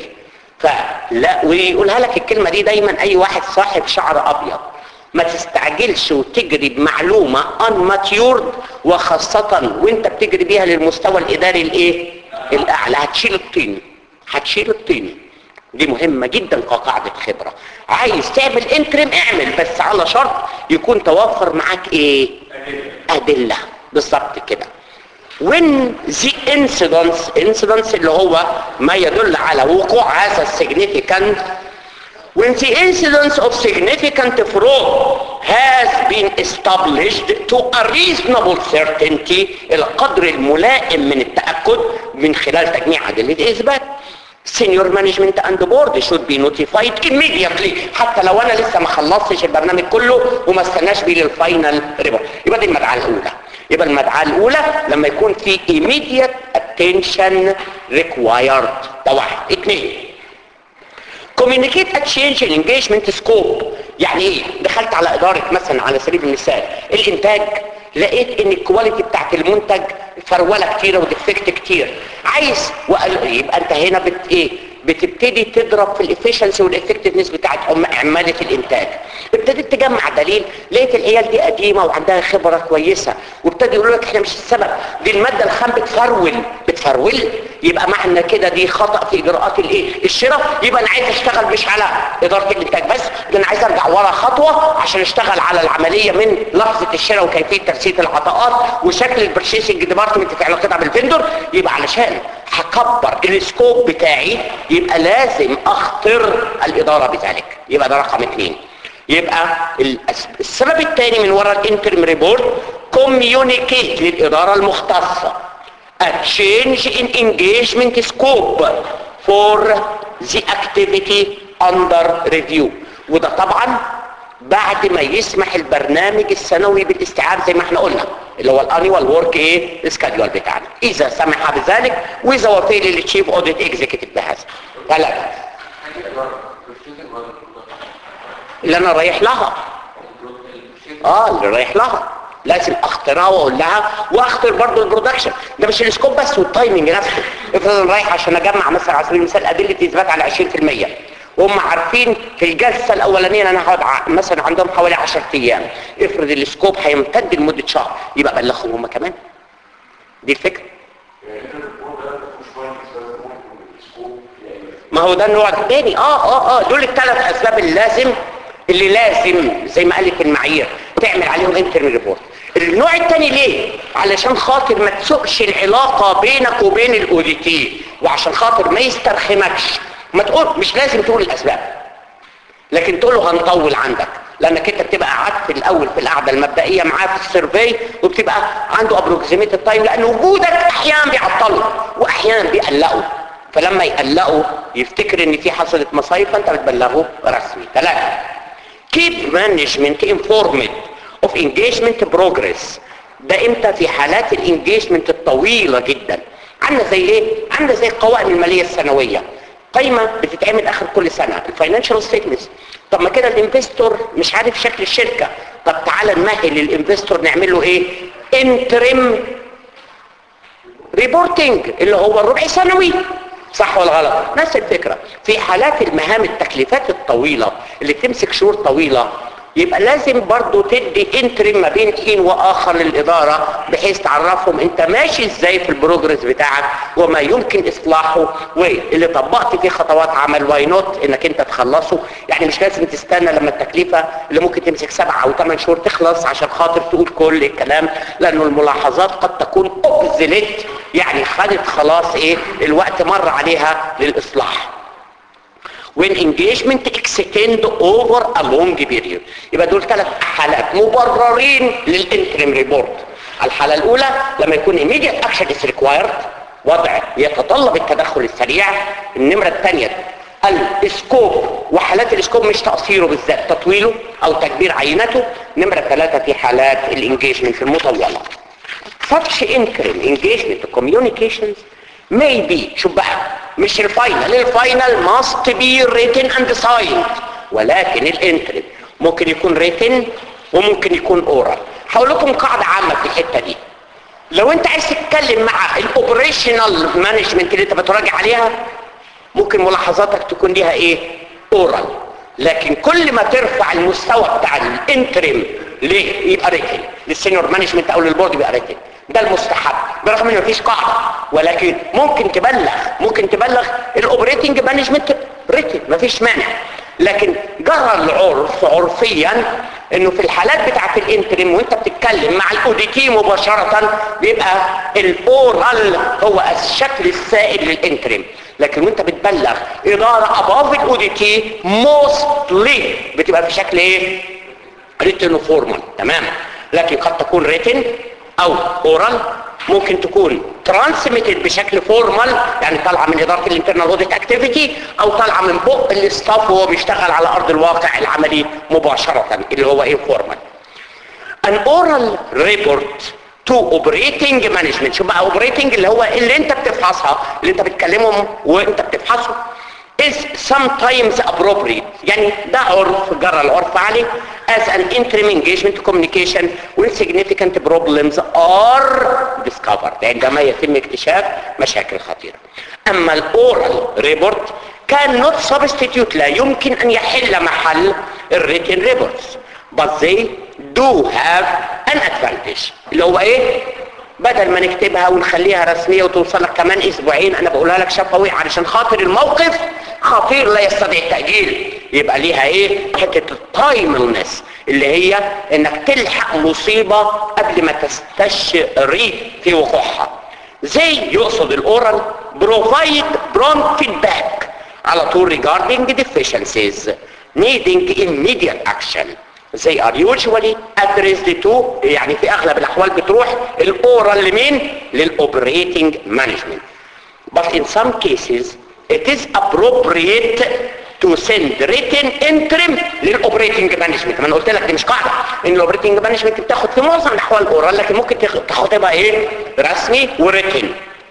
فلا ويقولها لك الكلمة دي دايما أي واحد صاحب شعر أبيض ما تستعجلش وتجري بمعلومة unmatured وخاصة وانت بتجري بيها للمستوى الإداري الإيه؟ الأعلى هتشيل الطين هتشيل الطين دي مهمة جدا كقاعدة خبرة عايز تعمل انترم اعمل بس على شرط يكون توفر معاك ايه ادلة بالظبط كده when the incidents incidents اللي هو ما يدل على وقوع هذا السيجنيفيكانت when the incidence of significant fraud has been established to a reasonable certainty الى قدر الملائم من التأكد من خلال تجميع أدلة إثبات senior management and board should be notified immediately حتى لو انا لسه ما خلصتش البرنامج كله وما استناش بيه للفاينل ريبورت يبقى دي المدعاه الاولى يبقى المدعاه الاولى لما يكون في immediate attention required ده واحد اثنين communicate a change in engagement scope يعني ايه دخلت على اداره مثلا على سبيل المثال الانتاج لقيت ان الكواليتي بتاعت المنتج فروله كتيره وديفكت كتير عايز وقال يبقى انت هنا بت ايه بتبتدي تضرب في الافشنسي والافكتفنس بتاعت عم- عماله الانتاج ابتديت تجمع دليل لقيت العيال دي قديمه وعندها خبره كويسه وابتدي يقولوا لك احنا مش السبب دي الماده الخام بتفرول بتفرول يبقى معنى كده دي خطا في اجراءات الايه الشراء يبقى انا عايز اشتغل مش على اداره الانتاج بس ده انا عايز ارجع ورا خطوه عشان اشتغل على العمليه من لحظه الشراء وكيفيه ترسيد العطاءات وشكل البرشيسنج ديبارتمنت في علاقتها بالفندور يبقى علشان هكبر السكوب بتاعي يبقى لازم اخطر الاداره بذلك يبقى ده رقم اثنين يبقى الأس- السبب الثاني من وراء الانترم ريبورت كوميونيكيت للاداره المختصه a change in engagement scope for the activity under review وده طبعا بعد ما يسمح البرنامج السنوي بالاستيعاب زي ما احنا قلنا اللي هو الانيوال ورك ايه سكادول بتاعنا اذا سمح بذلك واذا وفي للتشيف اوديت اكزيكتيف بهذا ثلاثه اللي انا رايح لها اه اللي رايح لها لازم اختارها واقول لها واختار برضو البرودكشن ده مش السكوب بس والتايمنج نفسه افرض انا رايح عشان اجمع مثلا على سبيل المثال ادله اثبات على 20% وهم عارفين في الجلسه الاولانيه ان انا هقعد ع- مثلا عندهم حوالي 10 ايام افرض السكوب هيمتد لمده شهر يبقى بلغهم هم كمان دي الفكره ما هو ده النوع الثاني اه اه اه دول الثلاث اسباب اللي لازم اللي لازم زي ما قالت المعايير تعمل عليهم انترن ريبورت النوع الثاني ليه علشان خاطر ما تسوقش العلاقه بينك وبين الاوديتي وعشان خاطر ما يسترخمكش ما تقول مش لازم تقول الاسباب لكن تقول له هنطول عندك لانك انت بتبقى قعدت في الاول في القعده المبدئيه معاه في السيرفي وبتبقى عنده ابروكسيميت التايم لان وجودك احيانا بيعطله واحيانا بيقلقه فلما يقلقه يفتكر ان في حصلت مصايب فانت بتبلغه رسمي ثلاثه keep management informed of engagement progress ده امتى في حالات الانجيجمنت الطويله جدا عامله زي ايه عامله زي القوائم الماليه السنويه قايمه بتتعمل اخر كل سنه الفاينانشال ستيتمنتس طب ما كده الانفستور مش عارف شكل الشركه طب تعالى نمهل للانفستور نعمل له ايه انترم ريبورتنج اللي هو الربع سنوي صح ولا غلط نفس الفكرة في حالات المهام التكليفات الطويلة اللي تمسك شهور طويلة يبقى لازم برضو تدي انترم ما بين حين واخر للاداره بحيث تعرفهم انت ماشي ازاي في البروجرس بتاعك وما يمكن اصلاحه واللي طبقت فيه خطوات عمل واي نوت انك انت تخلصه يعني مش لازم تستنى لما التكليفه اللي ممكن تمسك سبعة او ثمان شهور تخلص عشان خاطر تقول كل الكلام لانه الملاحظات قد تكون اوبزلت يعني خدت خلاص ايه الوقت مر عليها للاصلاح when engagement extend over a long period يبقى دول ثلاث حالات مبررين للانترم ريبورت الحالة الأولى لما يكون immediate action is required وضع يتطلب التدخل السريع النمرة الثانية الاسكوب وحالات الاسكوب مش تقصيره بالذات تطويله او تكبير عينته نمرة ثلاثة في حالات الانجيجمنت المطولة such interim engagement communications may be شوف بقى مش الفاينل الفاينل must be written and signed ولكن الانترم ممكن يكون written وممكن يكون oral هقول لكم قاعدة عامة في الحتة دي لو انت عايز تتكلم مع الاوبريشنال مانجمنت اللي انت بتراجع عليها ممكن ملاحظاتك تكون ليها ايه اورال لكن كل ما ترفع المستوى بتاع الانترم ليه يبقى ريتن للسينيور مانجمنت او للبورد يبقى ريتن ده المستحب برغم ان مفيش قاعده ولكن ممكن تبلغ ممكن تبلغ الاوبريتنج مانجمنت ريتن مفيش مانع لكن جرى العرف عرفيا انه في الحالات بتاعت الانترم وانت بتتكلم مع الاوديتي مباشرة بيبقى الاورال هو الشكل السائد للانترم لكن وانت بتبلغ اداره اباف الاو دي تي موستلي بتبقى في شكل ايه ريتن فورمال تمام لكن قد تكون ريتن او اورال ممكن تكون ترانسميتد بشكل فورمال يعني طالعه من اداره الانترنال اوديت اكتيفيتي او طالعه من بق الاستاف وهو بيشتغل على ارض الواقع العملي مباشره اللي هو ايه فورمال an oral report to operating management شو بقى operating اللي هو اللي انت بتفحصها اللي انت بتكلمهم وانت بتفحصه is sometimes appropriate يعني ده عرف جرى العرف عليه as an interim engagement communication when significant problems are discovered عندما يتم اكتشاف مشاكل خطيرة اما الاورال ريبورت كان not substitute لا يمكن ان يحل محل الريتن ريبورتس but they do have an advantage اللي هو ايه بدل ما نكتبها ونخليها رسمية وتوصل لك كمان اسبوعين انا بقولها لك شفوي علشان خاطر الموقف خطير لا يستدعي التأجيل يبقى ليها ايه حتة التايملنس اللي هي انك تلحق مصيبة قبل ما تستشري في وقوعها زي يقصد الاورال provide prompt feedback على طول regarding deficiencies needing immediate action they are usually addressed to يعني في اغلب الاحوال بتروح الاورال لمين للاوبريتنج مانجمنت but in some cases it is appropriate to send written interim للاوبريتنج مانجمنت ما انا قلت لك دي مش قاعده ان الاوبريتنج مانجمنت بتاخد في معظم الاحوال اورال لكن ممكن تاخدها ايه رسمي وريتن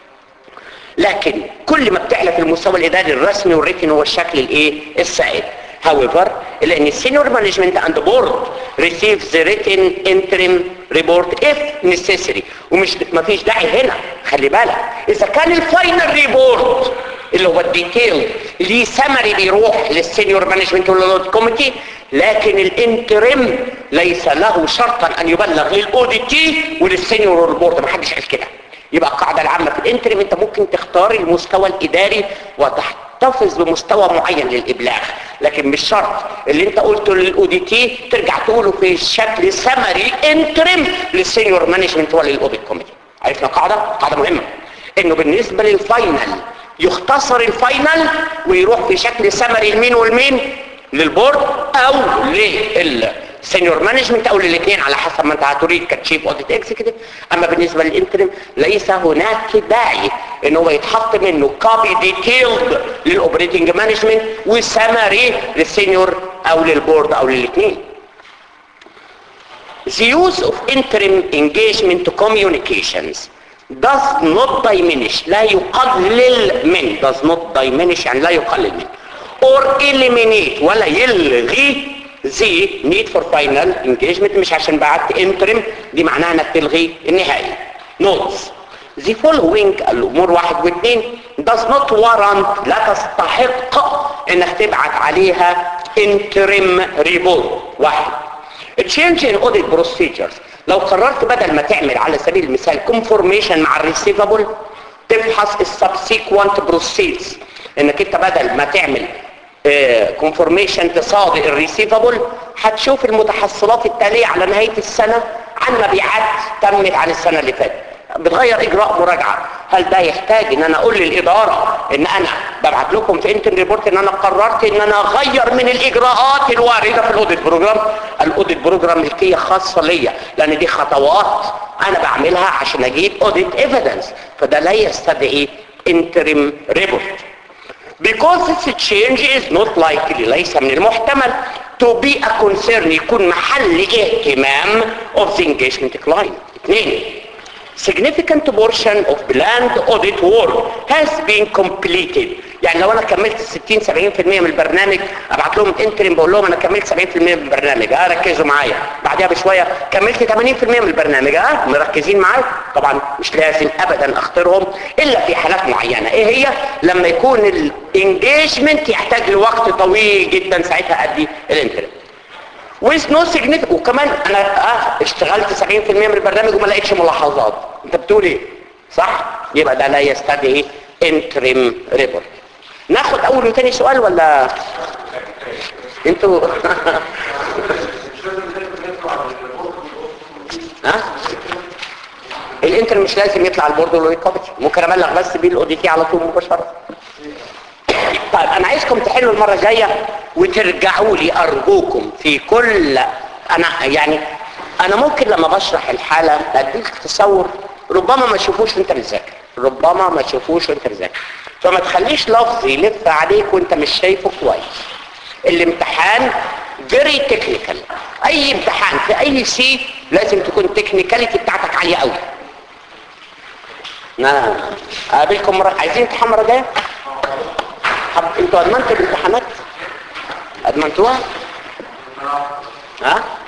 لكن كل ما بتعلى في المستوى الاداري الرسمي والريتن هو الشكل الايه السائد however لان السينيور مانجمنت اند بورد receives the written interim report if necessary ومش مفيش داعي هنا خلي بالك اذا كان الفاينل ريبورت اللي هو الديتيل ليه سمري بيروح للسينيور مانجمنت ولا كوميتي لكن الانترم ليس له شرطا ان يبلغ للاو دي تي وللسينيور بورد ما حدش قال كده يبقى القاعده العامه في الانترم انت ممكن تختار المستوى الاداري وتحتفظ بمستوى معين للابلاغ لكن مش شرط اللي انت قلته للاو دي تي ترجع تقوله في شكل سمري انترم للسينيور مانجمنت ولا للاوديت كوميتي عرفنا قاعده قاعده مهمه انه بالنسبه للفاينل يختصر الفاينل ويروح في شكل سمري لمين والمين للبورد او للسينيور مانجمنت او للاثنين على حسب ما انت هتريد كتشيف اوديت اكزيكتيف اما بالنسبه للانترم ليس هناك داعي ان هو يتحط منه كوبي ديتيلد للاوبريتنج مانجمنت وسمري للسينيور او للبورد او للاثنين The use of interim engagement communications does not diminish لا يقلل من does not diminish يعني لا يقلل من or eliminate ولا يلغي the need for final engagement مش عشان بعت interim دي معناها انك تلغي النهائي notes the following الامور واحد واثنين does not warrant لا تستحق انك تبعت عليها interim report واحد change in audit procedures لو قررت بدل ما تعمل على سبيل المثال confirmation مع الريسيفابل تفحص السبسيكوانت بروسيدز انك انت بدل ما تعمل كونفورميشن تصادق الريسيفابل هتشوف المتحصلات التالية على نهاية السنة عن مبيعات تمت عن السنة اللي فاتت بتغير اجراء مراجعة هل ده يحتاج ان انا اقول للادارة ان انا ببعت لكم في انتن ريبورت ان انا قررت ان انا اغير من الاجراءات الواردة في الاوديت بروجرام الاوديت بروجرام ملكية خاصة ليا لان دي خطوات انا بعملها عشان اجيب اوديت ايفيدنس فده لا يستدعي انترم ريبورت because this change is not likely ليس من المحتمل to be a concern يكون محل اهتمام of the engagement client اثنين significant portion of planned audit work has been completed يعني لو انا كملت 60 70% من البرنامج ابعت لهم انترم بقول لهم انا كملت 70% من البرنامج اه ركزوا معايا بعدها بشويه كملت 80% من البرنامج اه مركزين معايا طبعا مش لازم ابدا اختارهم الا في حالات معينه ايه هي لما يكون الانجيجمنت يحتاج لوقت طويل جدا ساعتها ادي الانترم with no significant وكمان انا اه اشتغلت 70% من البرنامج وما لقيتش ملاحظات انت بتقول ايه صح يبقى ده لا يستدعي انترم ريبورت ناخد اول وتاني سؤال ولا انتوا ها الانتر مش لازم يطلع البورد ولا يكوبتش ممكن ابلغ بس بيه الاوديتي على طول مباشره تحلوا المره الجايه وترجعوا لي ارجوكم في كل انا يعني انا ممكن لما بشرح الحاله اديك تصور ربما ما تشوفوش وانت بتذاكر ربما ما تشوفوش وانت بتذاكر فما تخليش لفظ يلف عليك وانت مش شايفه كويس الامتحان فيري تكنيكال اي امتحان في اي سي لازم تكون تكنيكاليتي بتاعتك عاليه قوي نعم اقابلكم مره عايزين امتحان مره جايه طب انتوا ادمنتوا الامتحانات ادمنتوها ها